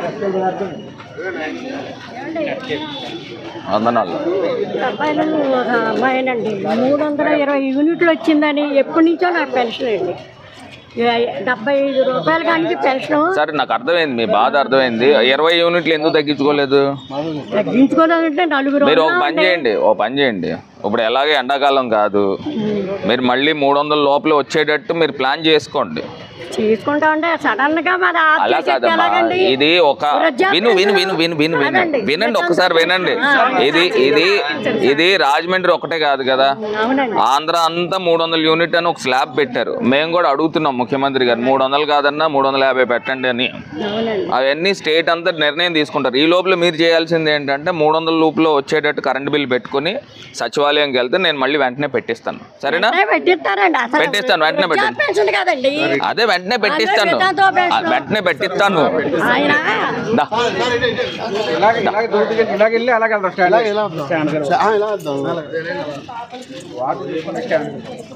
వందనాలు అబ్బాయిలు ఒక అమ్మాయినండి మూడు వందల ఇరవై యూనిట్లు వచ్చిందని ఎప్పటి నుంచో నాకు పెన్షన్ అండి ఇ- డెబ్బై ఐదు రూపాయల కానీ పెన్షన్ సరే నాకు అర్థమైంది మీ బాధ అర్థమైంది ఇరవై యూనిట్లు ఎందుకు తగ్గించుకోలేదు తగ్గించుకోవాలంటే నలుగురు మీరు ఒక ఉన్నాం పని అంటే చేయండి ఓ పని చేయండి ఇప్పుడు ఎలాగే ఎండాకాలం కాదు మీరు మళ్ళీ మూడు వందల లోపల వచ్చేటట్టు మీరు ప్లాన్ చేసుకోండి చేసుకుంటా ఉంటే సడన్ గా మరి ఆఫ్ అలా చేసేస్తే కాదమ్మా ఎలాగండి? ఇది ఒక వృద్ధాప్య విను విను విను విను విను వినండి కాదండి. వినండి ఒక్కసారి వినండి ఇది ఇది ఇది రాజమండ్రి ఒకటే కాదు కదా అవునండి ఆంధ్ర అంతా మూడు వందల యూనిట్ అని ఒక స్లాబ్ పెట్టారు మేము కూడా అడుగుతున్నాం ముఖ్యమంత్రి గారు మూడు వందలు కాదన్నా మూడు వందల యాభై పెట్టండి అని అవునండి అవన్నీ స్టేట్ అంతా నిర్ణయం తీసుకుంటారు ఈ లోపల మీరు చేయాల్సింది ఏంటంటే మూడు వందల లోపల వచ్చేటట్టు కరెంట్ బిల్ పెట్టుకుని సచివాలయంకి వెళ్తే నేను మళ్ళీ వెంటనే పెట్టిస్తాను సరేనా వెంటనే పెట్టిస్తారండి అసలు పెట్టిస్తాను, వెంటనే పెట్టండి. వృద్ధాప్య పెన్షన్ కదండి అదే వెంటనే పెట్టిస్తాను అదే విధాతో పెన్షన్. ఆ, వెంటనే పెట్టిస్తాను ఆయన దా. ఇలాగ ఇలాగ దూటికి ఇలాగ వెళ్ళి అలాగే వెళ్దాం స్టాండ్ ఇలా ఇలా వద్దాం. స్టాండ్ దగ్గర. ఆ, ఇలా వద్దాం వాటర్ తీసుకొని స్టాండ్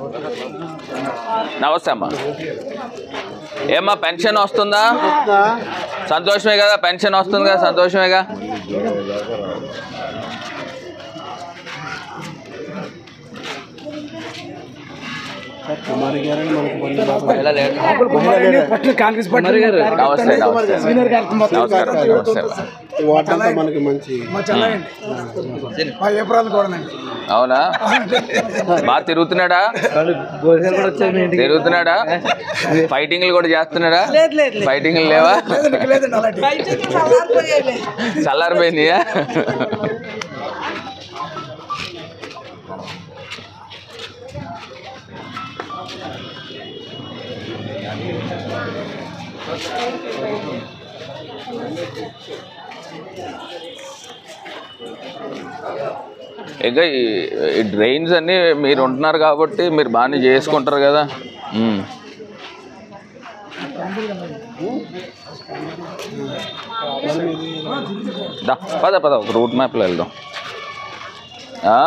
నమస్తే అమ్మా ఏమ్మా పెన్షన్ వస్తుందా సంతోషమే కదా పెన్షన్ వస్తుంది కదా సంతోషమేగా కుమారి గారని మనకు కొన్ని బాగా- కాంగ్రెస్ పార్టీ నమస్తే నమస్తే సీనియర్ కార్యక్రమం నమస్కారం నమస్తే ఈ వాటర్ అంతా మనకి మంచి మా ఏప్రాలు కూడా అవునా బాగా తిరుగుతున్నాడా తిరుగుతున్నాడా ఫైటింగ్లు కూడా చేస్తున్నాడా ఫైటింగ్లు లేవా చల్లారిపోయినాయా ఇంకా ఈ ఈ డ్రైన్స్ అన్నీ మీరు ఉంటున్నారు కాబట్టి మీరు బాగానే చేసుకుంటారు కదా ఉమ్. దా పద పద ఒక రూట్ మ్యాప్లో వెళ్దాం ఆ?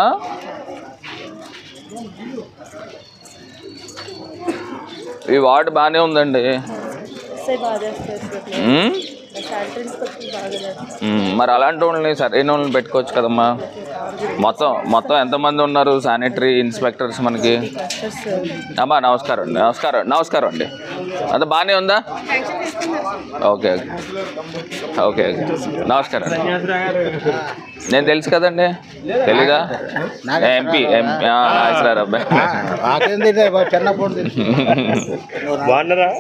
ఈ వార్డు బాగానే ఉందండి ఎస్ఐ బాగా చేస్తారు సార్ ఉమ్? శానిటరీ ఇన్స్పెక్టర్ బాగా చేస్తారు ఉమ్, మరి అలాంటి వాళ్ళని సరైన వాళ్ళని పెట్టుకోవచ్చు కదమ్మా మొత్తం మొత్తం ఎంతమంది ఉన్నారు శానిటరీ ఇన్స్పెక్టర్స్ మనకి అమ్మా నమస్కారం అండి నమస్కారం నమస్కారం అండి అంత బాగానే ఉందా ఓకే ఓకే ఓకే ఓకే నమస్కారం నేను తెలుసు కదండి తెలీదా ఎంపీ ఎంపీ నాగేశ్వరరావు అబ్బాయి నాకేంది చిన్నప్పుడు బాగున్నారా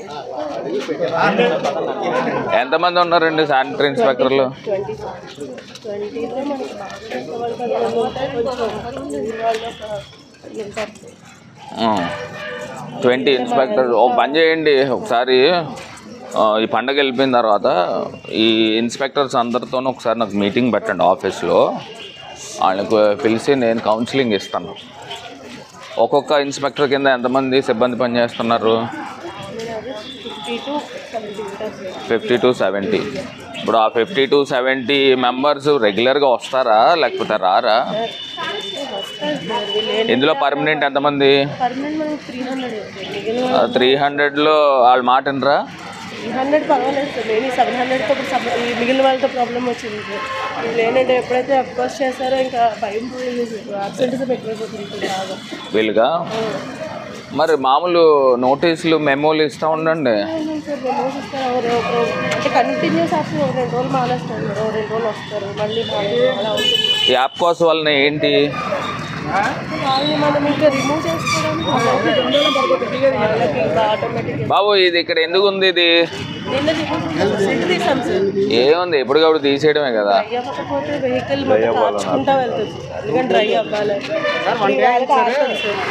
ఎంతమంది ఉన్నారండి శానిటరీ ఇన్స్పెక్టర్లు ట్వంటీ ట్వంటీలో మనకి బాగా వాళ్ళు కొంచెం కొంచెం వాళ్ళు ఒక ఉంటారు ఉమ్. ట్వంటీ ఇన్స్పెక్టర్ ఒక పని చేయండి ఒకసారి ఆ, ఈ పండగ వెళ్ళిపోయిన తర్వాత ఈ ఇన్స్పెక్టర్స్ అందరితోనూ ఒకసారి నాకు మీటింగ్ పెట్టండి ఆఫీస్లో వాళ్ళకు పిలిచి నేను కౌన్సిలింగ్ ఇస్తాను ఒక్కొక్క ఇన్స్పెక్టర్ కింద ఎంతమంది సిబ్బంది పనిచేస్తున్నారు ఫిఫ్టీ టు సెవెంటీ ఉంటుంది ఫిఫ్టీ టు సెవెంటీ ఇప్పుడు ఆ ఫిఫ్టీ టు సెవెంటీ మెంబర్స్ రెగ్యులర్గా వస్తారా లేకపోతే రారా వస్తారు సార్ వీళ్ళు ఏంటి ఇందులో పర్మనెంట్ ఎంతమంది పర్మనెంట్ మనకి త్రీ హండ్రెడ్ మిగిలిన త్రీ హండ్రెడ్లో వాళ్ళ మాట వినరా త్రీ హండ్రెడ్ పర్వాలేదు సార్ నేను సెవెన్ హండ్రెడ్తో ఇప్పుడు సబ్ ఈ మిగిలిన వాళ్ళతో ప్రాబ్లం వచ్చింది సార్ వీళ్ళు ఏంటంటే ఎప్పుడైతే అప్రోచ్ చేస్తారో ఇంకా భయం పోయింది సార్ అబ్సెంటీస్ ఎక్కువైపోతుంది ఇప్పుడు బాగా వీలుగా మరి మామూలు నోటీసులు మెమోలు ఇస్తూ ఉండండి అవును సార్ మేము ఇస్తారు ఒక ఒక రోజు అంటే కంటిన్యూస్ ఆప్షన్ ఒక రెండు రోజులు మానేస్తారు సార్ ఒక రెండు రోజులు వస్తారు మళ్ళీ మానేస్తారు అలా ఉంటుంది ఈ యాప్ కోసం వలన ఏంటి వాళ్ళని మనం ఇంకా రిమూవ్ చేసుకోవడానికి వాళ్ళకి ఇంకా ఆటోమేటిక్ బాబు ఇది ఇక్కడ ఎందుకు ఉంది ఇది నిన్న సిట్ తీసాం సార్ ఏముంది ఎప్పటికప్పుడు తీసేయడమే కదా డ్రై అవ్వకపోతే వెహికల్ మొత్తం కాచుకుంటా వెళ్తుంది సార్ అందుకని డ్రై అవ్వాలి ఈ వేళకి ఆగుతుంది సార్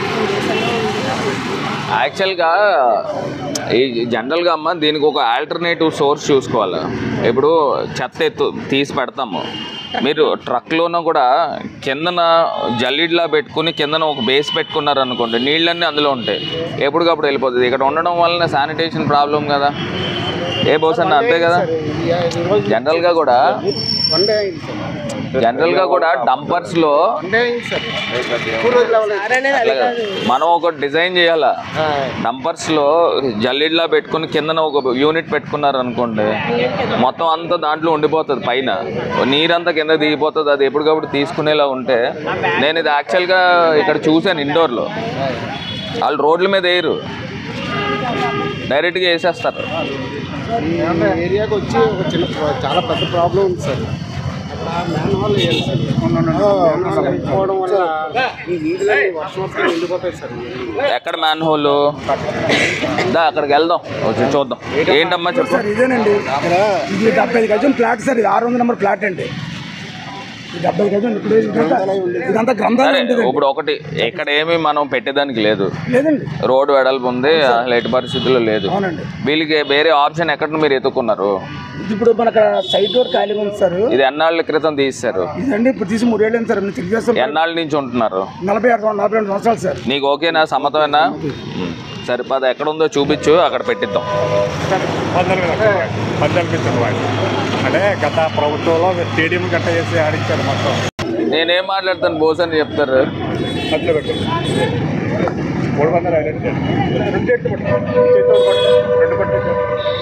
యాక్చువల్గా ఈ జనరల్గా అమ్మ దీనికి ఒక ఆల్టర్నేటివ్ సోర్స్ చూసుకోవాలి ఇప్పుడు చెత్త ఎత్తు తీసి పెడతాము మీరు ట్రక్లోనూ కూడా కిందన జల్లిడ్లా పెట్టుకుని కిందన ఒక బేస్ పెట్టుకున్నారు అనుకోండి నీళ్ళన్నీ అందులో ఉంటాయి ఎప్పటికప్పుడు వెళ్ళిపోతుంది ఇక్కడ ఉండడం వలన శానిటేషన్ ప్రాబ్లం కదా ఏ బోస్ అన్న అంతే కదా జనరల్గా కూడా వన్ డే అయింది సార్ జనరల్గా కూడా డంపర్స్లో వన్ డే అయింది సార్ ఎక్కువ రోజులు అవ్వలేదు సార్ అనేది అది కాదు మనం ఒక డిజైన్ చేయాలా డంపర్స్ లో జల్లిడ్లా పెట్టుకుని కిందన ఒక యూనిట్ పెట్టుకున్నారు అనుకోండి మొత్తం అంతా దాంట్లో ఉండిపోతుంది పైన నీరంతా కింద దిగిపోతుంది అది ఎప్పటికప్పుడు తీసుకునేలా ఉంటే నేను ఇది యాక్చువల్గా ఇక్కడ చూశాను ఇండోర్లో వాళ్ళు రోడ్ల మీద వేయరు డైరెక్ట్గా వేసేస్తారు ఈ ఏరియాకి వచ్చి ఒక చిన్న ప్ర- చాలా పెద్ద ప్రాబ్లం ఉంది సార్ అక్కడ మ్యాన్ హాల్ వేయాలి సార్ మ్యాన్ హాల్ వెళ్ళిపోవడం వల్ల ఈ నీళ్ళు వర్షం వస్తే నిండిపోతాయి సార్ ఎక్కడ మ్యాన్ హోల్ దా అక్కడికి వెళ్దాం వచ్చి చూద్దాం ఏంటమ్మా చెప్పు సార్ ఇదేనండి ఇది డెబ్బై ఐదు గజం ప్లాట్ సార్ ఇది ఆరు వందల నెంబర్ ప్లాట్ అండి ఈ డెబ్బై ఐదు గజం ఇప్పుడు ఇదంతా ఇదంతా గ్రంథాలు సరే ఉంటుంది ఇప్పుడు ఒకటి ఇక్కడ ఏమి మనం పెట్టేదానికి లేదు లేదండి రోడ్డు వెడల్పు ఉంది అసలు ఎట్టి పరిస్థితుల్లో లేదు అవునండి వీళ్ళకి వేరే ఆప్షన్ ఎక్కడ మీరు ఎత్తుకున్నారు ఇది ఇప్పుడు మనకు సైడ్ డోర్ ఖాళీగా ఉంది సార్ ఇది ఎన్నాళ్ళ క్రితం తీశారు ఇదండి ఇప్పుడు తీసి మూడేళ్ళు అయింది సార్ నేను తెలుగుదేశం ఎన్నాళ్ళ నుంచి ఉంటున్నారు నలభై ఆరు నలభై రెండు సంవత్సరాలు సార్ నీకు ఓకేనా సమ్మతమేనా ఉమ్. సరే పద ఎక్కడ ఉందో చూపించు అక్కడ పెట్టిద్దాం పద్నాలుగు పద్నాలుగు ఇచ్చారు వాళ్ళు అంటే గత ప్రభుత్వంలో స్టేడియం గట్ట చేసి ఆడించారు మొత్తం నేనేం మాట్లాడతాను బోస్ అని చెప్తారు మధ్యలో పెట్టారు మూడు వందల రెండు రెండు ఎట్లు పట్టు చేతితో పట్టు రెండు పట్టు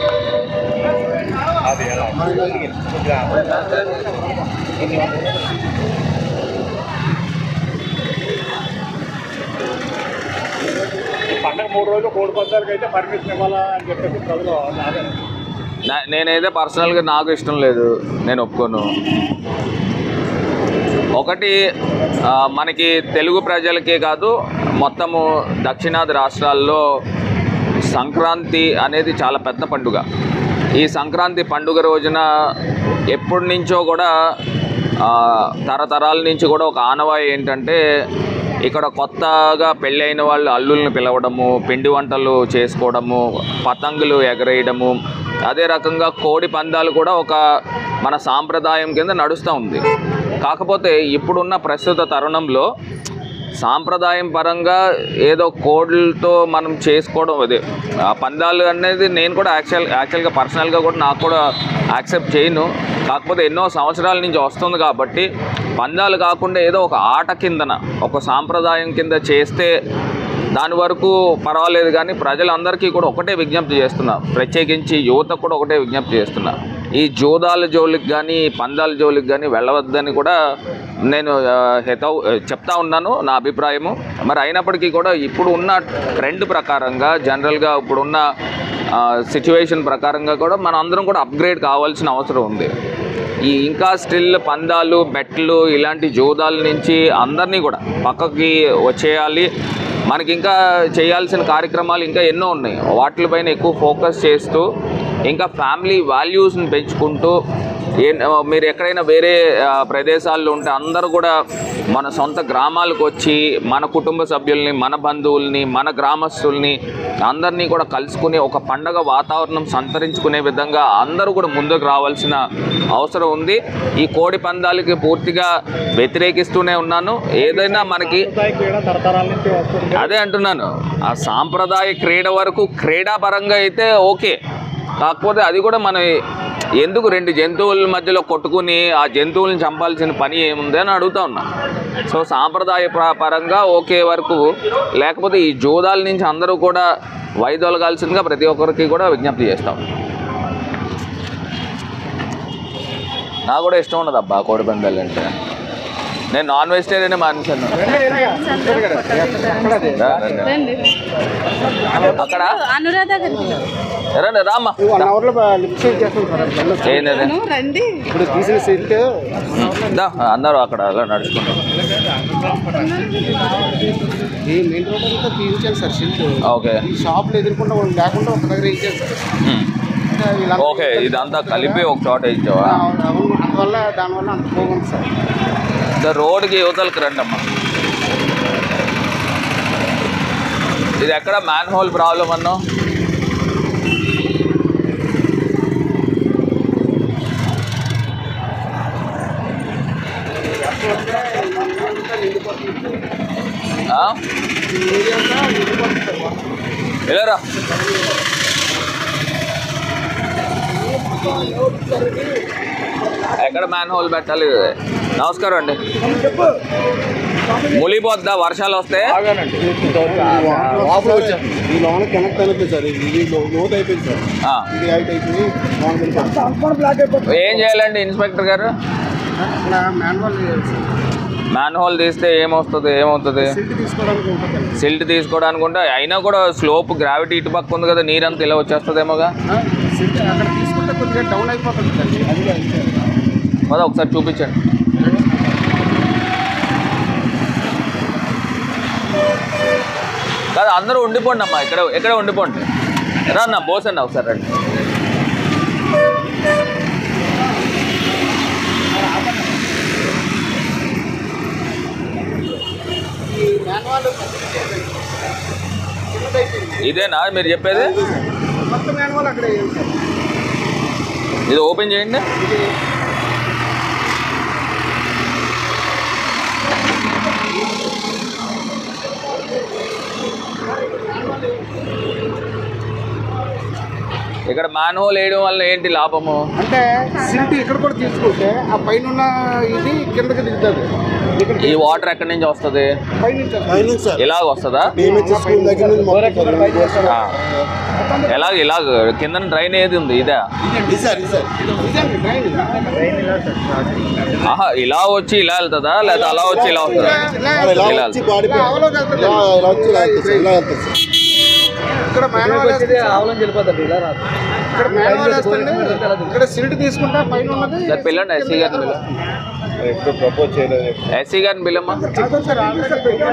అది ఎలా ఈ పండగ మూడు రోజులు కోడి పందాలకి అయితే పర్మిషన్ ఇవ్వాలా అని చెప్పేసి ప్రజలు ఆదాయం నా- నేనైతే పర్సనల్గా నాకు ఇష్టం లేదు నేను ఒప్పుకోను ఒకటి ఆ, మనకి తెలుగు ప్రజలకే కాదు మొత్తము దక్షిణాది రాష్ట్రాల్లో సంక్రాంతి అనేది చాలా పెద్ద పండుగ ఈ సంక్రాంతి పండుగ రోజున ఎప్పటి నుంచో కూడా ఆ, తరతరాల నుంచి కూడా ఒక ఆనవాయి ఏంటంటే ఇక్కడ కొత్తగా పెళ్ళైన వాళ్ళు అల్లుల్ని పిలవడము పిండి వంటలు చేసుకోవడము పతంగులు ఎగరేయడము అదే రకంగా కోడి పందాలు కూడా ఒక మన సాంప్రదాయం కింద నడుస్తూ ఉంది కాకపోతే ఇప్పుడున్న ప్రస్తుత తరుణంలో సాంప్రదాయం పరంగా ఏదో కోడ్లతో మనం చేసుకోవడం అదే ఆ పందాలు అనేది నేను కూడా యాక్చువల్ యాక్చువల్గా పర్సనల్గా కూడా నాకు కూడా యాక్సెప్ట్ చేయను కాకపోతే ఎన్నో సంవత్సరాల నుంచి వస్తుంది కాబట్టి పందాలు కాకుండా ఏదో ఒక ఆట కిందన ఒక సాంప్రదాయం కింద చేస్తే దాని వరకు పర్వాలేదు కానీ ప్రజలందరికీ కూడా ఒకటే విజ్ఞప్తి చేస్తున్నా ప్రత్యేకించి యువతకు కూడా ఒకటే విజ్ఞప్తి చేస్తున్నా ఈ జోదాల జోలికి కానీ పందాల జోలికి కానీ వెళ్ళవద్దని కూడా నేను ఆ, హితవు చెప్తా ఉన్నాను నా అభిప్రాయము మరి అయినప్పటికీ కూడా ఇప్పుడు ఉన్న ట్రెండ్ ప్రకారంగా జనరల్గా ఇప్పుడున్న సిచ్యువేషన్ ప్రకారంగా కూడా మనం అందరం కూడా అప్గ్రేడ్ కావాల్సిన అవసరం ఉంది ఈ ఇంకా స్టిల్ పందాలు బెట్లు ఇలాంటి జోదాల నుంచి అందరినీ కూడా పక్కకి వచ్చేయాలి మనకి ఇంకా చేయాల్సిన కార్యక్రమాలు ఇంకా ఎన్నో ఉన్నాయి వాటిపైన ఎక్కువ ఫోకస్ చేస్తూ ఇంకా ఫ్యామిలీ వాల్యూస్ని పెంచుకుంటూ ఏ మీరు ఎక్కడైనా వేరే ఆ, ప్రదేశాల్లో ఉంటే అందరూ కూడా మన సొంత గ్రామాలకు వచ్చి మన కుటుంబ సభ్యుల్ని మన బంధువుల్ని మన గ్రామస్తుల్ని అందరినీ కూడా కలుసుకుని ఒక పండగ వాతావరణం సంతరించుకునే విధంగా అందరూ కూడా ముందుకు రావాల్సిన అవసరం ఉంది ఈ కోడి పందాలకి పూర్తిగా వ్యతిరేకిస్తూనే ఉన్నాను ఏదైనా మనకి అదే అంటున్నాను ఆ సాంప్రదాయ క్రీడ వరకు క్రీడాపరంగా అయితే ఓకే కాకపోతే అది కూడా మన ఎందుకు రెండు జంతువుల మధ్యలో కొట్టుకుని ఆ జంతువులను చంపాల్సిన పని ఏముంది అని అడుగుతా ఉన్నా సో సాంప్రదాయ ప్ర- పరంగా ఓకే వరకు లేకపోతే ఈ జోదాల నుంచి అందరూ కూడా వైదొలగాల్సిందిగా ప్రతి ఒక్కరికి కూడా విజ్ఞప్తి చేస్తాం నాకు కూడా ఇష్టం ఉండదు అబ్బా కోడి పందాలు అంటే నేను నాన్ వెజిటేరియన్ మానేశాను రా, రండి. అక్కడ అనురాధ గారికి రండి రామ్మా వన్ అవర్లో లిఫ్ట్ చేస్తాం సార్ అది వెళ్ళొచ్చు. ఏంటది రండి ఇప్పుడు తీసిన సీట్ దా, అందరూ అక్కడ అలా నడుచుకుంటారు ఈ మెయిన్ రోడ్ అంతా తీయించాను సార్ షీట్ ఓకే ఈ షాప్లు ఎదుర్కొంటే వాళ్ళు లేకుండా ఒక దగ్గర ఇచ్చాను సార్ ఉమ్. అంటే వీళ్ళంతా ఓకే ఇదంతా కలిపి ఒక చోట ఇచ్చావా అవును, అవును. అందువల్ల దానివల్ల అంత పోగుంది సార్ ద రోడ్కి యువతలకి రండి అమ్మా ఇది ఎక్కడ మ్యాన్ హోల్ ప్రాబ్లం అన్నో ఆ? వెళ్ళరా ఎక్కడ మ్యాన్ హోల్ పెట్టాలి నమస్కారం అండి ములిపోద్దా వర్షాలు వస్తే ఈ లోన కనెక్ట్ అయిపోయింది సార్ ఇది లో- లోతు అయిపోయింది సార్ ఆ. ఇది హైట్ అయిపోయింది లోన వెళ్ళిపోయింది. ఏం చేయాలండి ఇన్స్పెక్టర్ గారు అక్కడ మాన్యువల్ చేయాలి సార్ మ్యాన్ హోల్ తీస్తే ఏమొస్తుంది ఏమవుతుంది సిల్ట్ తీసుకోవడానికి ఉంటుంది సిల్ట్ తీసుకోవడానికి ఉంటే అయినా కూడా స్లోప్ గ్రావిటీ ఇటు పక్క ఉంది కదా నీరంతా ఇలా వచ్చేస్తుందేమోగా సిల్ట్ అక్కడ తీసుకుంటే కొద్దిగా డౌన్ అయిపోతుంది సార్ అది అంతే. మరి ఒకసారి చూపించండి కాదు అందరూ ఉండిపోండి అమ్మా ఇక్కడ ఇక్కడ ఉండిపోండి రా అన్న బోసండి ఒకసారి రండి ఈ మాన్యువల్ చిన్నదైపోయింది ఇదేనా మీరు చెప్పేది మొత్తం మాన్యువల్ అక్కడ వేయాలి సార్ ఇది ఓపెన్ చేయండి ఇక్కడ మ్యాన్ హోల్ వేయడం వల్ల ఏంటి లాభము అంటే సిల్ట్ ఇక్కడ కూడా తీసుకుంటే ఆ పైన ఉన్న ఇది కిందకి దిగుతుంది ఇక్కడ ఈ వాటర్ ఎక్కడి నుంచి వస్తుంది పైనుంచి సార్ ఇలాగ వస్తుందా స్కూల్ దగ్గర నుంచి మొత్తం సార్. ఆ. ఎలాగ ఇలాగ కింద డ్రైన్ ఏది ఉంది ఇదా ఇది సార్ ఇది సార్ ఇదండి డ్రైన్ ఆహా ఇలా వచ్చి ఇలా వెళ్తుందా లేదా అలా వచ్చి ఇలా వస్తుందా ఇలా వెళ్తుందా? ఆవలోకి వెళ్తుంది. ఇలా వచ్చి ఇలా వెళ్తుంది సార్. ఇలా వెళ్తుంది సార్. ఇక్కడ మాన్యువల్ వేస్తే ఆవలోకి వెళ్ళిపోతుంది ఇలా రాదు ఇక్కడ మాన్యువల్ వేస్తే ఇక్కడ సిల్ట్ తీసుకుంటే పైన ఉన్నది సార్ పిల్లండి ఎస్సీ గారిని పిల్ల ఎప్పుడు ప్రపోజ్ చేయలేదు ఎస్సీ గారిని పిల్లమ్మా చెప్పండి సార్ ఆల్రెడీ పెట్టాం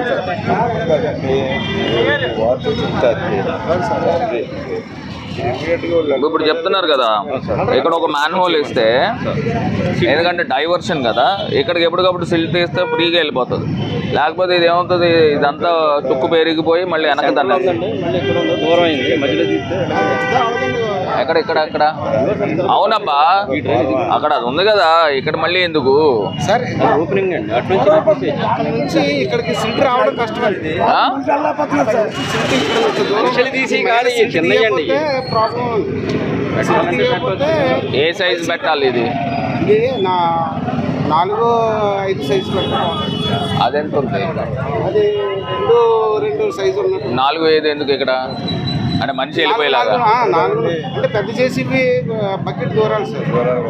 సార్ వాటర్ ఇన్ఛార్జ్ ఇప్పుడు చెప్తున్నారు కదా ఇక్కడ ఒక మ్యాన్ హోల్ ఇస్తే ఎందుకంటే డైవర్షన్ కదా ఇక్కడికి ఎప్పటికప్పుడు సిల్ తీస్తే ఫ్రీగా వెళ్ళిపోతుంది లేకపోతే ఇది ఏమవుతుంది ఇదంతా తుక్కు పెరిగిపోయి మళ్ళీ వెనక దండ దూరం అయింది మధ్యలో తీస్తే ఎక్కడ ఇక్కడ అక్కడ అవునబ్బా అక్కడ అది ఉంది కదా ఇక్కడ మళ్ళీ ఎందుకు సార్ ఓపెనింగ్ అండి అటు నుంచి ఇటు నుంచి. అక్కడ నుంచి ఇక్కడికి సిల్ట్ రావడం కష్టం అండి ఆ? మనుషులు తీసి కాదు ఇవి చిన్నవి అండి ఇవి. ప్రాబ్లం సిల్ట్ తీయకపోతే ఏ సైజ్ పెట్టాలి ఇది ఇది నా నాలుగు ఐదు సైజు పెట్టాం అదెంత ఉంది అది రెండు రెండు సైజు ఉన్నట్టు నాలుగు ఐదు ఎందుకు ఇక్కడ అంటే మనిషి వెళ్ళిపోయేలాగా నాలుగు- ఆ, నాలుగు అంటే పెద్ద జేసీబీ బకెట్ దూరాలి సార్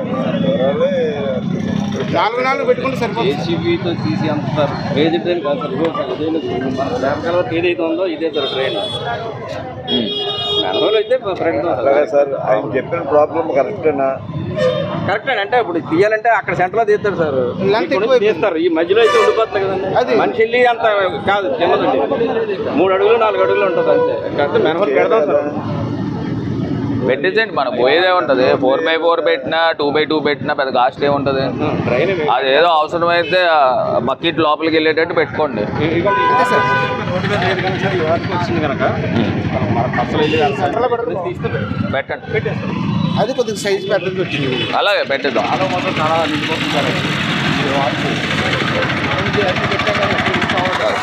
నాలుగు నాలుగు పెట్టుకుంటే సరిపోతుంది జేసీబీతో తీసి అంత సార్ రేజ్ ట్రైన్ కాదు సార్ ఇదిగో సార్ ఇదే మన రేపకాల వరకు ఏదైతే ఉందో ఇదే సార్ ట్రైన్ మనోళ్ళు అయితే ఫ్రెండ్ అలాగే సార్ ఆయన చెప్పిన ప్రాబ్లం కరెక్టేనా కరెక్ట్ అండి అంటే ఇప్పుడు తీయాలంటే అక్కడ సెంటర్ లో తీస్తారు సార్ లెంత్ ఇక్కడ ఎక్కువ తీస్తారు ఈ మధ్యలో అయితే ఉండిపోతుంది కదండి అది. మనిషి వెళ్ళి అంత కాదు చిన్నదండి మూడు అడుగులు నాలుగు అడుగులు ఉంటుంది అంతే కాకపోతే మెనవల్ పెడతాం సార్ పెట్టించండి మనం పోయేదే ఉంటుంది ఫోర్ బై ఫోర్ పెట్టినా టూ బై టూ పెట్టినా పెద్ద కాస్ట్ ఏముంటుంది అది ఏదో అవసరమైతే బకెట్ లోపలికి వెళ్ళేటట్టు పెట్టుకోండి రోడ్డు మీద లేదు కానీ సార్ ఈ వాటికి వచ్చింది కనుక మన బస్సులు వెళ్ళి సెంటర్లో పెడతాం తీస్తే పెట్టండి పెట్టేస్తాం అది కొద్దిగా సైజ్ పెద్దది పెట్టింది అలాగే పెట్టేద్దాం చాలా మొత్తం చాలా నిండిపోతుంది సార్ ఈ వాటికి ఇది అన్ని పెట్టాం కానీ ఎక్కువ ఇస్తా ఉంటారు.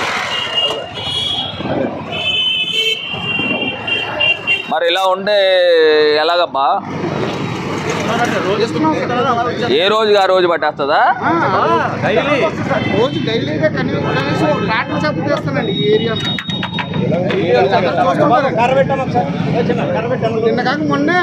మరి ఇలా ఉంటే ఎలాగబ్బా ఏ రోజుకి ఆ రోజు పట్టేస్తుందా రోజు డైలీగా కనీసం కనీసం ఒక ట్రాక్టర్ చెప్పు చేస్తానండి ఈ ఏరియా అంతా. నిన్న కాక మొన్నే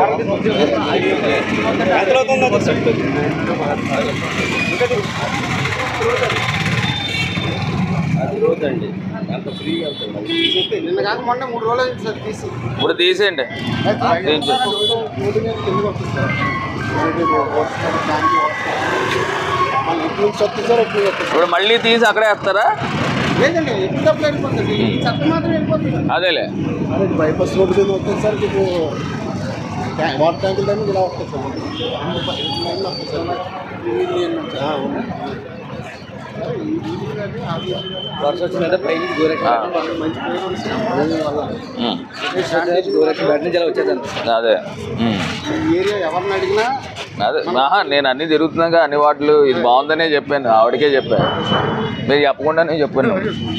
నిన్న కాక మొన్న మూడు రోజులు అయింది సార్ తీసి ఇప్పుడు తీసేయండి తీయించు. రోడ్డు మీద కిందకి వస్తుంది సార్ రోడ్డు మీద వస్తున్నారు, దానికి వస్తున్నారు. మళ్ళీ ఇటు నుంచి వస్తుంది సార్ ఇప్పుడు వస్తుంది ఇప్పుడు మళ్ళీ తీసి అక్కడే వేస్తారా లేదండి ఎప్పుడు తప్పులు వెళ్ళిపోతుంది ఈ చెత్త మాత్రం వెళ్ళిపోతుంది అదేలే అదే బైపాస్ రోడ్డు మీద వస్తుంది సార్ మీకు ట్యాంక్- వాటర్ ట్యాంకుల దగ్గర ఇలా వస్తుంది సార్ లైన్లో వస్తుంది సార్ ఈ వీధి లైన్ నుంచి. ఆ, అవును. సార్, ఈ వీధి కానీ ఆ వీధి కానీ వర్షం వచ్చిందంటే పైకి గోరెక్కి ఆ. మంచి పేరు ఉంది సార్. దాని వల్ల ఉమ్. గోరెక్కి బయట నుంచి అలా వచ్చేదాన్ని అదే ఉమ్. ఈ ఏరియా ఎవరిని అడిగినా అదే ఆహా, నేను అన్ని తిరుగుతున్నాగా అన్ని వాటిలు ఇది బాగుందనే చెప్పాను ఆవిడకే చెప్పాను మీరు చెప్పకుండానే చెప్పాను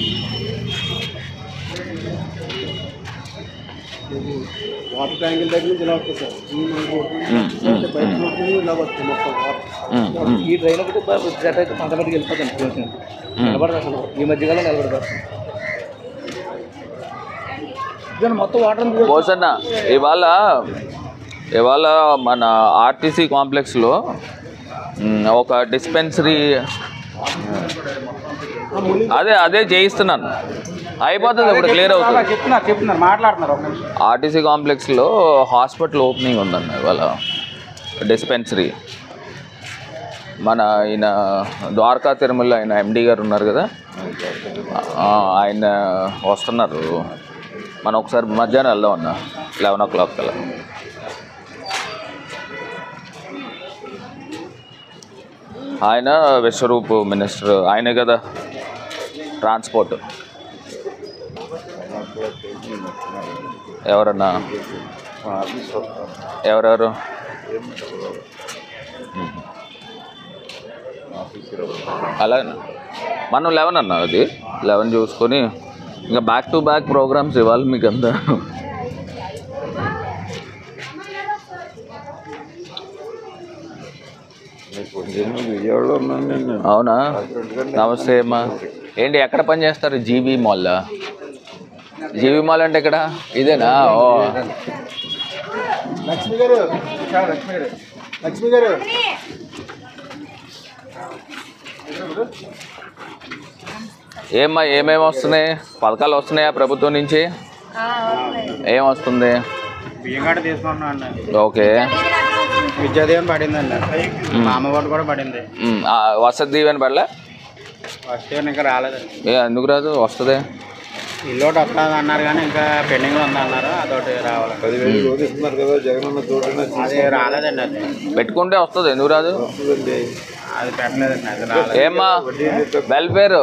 వాటర్ ట్యాంకుల దగ్గర నుంచి ఇలా వస్తుంది సార్ ఈ మన రోడ్డు నుంచి ఉమ్, ఉమ్, అంటే బయట రోడ్డు నుంచి ఇలా వస్తుంది మొత్తం వాటర్ ఉమ్, ఉమ్. ఈ ట్రైన్ ఒకటి జట్ అయితే పంతమందికి వెళ్ళిపోతాను ట్రైన్ నిలబడదు అసలు ఈ మధ్యకాలం నిలబడతారు మొత్తం వాటర్ బోసన్న ఇవాళ ఇవాళ మన ఆర్టీసీ కాంప్లెక్స్లో మ్, ఒక డిస్పెన్సరీ అదే అదే చేయిస్తున్నాను అయిపోతుంది ఇప్పుడు క్లియర్ అవుతుంది చెప్తున్నారు చెప్తున్నారు మాట్లాడుతున్నారు ఒక నిమిషం ఆర్టీసీ కాంప్లెక్స్లో హాస్పిటల్ ఓపెనింగ్ ఉందన్న ఇవాళ డిస్పెన్సరీ మన ఆయన ద్వారకా తిరుమల ఆయన ఎండి గారు ఉన్నారు కదా ఆ, ఆయన వస్తున్నారు మనం ఒకసారి మధ్యాహ్నం వెళ్దాం అన్న లెవెన్ ఓ క్లాక్ కల్లా ఆయన విశ్వరూప్ మినిస్టర్ ఆయనే కదా ట్రాన్స్పోర్ట్ ఎవరన్నా ఎవరెవరు అలాగే మనం లెవెన్ అన్న అది లెవెన్ చూసుకొని ఇంకా బ్యాక్ టు బ్యాక్ ప్రోగ్రామ్స్ ఇవ్వాలి మీకు అంతా విజయవాడలో ఉన్నాను నేను అవునా నమస్తే అమ్మా ఏంటి ఎక్కడ పని చేస్తారు జీబీ మాల్లో జీబీ మాల్ అంటే ఇక్కడ ఇదేనా ఓ లక్ష్మి గారు లక్ష్మి గారు లక్ష్మి గారు ఏమ్మా ఏమేమి వస్తున్నాయి పథకాలు వస్తున్నాయా ప్రభుత్వం నుంచి ఏం వస్తుంది బియ్యం కాడ తీసుకున్నాను అండి ఓకే విద్యాదీవెన పడిందండి మా అమ్మఒడి కూడా పడింది ఉమ్, ఆ, వసతి దీవెన పడలే ఫస్ట్ ఇయర్ ఇంకా రాలేదండి ఏ ఎందుకు రాదు వస్తుంది ఇల్లు ఒకటి వస్తుంది అన్నారు కానీ ఇంకా పెండింగ్ ఉంది అన్నారు అదొకటి రావాలి పదివేలు రోజు ఇస్తున్నారు కదా జగన్ అన్న తోటనే అది రాలేదండి అది పెట్టుకుంటే వస్తుంది ఎందుకు రాదు వస్తుందండి అది పెట్టలేదండి అది రాలేదు ఏమ్మా వెల్ఫేర్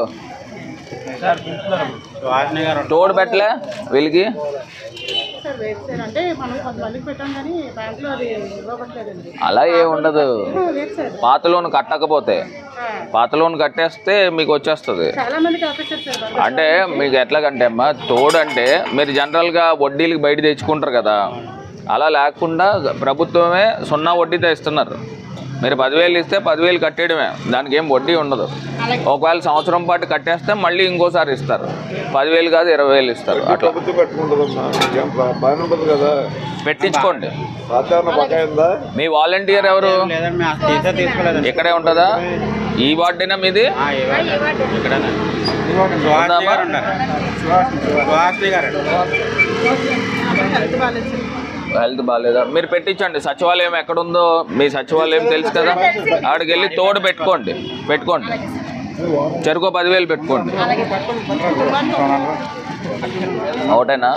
వాసిని గారు తోడు పెట్టలే వీళ్ళకి సార్ వెయిట్ సార్ అంటే మనం కొంతమందికి పెట్టాం కానీ బ్యాంక్లో అది ఇవ్వబట్టలేదండి అలా ఏం ఉండదు వెయిట్ సార్ పాత లోన్ కట్టకపోతే పాత లోన్ కట్టేస్తే మీకు వచ్చేస్తుంది చాలా మందికి ఆపేశారు సార్ అంటే మీకు ఎట్లాగంటే అమ్మా తోడు అంటే మీరు జనరల్గా వడ్డీలకి బయట తెచ్చుకుంటారు కదా అలా లేకుండా ప్రభుత్వమే సున్నా వడ్డీతో ఇస్తున్నారు మీరు పదివేలు ఇస్తే పదివేలు కట్టేయడమే దానికి ఏం వడ్డీ ఉండదు ఒకవేళ సంవత్సరం పాటు కట్టేస్తే మళ్ళీ ఇంకోసారి ఇస్తారు పదివేలు కాదు ఇరవై వేలు ఇస్తారు అట్లా ప్రభుత్వం పెట్టుకుంటుందమ్మా మీకేం బా- బాగానే ఉంటుంది కదా పెట్టించుకోండి వాతావరణ బకాయి ఉందా మీ వాలంటీర్ ఎవరు లేదండి మేము అసలు తీసే తీసుకోలేదండి ఇక్కడే ఉంటుందా ఈ వార్డేనా మీది ఆ, ఇవ్వండి. ఇక్కడనే సుహాసిని గారు ఉన్నారు సుహాసిని గారు హెల్త్ బాగాలేదు సార్ హెల్త్ బాగాలేదా మీరు పెట్టించండి సచివాలయం ఎక్కడుందో మీ సచివాలయం తెలుసు కదా ఆడికి వెళ్ళి తోడు పెట్టుకోండి పెట్టుకోండి చెరుకు పదివేలు పెట్టుకోండి ఒకటేనా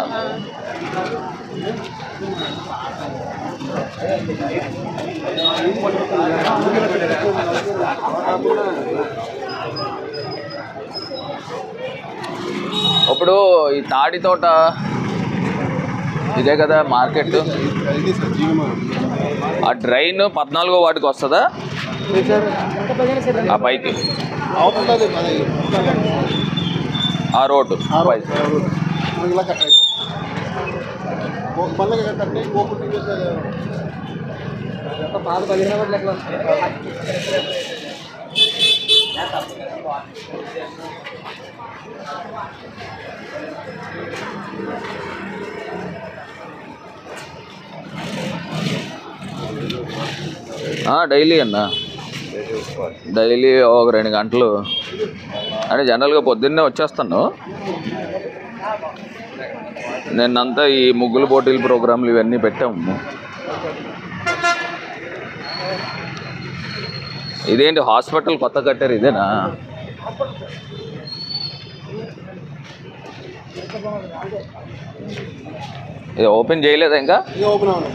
ఇప్పుడు ఈ తాడి తోట ఇదే కదా మార్కెట్ ఆ డ్రైన్ పద్నాలుగో వాటికి వస్తుందా ఆ పైకి అవుతుంటుంది అది ఆ రోడ్డు పైకి మనకి ఇలా కట్ అయిపోతుంది మళ్ళీ కట్ అయ్యి కోపుకుంటే పాత పదిహేను వందల లెక్కలు డైలీ అన్న డైలీ ఒక రెండు గంటలు అంటే జనరల్గా పొద్దున్నే వచ్చేస్తాను నిన్నంతా ఈ ముగ్గులు పోటీల ప్రోగ్రాంలు ఇవన్నీ పెట్టాము ఇదేంటి హాస్పిటల్ కొత్త కట్టారు ఇదేనా ఇది ఓపెన్ చేయలేదా ఇంకా ఇది ఓపెన్ అవ్వాలి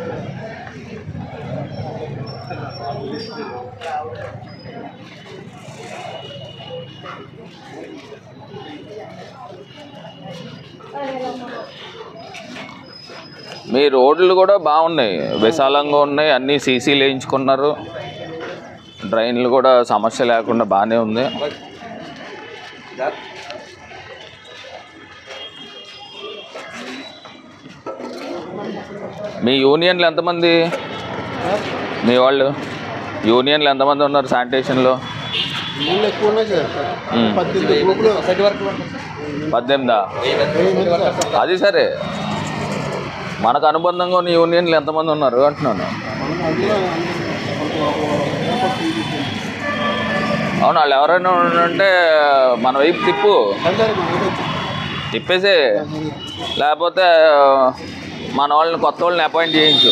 మీ రోడ్లు కూడా బాగున్నాయి విశాలంగా ఉన్నాయి అన్నీ సీసీలు వేయించుకున్నారు డ్రైన్లు కూడా సమస్య లేకుండా బాగానే ఉంది మీ యూనియన్లు ఎంతమంది మీ వాళ్ళు యూనియన్లు ఎంతమంది ఉన్నారు శానిటేషన్లో నీళ్ళు ఎక్కువ ఉన్నాయి సార్ మ్మ్. పద్దెనిమిది గ్రూపులు పద్దెనిమిదా అది సరే మనకు అనుబంధంగా ఉన్న యూనియన్లు ఎంతమంది ఉన్నారు అంటున్నాను అవును వాళ్ళు ఎవరైనా ఉంటే మన వైపు తిప్పు తిప్పేసి లేకపోతే మన వాళ్ళని కొత్త వాళ్ళని అపాయింట్ చేయించు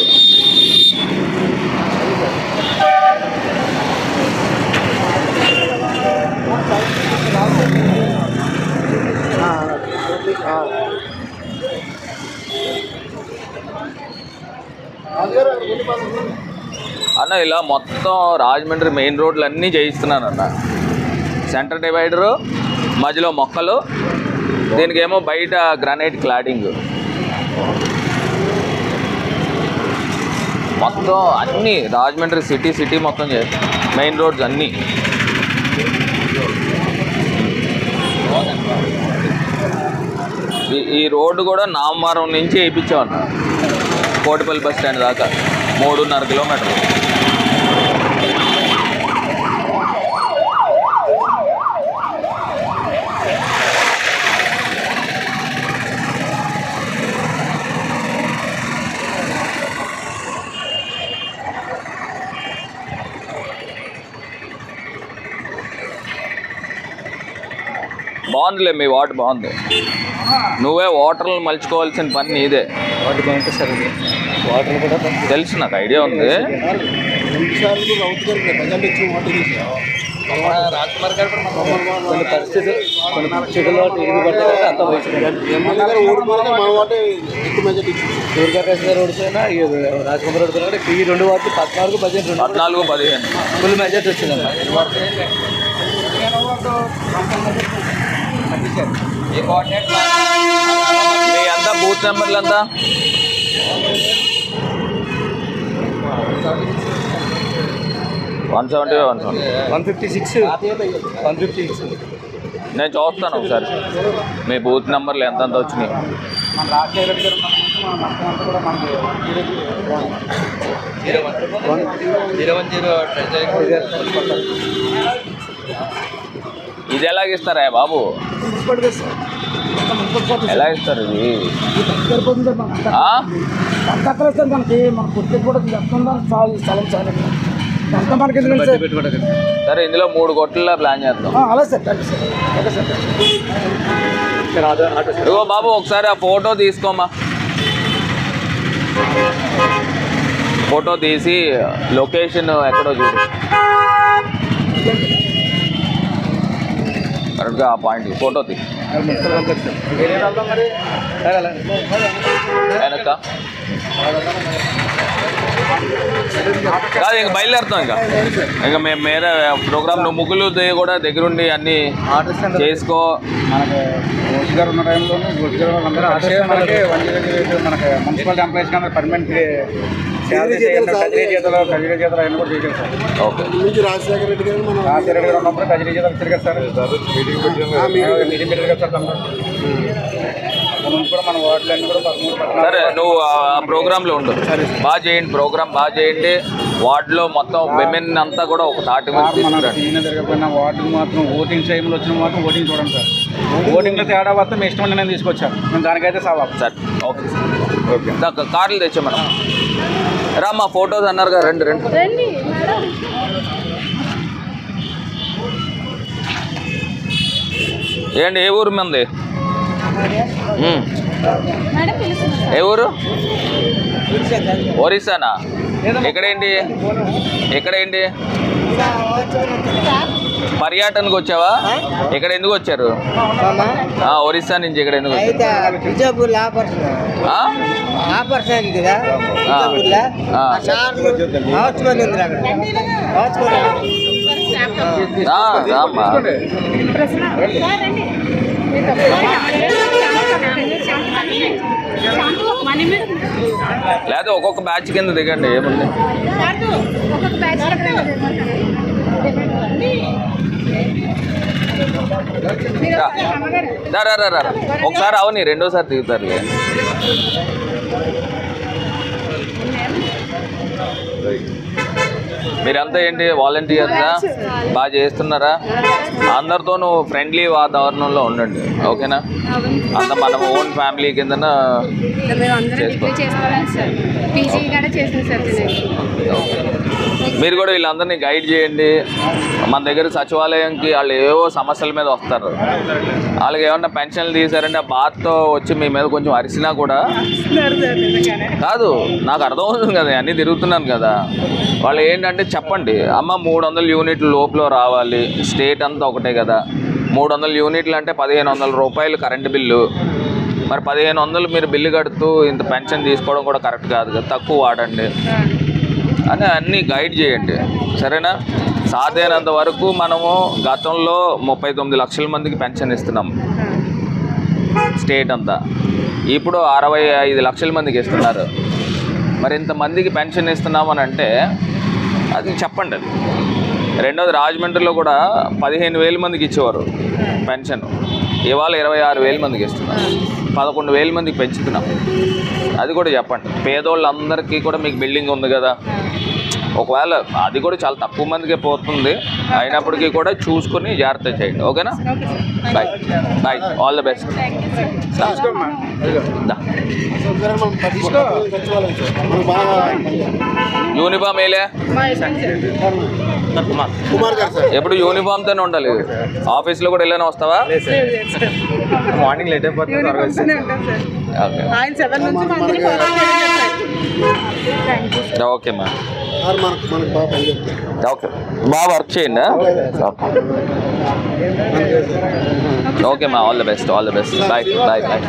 అన్న ఇలా మొత్తం రాజమండ్రి మెయిన్ రోడ్లు అన్నీ చేయిస్తున్నాను అన్న సెంటర్ డివైడరు మధ్యలో మొక్కలు దీనికేమో బయట గ్రానైట్ క్లాడింగ్ మొత్తం అన్నీ రాజమండ్రి సిటీ సిటీ మొత్తం చే మెయిన్ రోడ్స్ అన్నీ ఈ- ఈ రోడ్డు కూడా నామవరం నుంచి వేయించామన్న కోటిపల్లి బస్ స్టాండ్ దాకా మూడున్నర కిలోమీటర్లు బాగుందిలే మీ వాటర్ బాగుంది నువ్వే వాటర్లు మలుచుకోవాల్సిన పని నీదే వాటి బాగుంటుంది సార్ ఇది వాటర్ కూడా తెలుసు నాకు ఐడియా ఉంది రెండు సార్లు రౌత్ గారికి ప్రజలు ఇచ్చిన వాటిని రాజ్కుమార్ గారు కూడా మన కొన్ని పరిస్థితులు కొన్ని పరిస్థితుల్లో టీడీపీ పడితే కదా అంత వయసు ఎమ్మెల్యే గారు ఓడిపోతే మన వాటే ఎక్కువ మెజార్టీ ఇచ్చింది సూర్యప్రకాశ్ గారు ఓడిపోయినా ఈ రాజ్కుమార్ ఓడిపోయినా కూడా ఈ రెండు వాటికి పద్నాలుగు పదిహేను రెండు పద్నాలుగు పదిహేను ఫుల్ మెజార్టీ వచ్చిందమ్మా మీ ఎంత బూత్ నెంబర్లు ఎంత one seventy one seventy one fifty six one fifty six నేను చూస్తాను ఒకసారి మీ బూత్ నెంబర్లు ఎంత ఎంత వచ్చినాయి మన రాజశేఖర రెడ్డి గారు మన మొత్తం అంతా కూడా మనకి zero one zero one zero ఇది ఎలాగ ఇస్తారా బాబు ఎలా ఇస్తారు ఇది సరిపోతుంది మన ఆ? అంత అక్కడ సార్ మనకి మన పుట్టి కూడా ఎంత ఉందని చాలు ఈ స్థలం చాలు అంతా మనకి ఎందుకంటే సార్ సరే ఇందులో మూడు కొట్ల ప్లాన్ చేద్దాం ఆ, అలాగే sir thank you sir okay sir thank you ఇదిగో బాబు ఒకసారి ఆ ఫోటో తీసుకోమా ఫోటో తీసి లొకేషన్ ఎక్కడో చూడు కరెక్ట్గా ఆ పాయింట్ ఫోటో తీ వెనక కాదు ఇంక బయలుదేరుతాం ఇంకా ఇంకా మేము మేరే ప్రోగ్రామ్ నువ్వు ముగ్గులు దే- కూడా దగ్గరుండి అన్ని చేసుకో మనకి గోష్ గారు ఉన్న టైంలో గోష్ గారు వాళ్ళందరూ ఆశే మనకి వన్ ఇయర్ మనకి మున్సిపల్ ఎంప్లాయీస్ కానీ పర్మనెంట్ శాలరీ కజరీ జీతాలు కజరీ జీతాలు అవన్నీ కూడా చేశారు సార్ ఓకే నుంచి రాజశేఖర రెడ్డి గారు మనం రాజశేఖర రెడ్డి గారు ఉన్నప్పుడు కజరీ జీతాలు ఇచ్చారు కదా సార్ మీటింగ్ మీటింగ్ పెట్టారు కదా సార్ తమ్ముడు. అప్పటి నుంచి కూడా మన వార్డులు అన్ని కూడా పదమూడు పద్నాలుగు సరే నువ్వు ఆ ప్రోగ్రాంలో ఉండు బాగా చేయండి ప్రోగ్రామ్ బాగా చేయండి వార్డులో మొత్తం విమెన్ అంతా కూడా ఒక తాటి మీద మన తీసుకురండి సీనియర్ జరగకపోయినా వార్డుకు మాత్రం ఓటింగ్ టైంలో వచ్చిన మాత్రం ఓటింగ్ చూడండి సార్ ఓటింగ్లో తేడా వస్తే మీ ఇష్టం నేను తీసుకొచ్చాను మేము దానికైతే సవాల్ సరే ఓకే ఓకే దా- కార్లు తెచ్చా మనం రా మా ఫొటోస్ అన్నారు కదా రెండు రెండు రండి మేడం ఏంటి ఏ ఊరు మంది ఉమ్. ఏ ఊరు ఒరిస్సానా ఎక్కడేంటి ఎక్కడేంటి పర్యటనకు వచ్చావా ఇక్కడ ఎందుకు వచ్చారు ఆ, ఒరిస్సా నుంచి ఇక్కడ ఎందుకు వచ్చారు బిజాపూర్లో ఆపరేషన్ ఆ? ఆపరేషన్ అయింది కదా బిజాపూర్లో ఆ. ఆ సార్లు వాచ్మెన్ ఉంది అక్కడ వాచ్మెన్ ఆ, రామ్మా లేదా ఒక్కొక్క బ్యాచ్ కింద దిగండి ఏముంది రా రా రా రా రా. ఒకసారి అవని రెండోసారి దిగుతారులే మీరంతా ఏంటి వాలంటీర్సా బాగా చేస్తున్నారా అందరితోనూ ఫ్రెండ్లీ వాతావరణంలో ఉండండి ఓకేనా అంత మనం ఓన్ ఫ్యామిలీ కిందన మేము అందరం చేసుకో. డిగ్రీ చేసుకోవాలి సార్ పీజీ కూడా చేసాను సార్ నేను మీరు కూడా వీళ్ళందరినీ గైడ్ చేయండి మన దగ్గర సచివాలయంకి వాళ్ళు ఏవో సమస్యల మీద వస్తారు వాళ్ళకి ఏమన్నా పెన్షన్లు తీసారంటే ఆ బాధతో వచ్చి మీ మీద కొంచెం అరిసినా కూడా కాదు నాకు అర్థమవుతుంది కదా అన్నీ తిరుగుతున్నాను కదా వాళ్ళు ఏంటంటే చెప్పండి అమ్మ మూడు వందల యూనిట్లు లోపల రావాలి స్టేట్ అంతా ఒకటే కదా మూడు వందల యూనిట్లు అంటే పదిహేను వందల రూపాయలు కరెంటు బిల్లు మరి పదిహేను వందలు మీరు బిల్లు కడుతూ ఇంత పెన్షన్ తీసుకోవడం కూడా కరెక్ట్ కాదు కదా తక్కువ వాడండి అని అన్నీ గైడ్ చేయండి సరేనా సాధ్యమైనంత వరకు మనము గతంలో ముప్పై తొమ్మిది లక్షల మందికి పెన్షన్ ఇస్తున్నాం స్టేట్ అంతా ఇప్పుడు అరవై ఐదు లక్షల మందికి ఇస్తున్నారు మరి ఇంతమందికి పెన్షన్ ఇస్తున్నామని అంటే అది చెప్పండి అది రెండోది రాజమండ్రిలో కూడా పదిహేను వేల మందికి ఇచ్చేవారు పెన్షన్ ఇవాళ ఇరవై ఆరు వేల మందికి ఇస్తున్నారు పదకొండు వేల మందికి పెంచుతున్నాం అది కూడా చెప్పండి పేదోళ్ళందరికీ కూడా మీకు బిల్డింగ్ ఉంది కదా ఒకవేళ అది కూడా చాలా తక్కువ మందికే పోతుంది అయినప్పటికీ కూడా చూసుకొని జాగ్రత్త చేయండి ఓకేనా bye bye all the best మనం పట్టించుకోవాలి సచివాలయం సార్ మనకు బాగా యూనిఫామ్ వేలే కుమార్ గారు సార్ ఎప్పుడు యూనిఫామ్ తోనే ఉండాలి ఆఫీస్లో కూడా వెళ్ళానే వస్తావా మార్నింగ్ లేట్ అయిపోతుంది త్వరగా వచ్చేసి. ఓకే ఆయన సెవెన్ నుంచి మా అందరికీ ఫాలో చేయడం ఓకే మా సార్ మనకు మనకు బాగా పనిచేస్తుంది ఓకే బాగా వర్క్ చేయండి ఓకే మా all the best all the best bye bye bye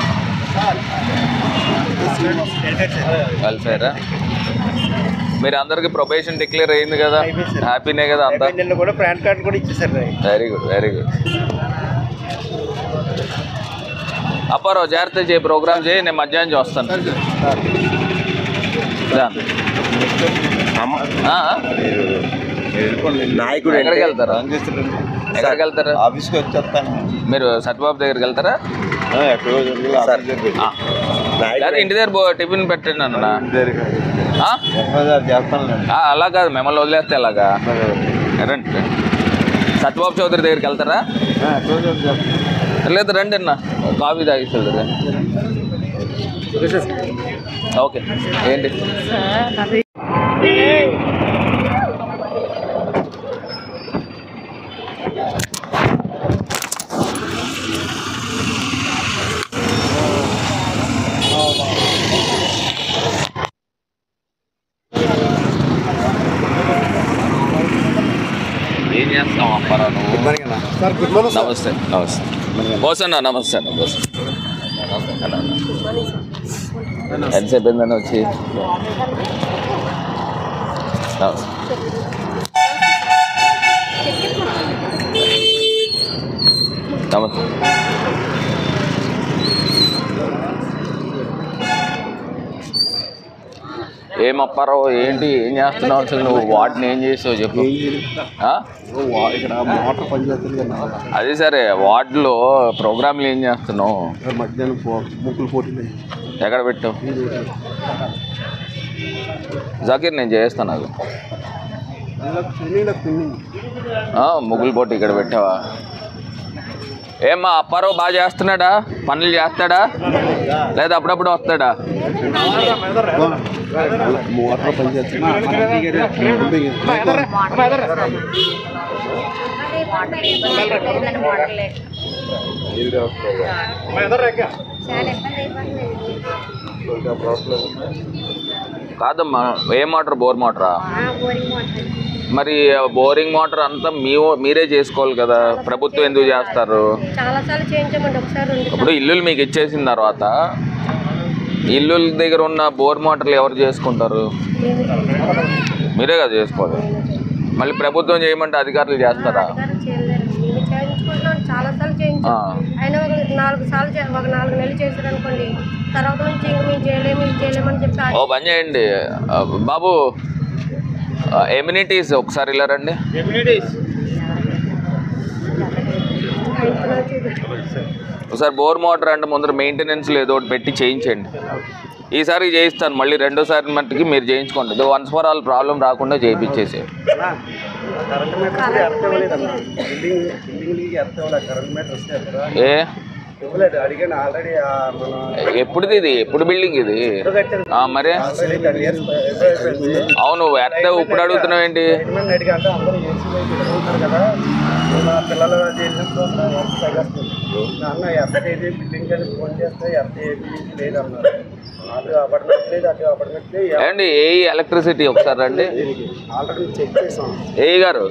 welfare మీరు అందరికి ప్రొబేషన్ డిక్లేర్ అయింది కదా హ్యాపీనే కదా అంతా నిన్న కూడా పాన్ కార్డు కూడా ఇచ్చేసారు very good very good Apparao జాగ్రత్త చేయి ప్రోగ్రామ్ చేయి నేను మధ్యాహ్నం చూస్తాను రాను. ఆ, ఆ? నాయకుడు ఎక్కడికి వెళ్తారు ఎక్కడికి వెళ్తారు ఆఫీస్కి వచ్చేస్తాను మీరు సత్యబాబు దగ్గరికి వెళ్తారా ఎక్కడో జరిగి ఆఫీస్ దగ్గరికి ఆ. లేదా ఇంటి దగ్గర బో- టిఫిన్ పెట్టండి అన్న ఆ? చేస్తాను ఆ, అలా కాదు మిమ్మల్ని వదిలేస్తే అలాగా రండి రండి. సత్యబాబు చౌదరి దగ్గరికి వెళ్తారా లేదు రండి అన్న కాఫీ తాగేసి వెళ్తారు ఓకే ఏంటి ఏం చేస్తాం అప్పారా నువ్వు సార్ గుడ్ మార్నింగ్ నమస్తే నమస్తే బోస్ అన్న నమస్తే అన్న బోస్ అన్న, అన్న. ఎంతసేపు అయిందని వచ్చి నమస్తే నమస్తే ఏం అప్పారావు ఏంటి ఏం చేస్తున్నావు అసలు నువ్వు వాటిని ఏం చేసావు చెప్పు ఆ? ఇక్కడ మోటార్ పనిచేస్తుంది కదా అదే సరే వార్డులో ప్రోగ్రాంలు ఏం చేస్తున్నావు మధ్యాహ్నం పో- ముగ్గులు పోటీలు ఎక్కడ పెట్టావు జాకీర్ నేను చేస్తాను అది ఆ, ముగ్గులు పోటీ ఇక్కడ పెట్టావా ఏమ్మా అప్పారావు బాగా చేస్తున్నాడా పనులు చేస్తాడా లేదా అప్పుడప్పుడు వస్తాడా మోటార్ పనిచేస్తుంది కాదమ్మా ఏ మోటార్ బోర్ మోటారా మరి బోరింగ్ మోటార్ అంతా మీ మీరే చేసుకోవాలి కదా ప్రభుత్వం ఎందుకు చేస్తారు చాలా సార్లు చేయించామండి ఒకసారి రెండు ఇప్పుడు ఇల్లులు మీకు ఇచ్చేసిన తర్వాత ఇల్లుల దగ్గర ఉన్న బోర్ మోటార్లు ఎవరు చేసుకుంటారు మీరే కదా చేసుకోవాలి మళ్ళీ ప్రభుత్వం చేయమంటే అధికారులు చేస్తారా మేము చేయించుకుంటున్నాం చాలా సార్లు చేయించాం ఆ. అయినా ఒక నాలుగు సార్లు చే- ఒక నాలుగు నెలలు చేశారు అనుకోండి తర్వాత నుంచి ఇంక మేము చేయలేము ఇది చేయలేమని చెప్పి ఓ పని చేయండి ఆ, బాబు ఎమ్యూనిటీస్ ఒకసారి ఇలా రండి ఒకసారి బోర్ మోటార్ అంటే ముందర మెయింటెనెన్స్ ఏదో ఒకటి పెట్టి చేయించండి ఈసారి చేయిస్తాను మళ్ళీ రెండోసారి మట్టుకి మీరు చేయించుకోండి ఇది వన్స్ ఫర్ ఆల్ ప్రాబ్లం రాకుండా చేయించేసి కరెంట్ మీటర్ ఎర్త్ ఇవ్వలేదన్న బిల్డింగ్ బిల్డింగ్కి ఎర్త్ ఇవ్వలేదు కరెంట్ మీటర్ వస్తే ఎత్తరా? ఏ ఇవ్వలేదు అడిగాను ఆల్రెడీ మన ఎప్పుడుది ఇది ఎప్పుడు బిల్డింగ్ ఇది ఆ, మరి ఆల్రెడీ టెన్ ఇయర్స్ అయిపోయింది అవును ఎత్త ఇప్పుడు అడుగుతున్నావు ఏంటి గవర్నమెంట్ అడిగి అంటే అందరూ ఏసీ వైపు చదువుతారు కదా నా పిల్లలు చేసినప్పుడు ఎర్త్ తగ్గేస్తుంది నాన్న ఎర్త్ ఏది బిల్డింగ్ అని ఫోన్ చేస్తే ఎర్త్ ఏది లేదు అన్నారు అటు అపార్ట్మెంట్ లేదు అటు అపార్ట్మెంట్ లేదు ఏమండి ఏ ఎలక్ట్రిసిటీ ఒకసారి రండి ఆల్రెడీ చెక్ చేసాం ఏ గారు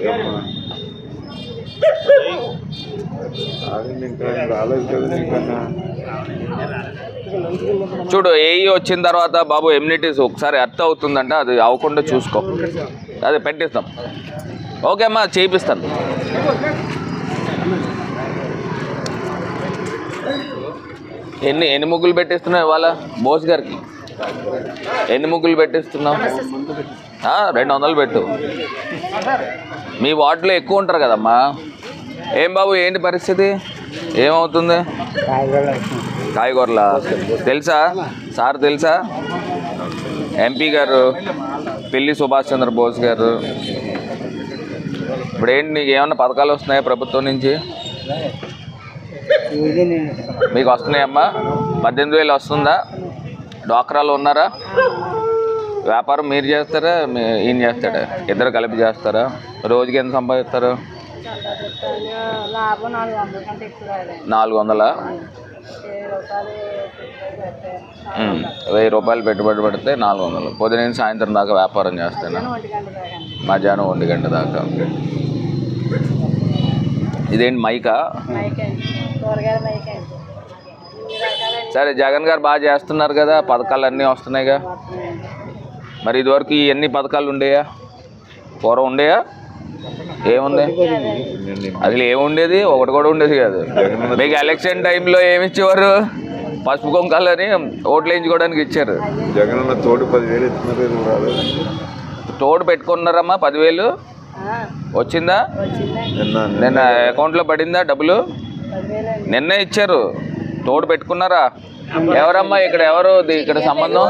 చూడు ఏఈ వచ్చిన తర్వాత బాబు ఎమ్యూనిటీస్ ఒకసారి అర్థం అవుతుందంటే అది అవ్వకుండా చూసుకో అదే పెట్టిస్తాం ఓకే అమ్మా చేయిస్తాను ఎన్ని ఎన్ని ముగ్గులు పెట్టిస్తున్నావు ఇవాళ బోస్ గారికి ఎన్ని ముగ్గులు పెట్టిస్తున్నావు ఆ, రెండు వందలు పెట్టు మీ వార్డులో ఎక్కువ ఉంటారు కదమ్మా ఏం బాబు ఏంటి పరిస్థితి ఏమవుతుంది కాయగూరల తెలుసా సార్ తెలుసా ఎంపీ గారు పిల్లి సుభాష్ చంద్ర బోస్ గారు ఇప్పుడు ఏంటి నీకు ఏమన్నా పథకాలు వస్తున్నాయా ప్రభుత్వం నుంచి మీకు వస్తున్నాయమ్మా పద్దెనిమిది వేలు వస్తుందా డ్వాక్రాలో ఉన్నారా వ్యాపారం మీరు చేస్తారా మీ ఈయన చేస్తాడా ఇద్దరు కలిపి చేస్తారా రోజుకి ఎంత సంపాదిస్తారు లాభం నాలుగు వందల కంటే ఎక్కువ రాలేదు నాలుగు వందల వెయ్యి రూపాయలు ఉమ్, వెయ్యి రూపాయలు పెట్టుబడి పెడితే నాలుగు వందలు పొద్దున సాయంత్రం దాకా వ్యాపారం చేస్తాను ఒంటి గంట దాకా మధ్యాహ్నం ఒంటి గంట దాకా ఇదేంటి మైకా మైకండి కూరగాయల మైకండి సరే జగన్ గారు బాగా చేస్తున్నారు కదా పథకాలు అన్నీ వస్తున్నాయిగా మరి ఇదివరకు ఈ ఎన్ని పథకాలు ఉండేయా పూర్వం ఉండేయా ఏముంది అసలు ఏముండేది ఒకటి కూడా ఉండేది కాదు మీకు ఎలక్షన్ టైంలో ఏమి ఇచ్చేవారు పసుపు కుంకాలని ఓట్లు వేయించుకోవడానికి ఇచ్చారు జగన్ అన్న తోడు పదివేలు ఇస్తున్నారు ఇది రాలేదు తోడు పెట్టుకున్నారమ్మా పదివేలు వచ్చిందా నిన్న నిన్న అకౌంట్లో పడిందా డబ్బులు నిన్నే ఇచ్చారు తోడు పెట్టుకున్నారా ఎవరమ్మా ఇక్కడ ఎవరు ది- ఇక్కడ సంబంధం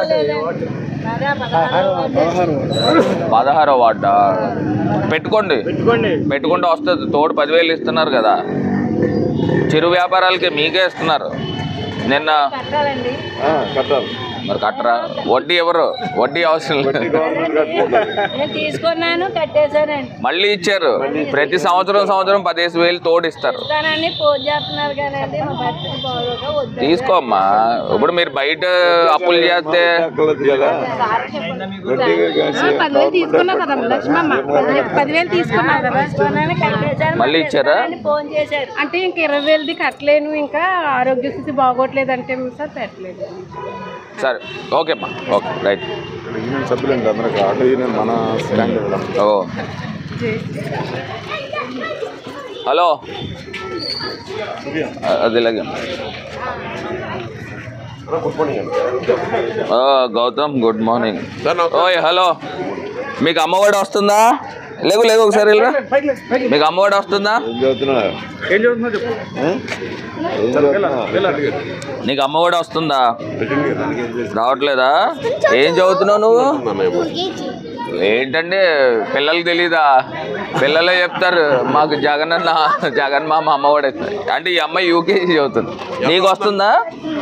పదహారో వార్డా పెట్టుకోండి పెట్టుకుంటే వస్తుంది తోడు పదివేలు ఇస్తున్నారు కదా చిరు వ్యాపారాలకి మీకే ఇస్తున్నారు నిన్న కట్టాలండి కట్టాలి మరి కట్టరా వడ్డీ ఎవరు వడ్డీ అవసరం లేదు నేను తీసుకున్నాను కట్టేశానండి మళ్ళీ ఇచ్చారు ప్రతి సంవత్సరం సంవత్సరం పదిహేను వేలు తోడిస్తారు ఇస్తానని ఫోన్ చేస్తున్నారు కానండి మా భర్తకి బాగోక వద్దు తీసుకోమ్మా ఇప్పుడు మీరు బయట అప్పులు చేస్తే పదివేలు తీసుకున్నావు కదా లక్ష్మమ్మ పది- పదివేలు తీసుకున్నావు కదా తీసుకున్నాను కట్టేశాను మళ్ళీ ఇచ్చారా ఫోన్ చేశారు అంటే ఇంక ఇరవై వేలది కట్టలేను ఇంకా ఆరోగ్య స్థితి బాగోట్లేదు అంటే సార్ పెట్టలేదు సరే ఓకే అమ్మా ఓకే రైట్ యూనియన్ సభ్యులండి అందరికి ఆటో యూనియన్ మన స్టాండ్ ఓ హలో అ- అది ఇలాగే ఓ, గౌతమ్ గుడ్ మార్నింగ్ ఓయ్ హలో మీకు అమ్మఒడి వస్తుందా లేవు లేవు ఒకసారి వెళ్ళరా మీకు అమ్మఒడి వస్తుందా ఏం చదువుతున్నా ఏం చదువుతున్నా చెప్పు ఏం చదువుతున్నా నీకు అమ్మఒడి వస్తుందా రావట్లేదా ఏం చదువుతున్నావు నువ్వు ఏంటండి పిల్లలకి తెలీదా పిల్లలే చెప్తారు మాకు జగన్ అన్న జగన్ మామ అమ్మఒడి ఇస్తారు. అంటే ఈ అమ్మాయి యూకేజీ చదువుతుంది నీకు వస్తుందా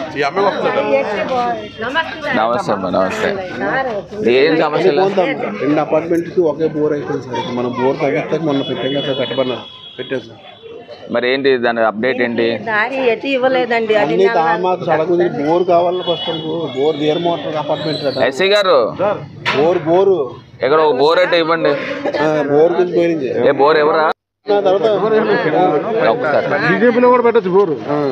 నమస్తే అమ్మా నమస్తే ఏం సమస్య లేదు రెండు అపార్ట్మెంట్కి ఒకే బోర్ అయిపోయింది సార్ ఇప్పుడు మనం బోర్ తగ్గిస్తే మొన్న పెట్టాం కదా సార్ పెట్టమన్నారు పెట్టాం సార్ మరి ఏంటి దాని అప్డేట్ ఏంటి దారి ఎటు ఇవ్వలేదండి అది అన్ని తామాకు సడకు బోర్ కావాలి first bore there motor apartment కదా ఎస్సీ గారు బోర్ బోరు ఇక్కడ ఒక బోర్ అయితే ఇవ్వండి బోర్ గురించి పోయింది ఏ బోర్ ఎవరా తర్వాత ఒకసారి బీజేపీలో కూడా పెట్టచ్చు బోరు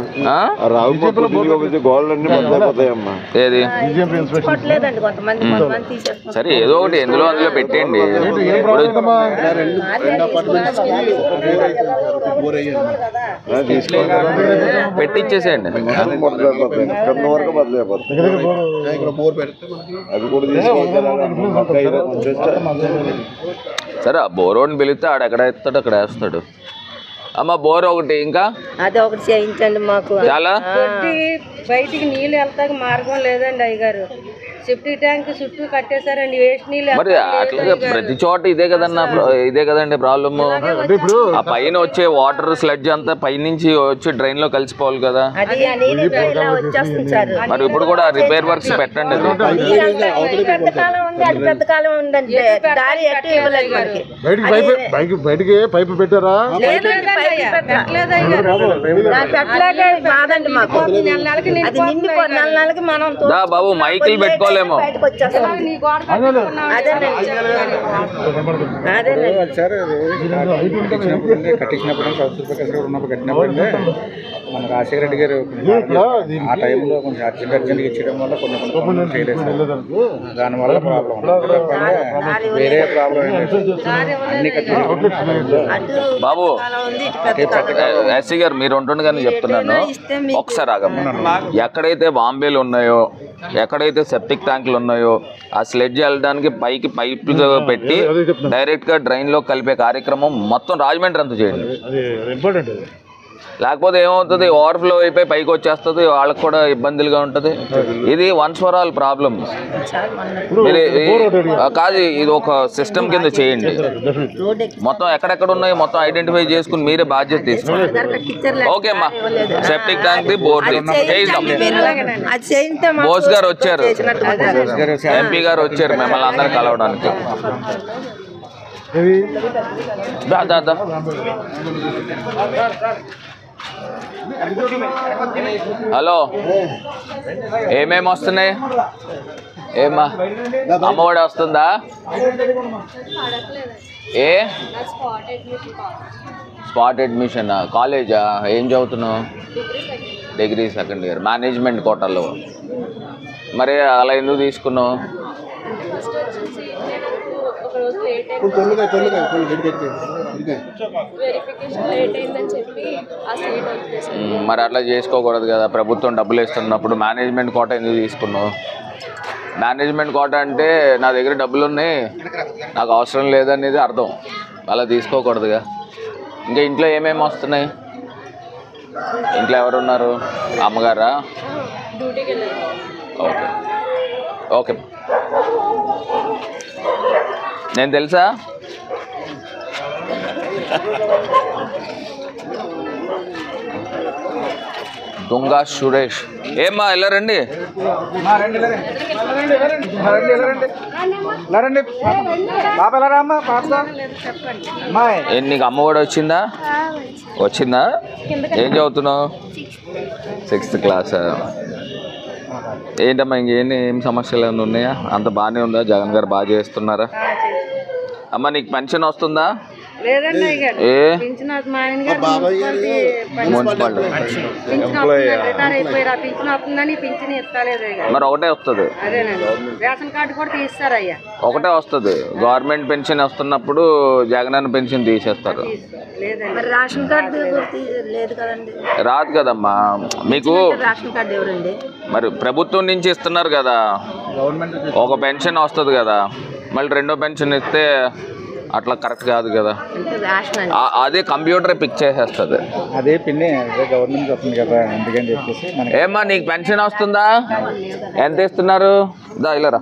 రావు గోళ్ళు అన్ని బద్దలైపోతాయమ్మా ఏది కొట్టలేదండి కొంతమంది కొంతమంది తీసేస్తున్నారు సరే ఏదో ఒకటి ఎందులో అందులో పెట్టేయండి ఇప్పుడు రెండు అపార్ట్మెంట్స్ బోర్ అయ్యాను పెట్టిచ్చేసేయండి బద్దలైపోతాయి కింద వరకు బద్దలైపోతాయి ఇక్కడ బోర్ పెడితే మనకి అది కూడా తీసుకొచ్చారు సరే ఆ బోరోని పిలిస్తే ఆడ ఎక్కడ ఎత్తాడు అక్కడ వేస్తాడు అమ్మ బోర్ ఒకటి ఇంకా అది ఒకటి చేయించండి మాకు చాలా బయటికి నీళ్ళు వెళ్తాక మార్గం లేదండి అయ్యగారు సెప్టిక్ ట్యాంక్ చుట్టూ కట్టేశారండి వేస్ట్ నీళ్ళు మరి అట్లాగే ప్రతి చోట ఇదే కదన్న ప్ర- ఇదే కదండి ప్రాబ్లమ్ ఆ పైన వచ్చే వాటర్ స్లడ్జ్ అంతా పైనుంచి వచ్చి డ్రైన్ లో కలిసిపోవాలి కదా అది ఆ నీళ్ళు ఇలా వచ్చేస్తుంది సార్ మరి ఇప్పుడు కూడా రిపేర్ వర్క్స్ పెట్టండి అది. ఇది పెద్ద కాలం ఉంది అది పెద్ద కాలం ఉందండి దారి ఎటు ఇవ్వలేదు మనకి బయటికి పైపు బయటికి బయటికి పైపు పెట్టారా లేదండి, పైకి పెట్టలేదు నాకు పెట్టలేక బాధండి మాకు అది నిండిపో నెల నెలకి మనం తో- దా బాబు మైకిల్ పెట్టుకోలేమో బయటకు వచ్చేస్తాం అదేనండి అదేనండి సార్ కట్టించినప్పుడు కట్టించినప్పుడు కౌన్సిల్ ప్రకాశ్ ఉన్నప్పుడు కట్టినప్పుడు మన రాజశేఖర రెడ్డి గారు ఆ టైంలో కొంచెం అర్జెంట్ అర్జెంట్గా ఇచ్చడం వల్ల కొన్ని కొన్ని పనులు చేయలేదు సార్ దానివల్ల ప్రాబ్లం వేరే ప్రాబ్లం అన్ని కట్టించారు బాబు ఎస్సీ గారు మీరు ఉంటుండగా నేను చెప్తున్నాను ఒకసారి ఆగమ్మ ఎక్కడైతే బాంబేలు ఉన్నాయో ఎక్కడైతే సెప్టిక్ ట్యాంకులు ఉన్నాయో ఆ స్లెడ్జ్ వెళ్ళడానికి పైకి పైపులు పెట్టి డైరెక్ట్ గా డ్రైన్ లో కలిపే కార్యక్రమం మొత్తం రాజమండ్రి అంతా చేయండి అది ఇంపార్టెంట్ లేకపోతే ఏమవుతుంది ఓవర్ఫ్లో అయిపోయి పైకి వచ్చేస్తుంది వాళ్ళకి కూడా ఇబ్బందులుగా ఉంటుంది ఇది వన్స్ ఫర్ ఆల్ ప్రాబ్లమ్ మీరు ఈ- ఆ, కాదు ఇది ఒక సిస్టమ్ కింద చేయండి మొత్తం ఎక్కడెక్కడ ఉన్నాయో మొత్తం ఐడెంటిఫై చేసుకుని మీరే బాధ్యత తీసుకోండి ఓకే అమ్మా సెప్టిక్ ట్యాంక్ ది బోర్డు చేయిద్దాం అది చేయితే మాకు బోస్ గారు వచ్చారు చేసినట్టు ఉంటుంది. ఎంపీ గారు వచ్చారు మిమ్మల్ని అందరు కలవడానికి దా దా దా హలో ఏమేమి వస్తున్నాయి ఏమా అమ్మఒడి వస్తుందా ఏ స్పాట్ అడ్మిషన్ కాలేజా ఏం చదువుతున్నావు డిగ్రీ సెకండ్ ఇయర్ మేనేజ్మెంట్ కోటాలో మరి అలా ఎందుకు తీసుకున్నావు తొలిగా తొలిగా కొన్ని గడి గడి గడి వెరిఫికేషన్ లేట్ అయిందని చెప్పి ఆ సీట్ వచ్చేసి మ్, మరి అట్లా చేసుకోకూడదు కదా ప్రభుత్వం డబ్బులు ఇస్తున్నప్పుడు మేనేజ్మెంట్ కోట ఎందుకు తీసుకున్నావు మేనేజ్మెంట్ కోట అంటే నా దగ్గర డబ్బులు ఉన్నాయి నాకు అవసరం లేదనేది అర్థం అలా తీసుకోకూడదుగా ఇంకా ఇంట్లో ఏమేమి వస్తున్నాయి ఇంట్లో ఎవరు ఉన్నారు అమ్మగారా డ్యూటీకి వెళ్ళాను ఓకే ఓకే నేను తెలుసా దుంగా సురేష్ ఏమ్మా ఇలా రండి మా రండి ఇలా రండి. ఇలా రండి, ఇలా రండి. ఇలా రండి, ఇలా రండి. ఇలా రండి. పాప ఎలా రా అమ్మా పాప అమ్మాయి ఏ, నీకు అమ్మఒడి వచ్చిందా వచ్చిందా ఏం చదువుతున్నావు సిక్స్త్ క్లాస్ ఏంటమ్మా ఇంకేంటి ఏం సమస్యలు ఏమైనా ఉన్నాయా అంత బాగానే ఉందా జగన్ గారు బాగా చేస్తున్నారా అమ్మ నీకు పెన్షన్ వస్తుందా లేదండి అయ్యగారు ఏ పింఛన్ అది మా ఆయన గారు మున్సిపాలిటీ పని- మున్సిపాలిటీ పింఛన్ వస్తుందని రిటైర్ అయిపోయారు ఆ పింఛన్ వస్తుందని పింఛన్ ఇస్తలేదు అయ్యగారు మరి ఒకటే వస్తుంది అదేనండి రేషన్ కార్డు కూడా తీస్తారు అయ్యా ఒకటే వస్తుంది గవర్నమెంట్ పెన్షన్ వస్తున్నప్పుడు జగనన్న పెన్షన్ తీసేస్తారు లేదండి మరి రేషన్ కార్డు లేదు కదండి రాదు కదమ్మా మీకు రేషన్ కార్డు ఎవరండి మరి ప్రభుత్వం నుంచి ఇస్తున్నారు కదా ఒక పెన్షన్ వస్తుంది కదా మళ్ళీ రెండో పెన్షన్ ఇస్తే అట్లా కరెక్ట్ కాదు కదా అంటే రేషన్ అండి ఆ- అదే కంప్యూటర్ పిక్ చేసేస్తుంది అదే పిన్ని అదే గవర్నమెంట్ వస్తుంది కదా అందుకని చెప్పేసి మనకి ఏమ్మా నీకు పెన్షన్ వస్తుందా ఎంత ఇస్తున్నారు దా ఇలారా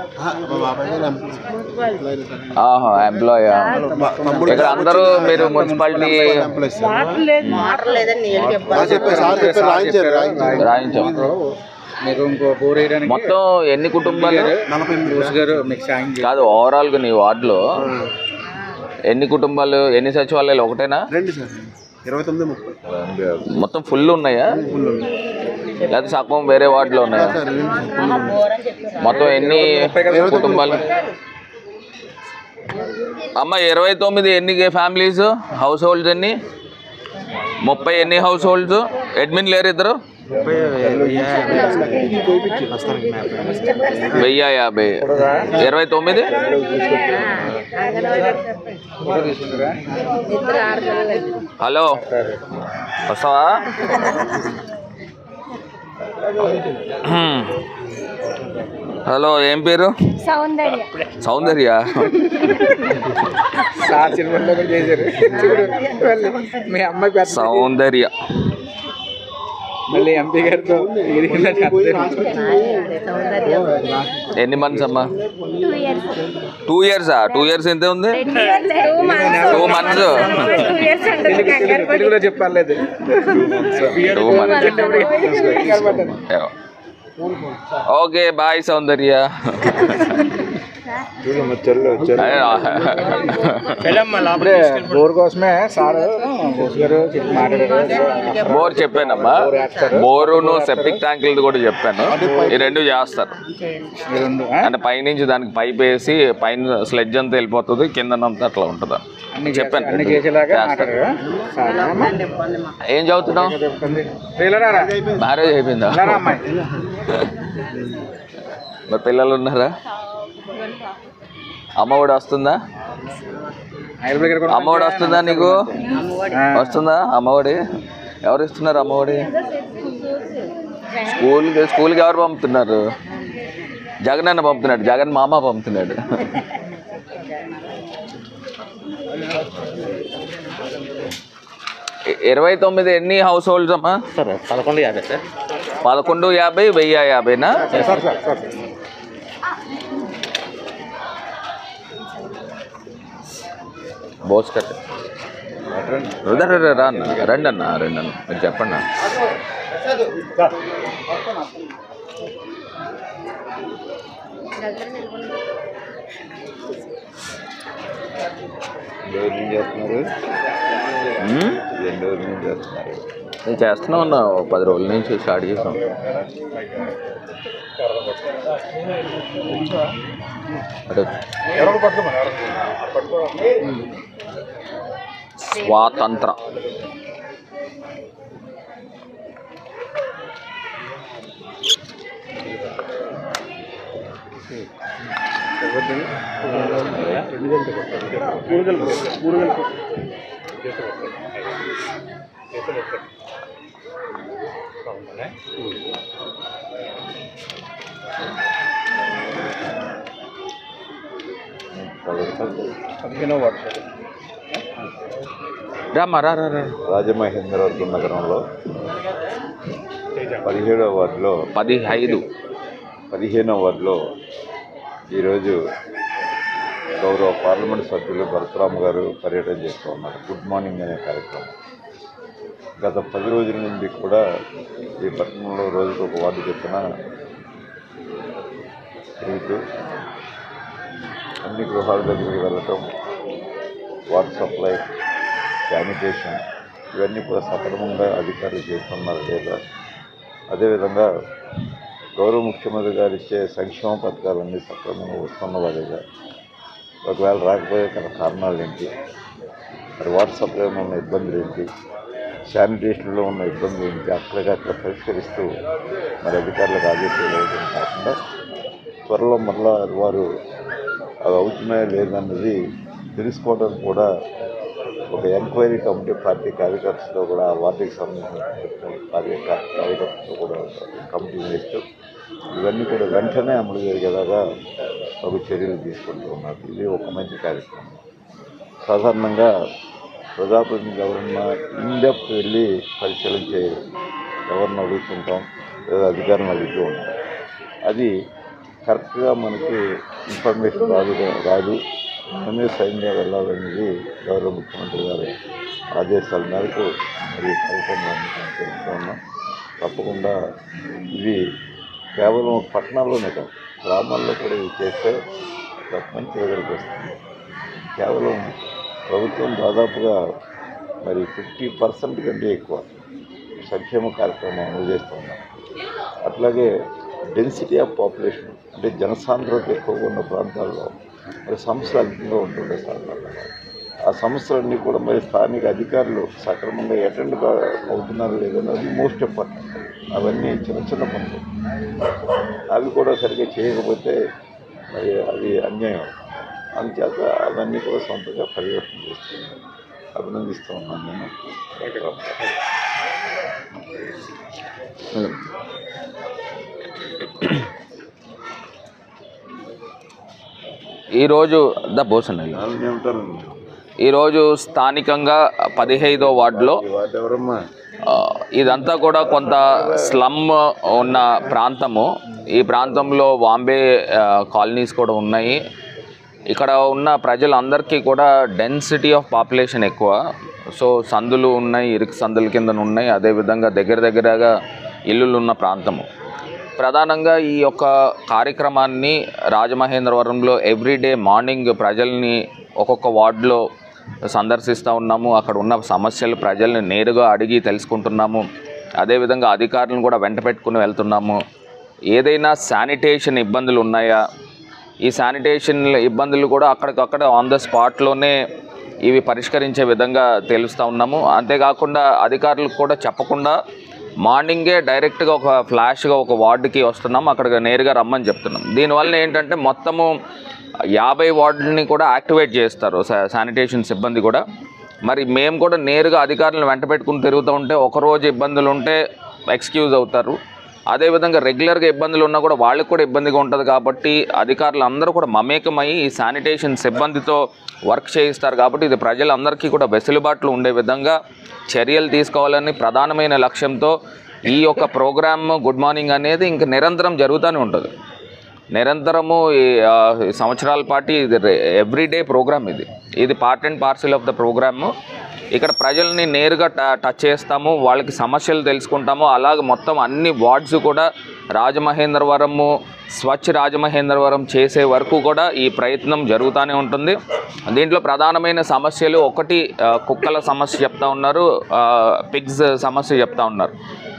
ఆహా ఎంప్లాయ్ ఇక్కడ అందరూ మీరు మున్సిపాలిటీ వాటర్ లేదు వాటర్ లేదని నీళ్ళు చెప్పారు సార్ చెప్పారు రాయించారు రాయించారు రాయించాం మీకు ఇంకో బోర్ వేయడానికి మొత్తం ఎన్ని కుటుంబాలు జోష్ గారు మీకు సాయం చేయాలి కాదు ఓవరాల్ గా నీ వార్డులో ఎన్ని కుటుంబాలు ఎన్ని సచివాలయాలు ఒకటేనా రండి సార్ ఇరవై తొమ్మిది ముప్పై మొత్తం ఫుల్ ఉన్నాయా లేదా సగం వేరే వార్డులో ఉన్నాయా మొత్తం ఎన్ని కుటుంబాలు అమ్మ ఇరవై తొమ్మిది ఎన్ని ఫ్యామిలీస్ హౌస్ హోల్డ్స్ ఎన్ని ముప్పై ఎన్ని హౌస్ హోల్డ్స్ అడ్మిన్ లేరు ఇద్దరు వెయ్యి యాభై ఇరవై తొమ్మిది ఇద్దరు ఆడపిల్లలు హలో వస్తావా హ్మ్. హలో ఏం పేరు సౌందర్య సౌందర్య సార్ సినిమాలో కూడా చేశారు చూడు మళ్ళీ మీ అమ్మాయి పెద్ద సౌందర్య మళ్ళీ ఎంపీ గారితో ఇది ఇలా చెప్తారు. ఎన్ని మంత్స్ అమ్మా టూ ఇయర్స్ టూ ఇయర్సా టూ ఇయర్స్ ఎంత ఉంది టూ మంత్స్ తెలుగులో చెప్పాలేదు two months okay bye Soundarya ఇప్పుడే బోర్ కోసమే సార్ జోష్ గారు చెప్పి మాట్లాడారు బోర్ చెప్పానమ్మా బోరును సెప్టిక్ ట్యాంకులది కూడా చెప్పాను ఈ రెండు చేస్తారు ఈ రెండు ఆ? అంటే పైనుంచి దానికి పైప్ వేసి పైన స్లెడ్జ్ అంతా వెళ్ళిపోతుంది కిందనంతా అట్లా ఉంటుంది అన్ని చెప్పాను అన్ని చేసేలాగా చేస్తారు. మాట్లాడారా సార్ అమ్మా? ఏం చదువుతున్నావు పిల్లరా రా. మ్యారేజ్ అయిపోయిందా ఇలా రా అమ్మాయి మరి పిల్లలు ఉన్నారా అమ్మఒడి వస్తుందా ఐదు దగ్గర కూడా అమ్మఒడి వస్తుందా నీకు వస్తుందా అమ్మఒడి ఎవరు ఇస్తున్నారు అమ్మఒడి స్కూల్కి స్కూల్కి ఎవరు పంపుతున్నారు జగన్ అన్న పంపుతున్నాడు జగన్ మామ పంపుతున్నాడు ఇ- ఇరవై తొమ్మిది ఎన్ని హౌస్ హోల్డ్స్ అమ్మా సార్ పదకొండు యాభై సార్ పదకొండు యాభై వెయ్యి యాభైనా sir sir sir Bose cut రా, రా, రా, రా అన్న రండి అన్న రండి అన్న మీరు చెప్పండి అన్న. ఎవరు ఏం చేస్తున్నారు ఉమ్? రెండు రోజులు ఏం చేస్తున్నారు నేను చేస్తున్నా ఉన్నా ఓ పది రోజుల నుంచి స్టార్ట్ చేసాం అటు ఎవరో పట్టుకోమని పట్టుకో స్వాతంత్ర పదిహేనో వార్డు రామ్మా రా రా రా రాజమహేంద్రవరం నగరంలో పదిహేడవ వార్డులో పదిహైదు పదిహేనవ వార్డులో ఈరోజు గౌరవ పార్లమెంట్ సభ్యులు భరతరామ్ గారు పర్యటన చేస్తూ ఉన్నారు గుడ్ మార్నింగ్ అనే కార్యక్రమం గత పది రోజుల నుండి కూడా ఈ పట్టణంలో రోజుకు ఒక వార్డు చొప్పున తిరుగుతూ అన్ని గృహాల దగ్గరికి వెళ్ళటం వాటర్ సప్లై శానిటేషన్ ఇవన్నీ కూడా సక్రమంగా అధికారులు చేస్తున్నారు లేదా అదేవిధంగా గౌరవ ముఖ్యమంత్రి గారు ఇచ్చే సంక్షేమ పథకాలన్నీ సక్రమంగా వస్తున్నవా లేదా ఒకవేళ రాకపోయే గల కారణాలు ఏంటి మరి వాటర్ సప్లైలో ఉన్న ఇబ్బందులు ఏంటి శానిటేషన్లో ఉన్న ఇబ్బందులు ఏంటి అక్కడికక్కడ పరిష్కరిస్తూ మరి అధికారులకు ఆదేశాలు ఇవ్వడం కాకుండా త్వరలో మరలా వారు అవి అవుతున్నాయా లేదన్నది తెలుసుకోవడం కూడా ఒక ఎంక్వైరీ కమిటీ పార్టీ కార్యకర్తలతో కూడా ఆ వార్డుకి సంబంధించిన కార్య కార్యకర్తలతో కూడా కమిటీ వేస్తూ ఇవన్నీ కూడా వెంటనే అమలు జరిగేలాగా ఒక చర్యలు తీసుకుంటూ ఉన్నారు ఇది ఒక మంచి కార్యక్రమం సాధారణంగా ప్రజాప్రతినిధులు ఎవరన్నా ఇన్డెప్త్ వెళ్ళి పరిశీలన చేయరు ఎవరిని అడుగుతుంటాం లేదా అధికారులను అడుగుతూ ఉంటాం అది కరెక్ట్గా మనకి ఇన్ఫర్మేషన్ రాదు రాదు మనమే స్వయంగా వెళ్ళాలనేది గౌరవ ముఖ్యమంత్రి గారి ఆదేశాల మేరకు మరి ఈ కార్యక్రమాన్ని తెలుస్తూ ఉన్నాం తప్పకుండా ఇది కేవలం పట్టణాల్లోనే కాదు గ్రామాల్లో కూడా ఇది చేస్తే మంచి ప్రజలకు వస్తుంది కేవలం ప్రభుత్వం దాదాపుగా మరి ఫిఫ్టీ పర్సెంట్ కంటే ఎక్కువ సంక్షేమ కార్యక్రమం అమలు చేస్తున్నాం అట్లాగే డెన్సిటీ ఆఫ్ పాపులేషన్ అంటే జనసాంద్రత ఎక్కువగా ఉన్న ప్రాంతాల్లో మరి సమస్యలు అధికంగా ఉంటుండే సాధారణంగా ఆ సమస్యలన్నీ కూడా మరి స్థానిక అధికారులు సక్రమంగా అటెండ్ అవుతున్నారు లేదన్నది మోస్ట్ ఇంపార్టెంట్ అవన్నీ చిన్న చిన్న పనులు అవి కూడా సరిగ్గా చేయకపోతే మరి అది అన్యాయం అందుచేత అవన్నీ కూడా సొంతంగా పరివర్తన చేస్తున్నాను అభినందిస్తూ ఉన్నాను నేను ఈరోజు ద బోసన్ ఈరోజు స్థానికంగా పదిహైదో వార్డులో ఎవరమ్మా ఆ, ఇదంతా కూడా కొంత స్లమ్ ఉన్న ప్రాంతము ఈ ప్రాంతంలో వాంబే ఆ, కాలనీస్ కూడా ఉన్నాయి ఇక్కడ ఉన్న ప్రజలందరికీ కూడా డెన్సిటీ ఆఫ్ పాపులేషన్ ఎక్కువ సో సందులు ఉన్నాయి ఇరుకు సందుల కింద ఉన్నాయి అదేవిధంగా దగ్గర దగ్గరగా ఇల్లులు ఉన్న ప్రాంతము ప్రధానంగా ఈ యొక్క కార్యక్రమాన్ని రాజమహేంద్రవరంలో ఎవ్రీడే మార్నింగ్ ప్రజల్ని ఒక్కొక్క వార్డులో సందర్శిస్తూ ఉన్నాము అక్కడ ఉన్న సమస్యలు ప్రజల్ని నేరుగా అడిగి తెలుసుకుంటున్నాము అదేవిధంగా అధికారులను కూడా వెంట పెట్టుకుని వెళ్తున్నాము ఏదైనా శానిటేషన్ ఇబ్బందులు ఉన్నాయా ఈ శానిటేషన్ ఇబ్బందులు కూడా అక్కడికక్కడ ఆన్ ద స్పాట్లోనే ఇవి పరిష్కరించే విధంగా తెలుస్తూ ఉన్నాము అంతేకాకుండా అధికారులకు కూడా చెప్పకుండా మార్నింగే డైరెక్ట్గా ఒక ఫ్లాష్గా ఒక వార్డుకి వస్తున్నాం అక్కడికి నేరుగా రమ్మని చెప్తున్నాం దీనివల్ల ఏంటంటే మొత్తము యాభై వార్డులని కూడా యాక్టివేట్ చేస్తారు శా- శానిటేషన్ సిబ్బంది కూడా మరి మేము కూడా నేరుగా అధికారులను వెంట పెట్టుకుని తిరుగుతూ ఉంటే ఒకరోజు ఇబ్బందులు ఉంటే ఎక్స్క్యూజ్ అవుతారు అదేవిధంగా రెగ్యులర్గా ఇబ్బందులు ఉన్నా కూడా వాళ్ళకి కూడా ఇబ్బందిగా ఉంటుంది కాబట్టి అధికారులు అందరూ కూడా మమేకమై ఈ శానిటేషన్ సిబ్బందితో వర్క్ చేయిస్తారు కాబట్టి ఇది ప్రజలందరికీ కూడా వెసులుబాట్లు ఉండే విధంగా చర్యలు తీసుకోవాలని ప్రధానమైన లక్ష్యంతో ఈ యొక్క ప్రోగ్రామ్ గుడ్ మార్నింగ్ అనేది ఇంక నిరంతరం జరుగుతూనే ఉంటుంది నిరంతరము ఈ ఆ, ఈ సంవత్సరాల పాటు ఇది ఎవ్రీడే ప్రోగ్రామ్ ఇది ఇది part and parcel of the program ఇక్కడ ప్రజల్ని నేరుగా ట- టచ్ చేస్తాము వాళ్ళకి సమస్యలు తెలుసుకుంటాము అలాగే మొత్తం అన్ని వార్డ్స్ కూడా రాజమహేంద్రవరము స్వచ్ఛ రాజమహేంద్రవరం చేసే వరకు కూడా ఈ ప్రయత్నం జరుగుతూనే ఉంటుంది దీంట్లో ప్రధానమైన సమస్యలు ఒకటి ఆ, కుక్కల సమస్య చెప్తా ఉన్నారు పిగ్స్ సమస్య చెప్తా ఉన్నారు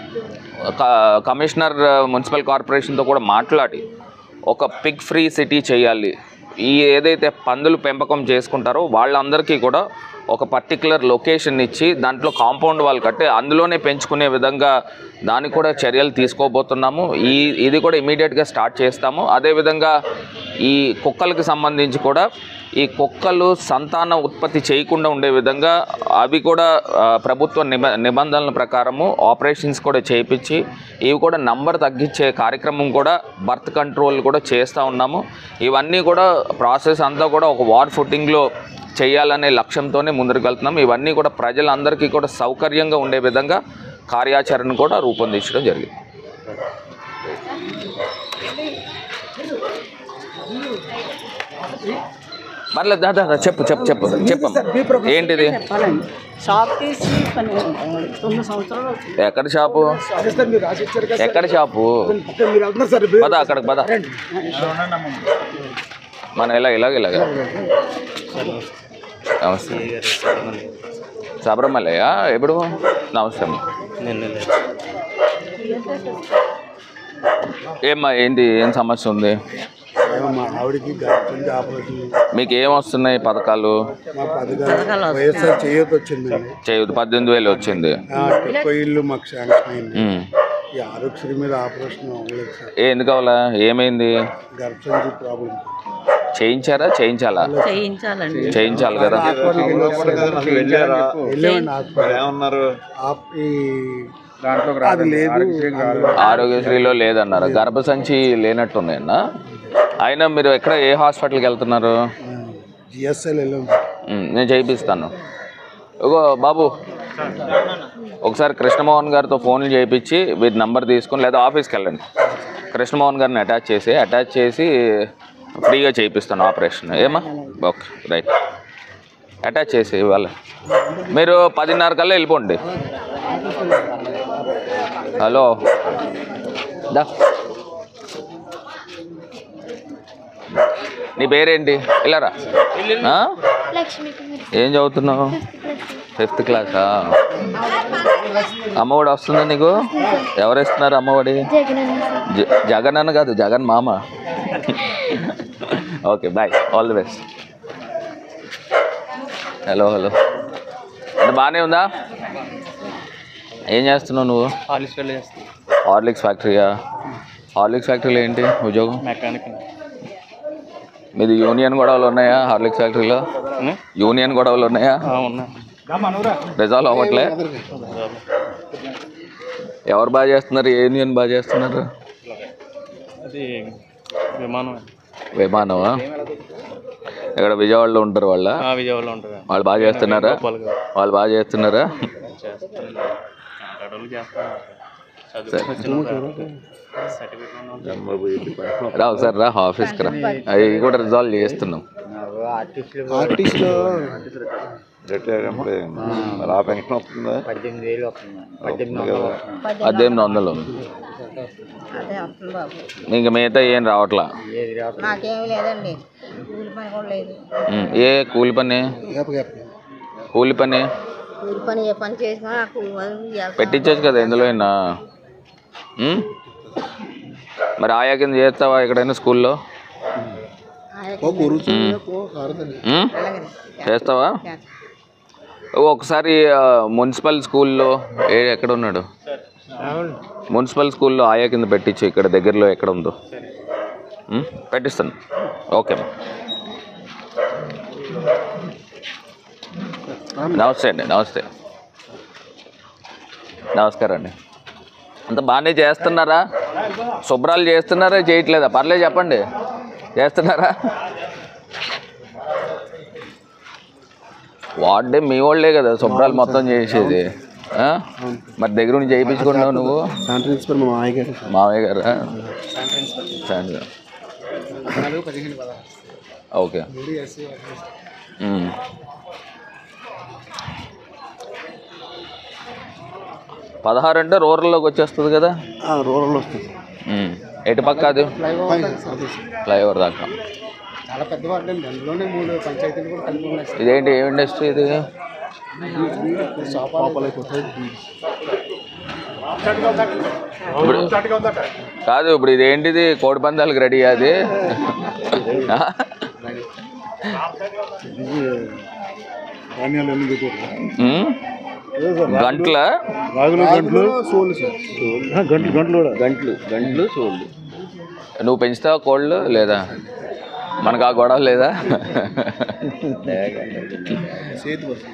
క- కమిషనర్ మున్సిపల్ కార్పొరేషన్తో కూడా మాట్లాడి ఒక పిగ్ ఫ్రీ సిటీ చేయాలి ఈ ఏదైతే పందులు పెంపకం చేసుకుంటారో వాళ్ళందరికీ కూడా ఒక పర్టికులర్ లొకేషన్ ఇచ్చి దాంట్లో కాంపౌండ్ వాళ్ళు కట్టి అందులోనే పెంచుకునే విధంగా దానికి కూడా చర్యలు తీసుకోబోతున్నాము ఈ ఇది కూడా ఇమీడియట్గా స్టార్ట్ చేస్తాము అదేవిధంగా ఈ కుక్కలకు సంబంధించి కూడా ఈ కుక్కలు సంతాన ఉత్పత్తి చేయకుండా ఉండే విధంగా అవి కూడా ఆ, ప్రభుత్వ నిబ నిబంధనల ప్రకారము ఆపరేషన్స్ కూడా చేయించి ఇవి కూడా నంబర్ తగ్గించే కార్యక్రమం కూడా బర్త్ కంట్రోల్ కూడా చేస్తూ ఉన్నాము ఇవన్నీ కూడా ప్రాసెస్ అంతా కూడా ఒక వార్ ఫుటింగ్లో చేయాలనే లక్ష్యంతోనే ముందుకు వెళ్తున్నాం ఇవన్నీ కూడా ప్రజలందరికీ కూడా సౌకర్యంగా ఉండే విధంగా కార్యాచరణ కూడా రూపొందించడం జరిగింది పర్లేదు దా, దా, దా, చెప్పు చెప్పు చెప్పు చెప్పు ఏంటిది చెప్పాలండి షాప్ తీసి పన్నెండు తొమ్మిది సంవత్సరాలు అవుతుంది ఎక్కడ షాపు సార్ మీరు రాసి ఇచ్చారు కదా ఎక్కడ షాపు సార్ మీరు వెళ్తున్నారు సార్ పద అక్కడికి పద మన ఇలాగ ఇలాగ ఇలాగ నమస్తే శబరిమలయ ఎప్పుడు నమస్తే అమ్మ ఏమ్మా ఏంటి ఏం సమస్య ఉంది మా ఆవిడకి గర్భంగా ఆపరేషన్ మీకు ఏం వస్తున్నాయి పథకాలు మా పథకాలు వైఎస్ఆర్ చేయొద్దు వచ్చిందండి చేయదు పద్దెనిమిది వేలు వచ్చింది ఆ, డెబ్బై ఇల్లు మాకు శాంక్షన్ అయింది ఉమ్. ఈ ఆరోగ్యశ్రీ మీద ఆపరేషన్ అవ్వలేదు సార్ ఏ ఎందుకు అవ్వాలా ఏమైంది గర్భసంచి ప్రాబ్లం చేయించారా చేయించాలా చేయించాలండి చేయించాలి కదా వెళ్ళారా వెళ్ళామండి హాస్పిటల్ ఏమన్నారు ఆప్- ఈ దాంట్లో అది లేదు ఆరోగ్యశ్రీలో లేదన్నారు గర్భసంచి లేనట్టుంది అన్న అయినా మీరు ఎక్కడ ఏ హాస్పిటల్కి వెళ్తున్నారు జిఎస్ఎల్ వెళ్ళాం ఉమ్, నేను చేయిస్తాను ఇగో బాబు ఒకసారి కృష్ణమోహన్ గారితో ఫోన్లు చేయించి వీరి నంబర్ తీసుకొని లేదా ఆఫీస్కి వెళ్ళండి కృష్ణమోహన్ గారిని అటాచ్ చేసి అటాచ్ చేసి ఫ్రీగా చేయిస్తాను ఆపరేషన్ ఏమా ఓకే రైట్ అటాచ్ చేసి ఇవాళ మీరు పదిన్నర కల్లా వెళ్ళిపోండి హలో దా నీ పేరేంటి వెళ్ళారా ఆ? ఏం చదువుతున్నావు ఫిఫ్త్ క్లాసా అమ్మఒడి వస్తుందా నీకు ఎవరు ఇస్తున్నారు అమ్మఒడి జ- జగన్ అన్న కాదు జగన్ మామ okay bye all the best hello hello అంటే బాగానే ఉందా ఏం చేస్తున్నావు నువ్వు హాలిస్ వెళ్ళి చేస్తాను హార్లిక్స్ ఫ్యాక్టరీయా హార్లిక్స్ ఫ్యాక్టరీలో ఏంటి ఉద్యోగం మెకానిక్ మీది యూనియన్ గొడవలు ఉన్నాయా హార్లిక్స్ ఫ్యాక్టరీలో యూనియన్ గొడవలు ఉన్నాయా ఉన్నాయి రిజాల్వ్ అవ్వట్లే ఎవరు బాగా చేస్తున్నారు ఏ యూనియన్ బాగా చేస్తున్నారు అది విమానం విమానమా ఇక్కడ విజయవాడలో ఉంటారు వాళ్ళ ఆ, విజయవాడలో ఉంటుంది వాళ్ళు బాగా చేస్తున్నారా వాళ్ళు బాగా చేస్తున్నారా చేస్తాను అడవులు చేస్తాను సరే. సర్టిఫికేట్ రా ఒకసారి రా ఆఫీస్కి రా అవి కూడా రిజాల్వ్ చేస్తున్నాం ఆర్టిస్ట్లో రిటైర్ ఎంప్లాయ్ మరి ఆ పెన్షన్ వస్తుందా పద్దెనిమిది వేలు వస్తుంది వస్తుంది కదా పద్దెనిమిది వందలు అదే వస్తుంది బాబు ఇంకా మిగతా ఏం రావట్లా ఏది రాదు నాకేమీ లేదండి కూలి పని కూడా లేదు ఉమ్, ఏ కూలి పని కూలి పని కూలి పని ఏ పని చేసినా ఆ కూలి పని చేస్తాం. పెట్టించచ్చు కదా ఎందులో అయినా ఉమ్? మరి ఆయా కింద చేస్తావా ఎక్కడైనా స్కూల్లో ఉమ్? చేస్తావా ఒకసారి ఆ, మున్సిపల్ స్కూల్లో ఏ ఎక్కడ ఉన్నాడు మున్సిపల్ స్కూల్లో ఆయా కింద పెట్టించు ఇక్కడ దగ్గరలో ఎక్కడ ఉందో ఉమ్? పెట్టిస్తాను ఓకే నమస్తే అండి నమస్తే నమస్కారం అండి అంత బాగానే చేస్తున్నారా శుభ్రాలు చేస్తున్నారా చేయట్లేదా పర్లేదు చెప్పండి చేస్తున్నారా వాడే మీ వాళ్ళే కదా శుభ్రాలు మొత్తం చేసేది ఆ? మరి దగ్గర నుంచి చేయించుకున్నావు నువ్వు ప్రిన్సిపల్ మా మామయ్య గారు మామయ్య గారా శాంతి. Okay um. పదహారు అంటే రూరల్లోకి వచ్చేస్తుంది కదా రూరల్ వస్తుంది ఉమ్. ఎటు పక్క అది ఫ్లైఓవర్ దాకా చాలా పెద్ద వార్డు అండి అందులోనే మూడు పంచాయతీలు కూడా కలిపి ఉన్నాయి సార్. ఇదేంటి ఏ ఇండస్ట్రీ ఇది లోపల కొత్తది. ఇప్పుడు కాదు ఇప్పుడు ఇది ఏంటిది కోడి పందాలకు రెడీ అది ఆ? ఇది ధాన్యాలు అన్ని పెట్టారు ఉమ్? గంట్ల రాగులు గంటలు సోలు సార్ గంటలు గంటలు కూడా గంట్లు గంట్లు సోళ్ళు నువ్వు పెంచుతావా కోళ్ళు లేదా మనకు ఆ గొడవ లేదా చేతి వస్తుంది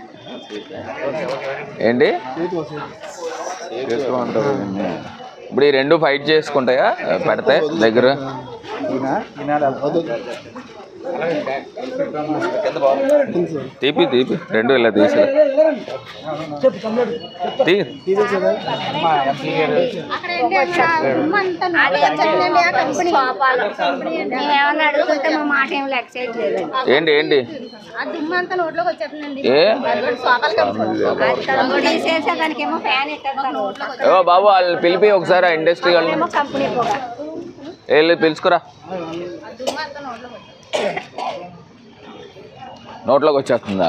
ఏంటి చేతి వస్తుంది చేస్తూ ఉంటారు దీన్ని. ఇప్పుడు ఈ రెండు ఫైట్ చేసుకుంటాయా పెడితే దగ్గర తీపి తీపి రెండు ఇలా తీసి తీ ఏమన్నా అడుగుతుంటే మా మాట ఏం లెక్క చేయట్లేదండి ఏంటి ఏంటి ఆ దుమ్మంతా నోట్లోకి వచ్చేస్తుందండి ఏ? తీసేసా దానికేమో ఫ్యాన్ ఎట్టేస్తాను నోట్లోకి ఏవో బాబు వాళ్ళని పిలిపి ఒకసారి ఆ ఇండస్ట్రీ వాళ్ళని వచ్చేమో కంపెనీ పొగ వెళ్ళి పిలుచుకురా ఆ దుమ్మంతా నోట్లోకి వచ్చేస్తుంది. నోట్లోకి వచ్చేస్తుందా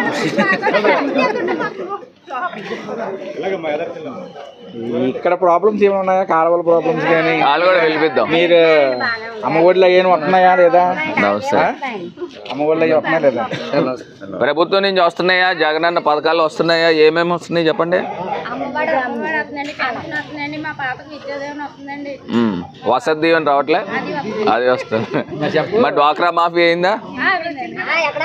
ఇక్కడ ప్రాబ్లమ్స్ ఏమైనా ఉన్నాయా కాలువల ప్రాబ్లమ్స్ కానీ వాళ్ళు కూడా పిలిపిద్దాం మీరు అమ్మ ఒడిలో ఏమైనా వస్తున్నాయా లేదా నమస్తే ఆ? అమ్మ ఒడిలో అవి వస్తున్నాయా లేదా ప్రభుత్వం నుంచి వస్తున్నాయా జగనన్న పథకాలు వస్తున్నాయా ఏమేమి వస్తున్నాయి చెప్పండి అమ్మఒడి అమ్మఒడి వస్తుందండి పెన్షన్ వస్తుందండి మా పాపకి విద్యోదయం వస్తుందండి ఉమ్, వసతి దీవెన రావట్లే అది వస్తుంది మరి డ్వాక్రా మాఫీ అయిందా ఎక్కడ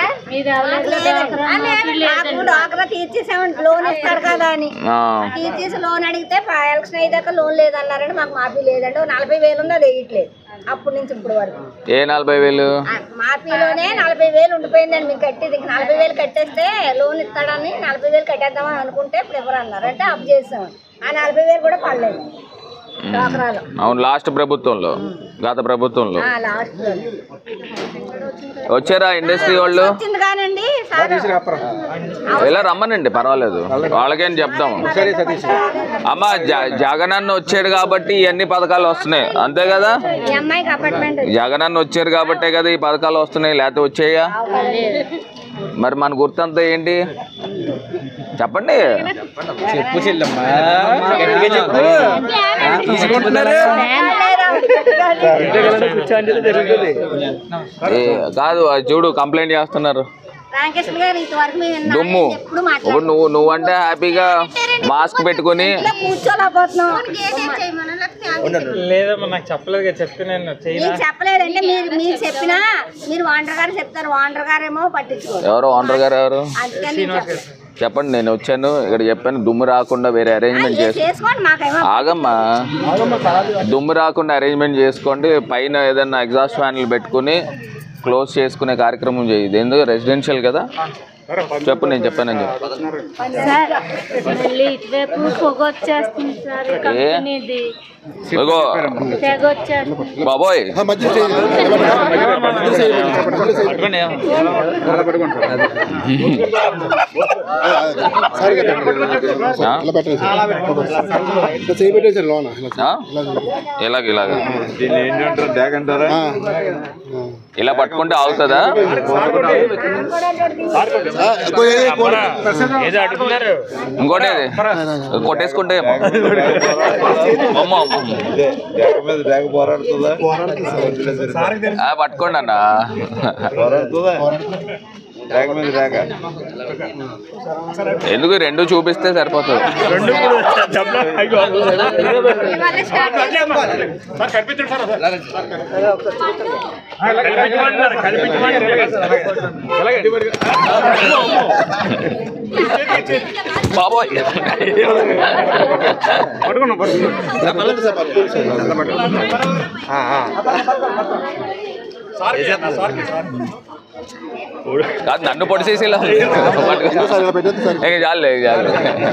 మాకు డాక్టర్ తీర్చేసామండి లోన్ ఇస్తాడు కదా అని ఆ, తీర్చేసి లోన్ అడిగితే ప- ఎలక్షన్ అయ్యాక లోన్ లేదన్నారండి మాకు మాఫీ లేదండి ఓ నలభై వేలు ఉంది అది వేయట్లేదు అప్పటి నుంచి ఇప్పుడు వరకు ఏ నలభై వేలు ఆ మాఫీలోనే నలభై వేలు ఉండిపోయిందండి మీకు కట్టేది ఇంక నలభై వేలు కట్టేస్తే లోన్ ఇస్తాడని నలభై వేలు కట్టేద్దామని అనుకుంటే ఇప్పుడు ఎవరు అన్నారు అంటే అప్పు చేసాం ఆ నలభై వేలు కూడా పడలేదు డాక్రాలో అవును లాస్ట్ ప్రభుత్వంలో గత ప్రభుత్వంలో ఆ, లాస్ట్ వచ్చారా ఇండస్ట్రీ వాళ్ళు వచ్చింది కానండి సార్ ఇలా రమ్మనండి పర్వాలేదు వాళ్ళకేం చెప్దాం అమ్మ జ- జగనన్న వచ్చాడు కాబట్టి ఇవన్నీ పథకాలు వస్తున్నాయి అంతే కదా ఈ అమ్మాయికి అపార్ట్మెంట్ జగనన్న వచ్చారు కాబట్టే కదా ఈ పథకాలు వస్తున్నాయి లేకపోతే వచ్చాయా మరి మన గుర్తంతా ఏంటి చెప్పండి చెప్పు చెల్లమ్మా గట్టిగా చెప్పు తీసుకుంటున్నారు ఏ, కాదు అది చూడు కంప్లైంట్ చేస్తున్నారు రామకృష్ణ గారు ఇంతవరకు మేము విన్నాం. దుమ్ము ఎప్పుడు మాట్లాడారు ఇప్పుడు నువ్వు నువ్వంటే హ్యాపీగా మాస్క్ పెట్టుకుని కూర్చోలేకపోతున్నాం లేదమ్మా నాకు చెప్పలేదు కదా చెప్తే నేను చేయనా మీకు చెప్పలేదండి మీరు మీరు చెప్పినా మీరు వాండర్ గారు చెప్తారు వాండర్ గారేమో పట్టించుకోరు ఎవరు ఓనర్ గారు ఎవరు అందుకని నేను చెప్పను. చెప్పండి నేను వచ్చాను ఇక్కడ చెప్పాను దుమ్ము రాకుండా వేరే అరేంజ్మెంట్ ఏ చేసి చేసుకోండి మాకేమో ఆగమ్మా దుమ్ము రాకుండా అరేంజ్మెంట్ చేసుకోండి పైన ఏదైనా ఎగ్జాస్ట్ ఫ్యాన్లు పెట్టుకుని క్లోజ్ చేసుకునే కార్యక్రమం చేయదు ఎందుకు రెసిడెన్షియల్ కదా చెప్పు నేను చెప్పానని చెప్పు సార్ మళ్ళీ ఇటువైపు పొగ వచ్చేస్తుంది సార్ ఈ ఏ? కంపెనీది ఇగో తెగ వచ్చేస్తుంది బాబోయ్ ఇలా పెట్టండి సార్ ఇలా చేయి పెట్టండి సార్ లోన ఇలా ఆ? ఇలాగ ఇలాగ దీన్ని ఏంటంటారు డ్యాగ్ అంటారా ఇలా పట్టుకుంటే ఆగుతుందా ఏదో అడుగుతున్నారు ఇంకోటి ఏది? కొట్టేసుకుంటే ఏమో. అమ్మో అమ్మో ఇదే డ్యాగ్ మీద డ్యాగ్ పోరాడుతుందా ఆ, పట్టుకోండి అన్న పోరాడుతుందా డ్యాగ్ మీద డ్యాగ్ ఎందుకు రెండు చూపిస్తే సరిపోతుంది బాబోయ్ కాదు నన్ను పొడిచేసి ఇలా ఉంది. ఇక చాలు ఇక చాలు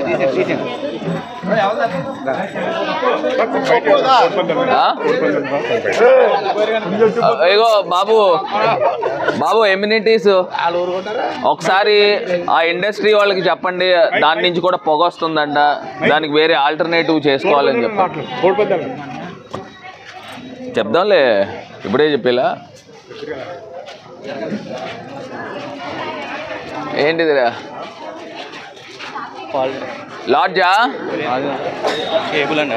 ఆ? ఇగో బాబు బాబు ఎమ్యూనిటీస్ ఒకసారి ఆ ఇండస్ట్రీ వాళ్ళకి చెప్పండి దాని నుంచి కూడా పొగ వస్తుందంట దానికి వేరే ఆల్టర్నేటివ్ చేసుకోవాలని చెప్పండి చెప్దాంలే ఇప్పుడే చెప్పేలా ఏంటిదిరా లాడ్జా కేబుల్ అండి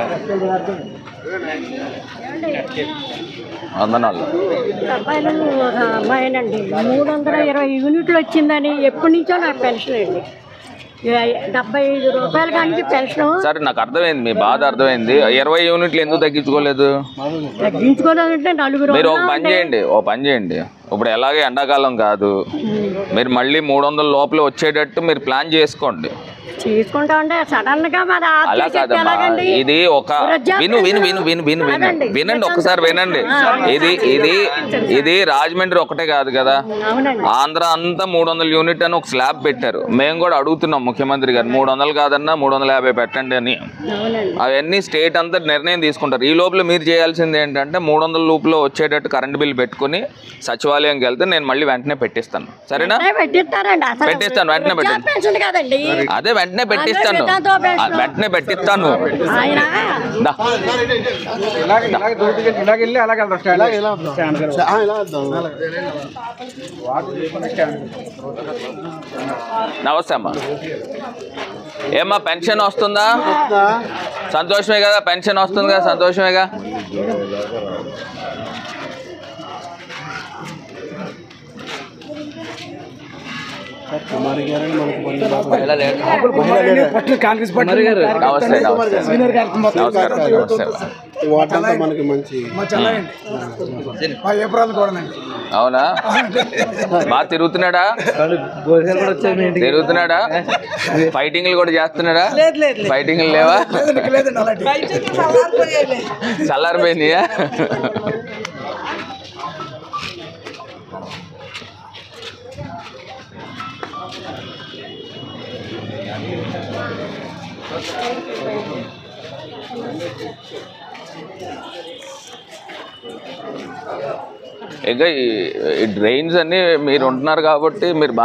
వందనాలు అబ్బాయిలు ఒక అమ్మాయినండి మూడు వందల ఇరవై యూనిట్లు వచ్చిందని ఎప్పటి నుంచో నాకు పెన్షన్ అండి ఇ- డెబ్బై ఐదు రూపాయల కానీ పెన్షన్ సరే నాకు అర్థమైంది మీ బాధ అర్థమైంది ఇరవై యూనిట్లు ఎందుకు తగ్గించుకోలేదు తగ్గించుకోవాలంటే నలుగురు మీరు ఒక ఉన్నాం పని అంటే చేయండి ఓ పని చేయండి ఇప్పుడు ఎలాగే ఎండాకాలం కాదు మీరు మళ్ళీ మూడు వందల లోపల వచ్చేటట్టు మీరు ప్లాన్ చేసుకోండి చేసుకుంటా ఉంటే సడన్ గా మరి ఆఫ్ అలా చేసి చెప్తే కాదమ్మా ఎలాగండి ఇది ఒక వృద్ధాప్య విను విను విను విను విను విను అదండి. వినండి ఒకసారి వినండి ఆ. ఇది ఇది ఇది రాజమండ్రి ఒకటే కాదు కదా అవునండి ఆంధ్ర అంతా మూడు వందల యూనిట్ అని ఒక స్లాబ్ పెట్టారు మేము కూడా అడుగుతున్నాం ముఖ్యమంత్రి గారు మూడు వందలు కాదన్నా మూడు వందల యాభై పెట్టండి అని అవునండి అవన్నీ స్టేట్ అంతా నిర్ణయం తీసుకుంటారు ఈ లోపల మీరు చేయాల్సింది ఏంటంటే మూడు వందల లోపల వచ్చేటట్టు కరెంట్ బిల్ పెట్టుకుని సచివాలయంకి వెళ్తే నేను మళ్ళీ వెంటనే పెట్టిస్తాను సరేనా అదే పెట్టిస్తారండి అసలు పెట్టిస్తాను, వెంటనే వృద్ధాప్య పెట్టండి. పెన్షన్ కదండి అదే వెంటనే పెట్టిస్తాను అదే విధాంతో ఆ, పెన్షన్. వెంటనే పెట్టిస్తాను ఆయన దా. ఇలాగ ఇలాగ దూరంగా ఇలాగ వెళ్ళి అలాగ వెళ్దాం స్టాండ్ ఇలా ఇలా వద్దాం. స్టాండ్ దగ్గర. ఆ, ఇలా వద్దాం వాటర్ తీసుకుని స్టాండ్ నమస్తే అమ్మా ఏమ్మా పెన్షన్ వస్తుందా సంతోషమే కదా పెన్షన్ వస్తుంది కదా సంతోషమేగా కుమారి గారు మనకు మొన్న ఫస్ట్ కాంగ్రెస్ పార్టీ నమస్తే నమస్తే సీనియర్ గారికి మొత్తం నమస్కారం నమస్తే ఈ వాటర్ అంతా మనకి మంచి మా చెల్లయండి మా ఏప్రాలు కూడా అవునా బాగా తిరుగుతున్నాడా తిరుగుతున్నాడా ఫైటింగ్లు కూడా చేస్తున్నాడా ఫైటింగ్లు లేవా లేదండి అలాంటి చల్లారిపోయినాయా ఇంకా ఈ డ్రైన్స్ అన్ని మీరు ఉంటున్నారు కాబట్టి మీరు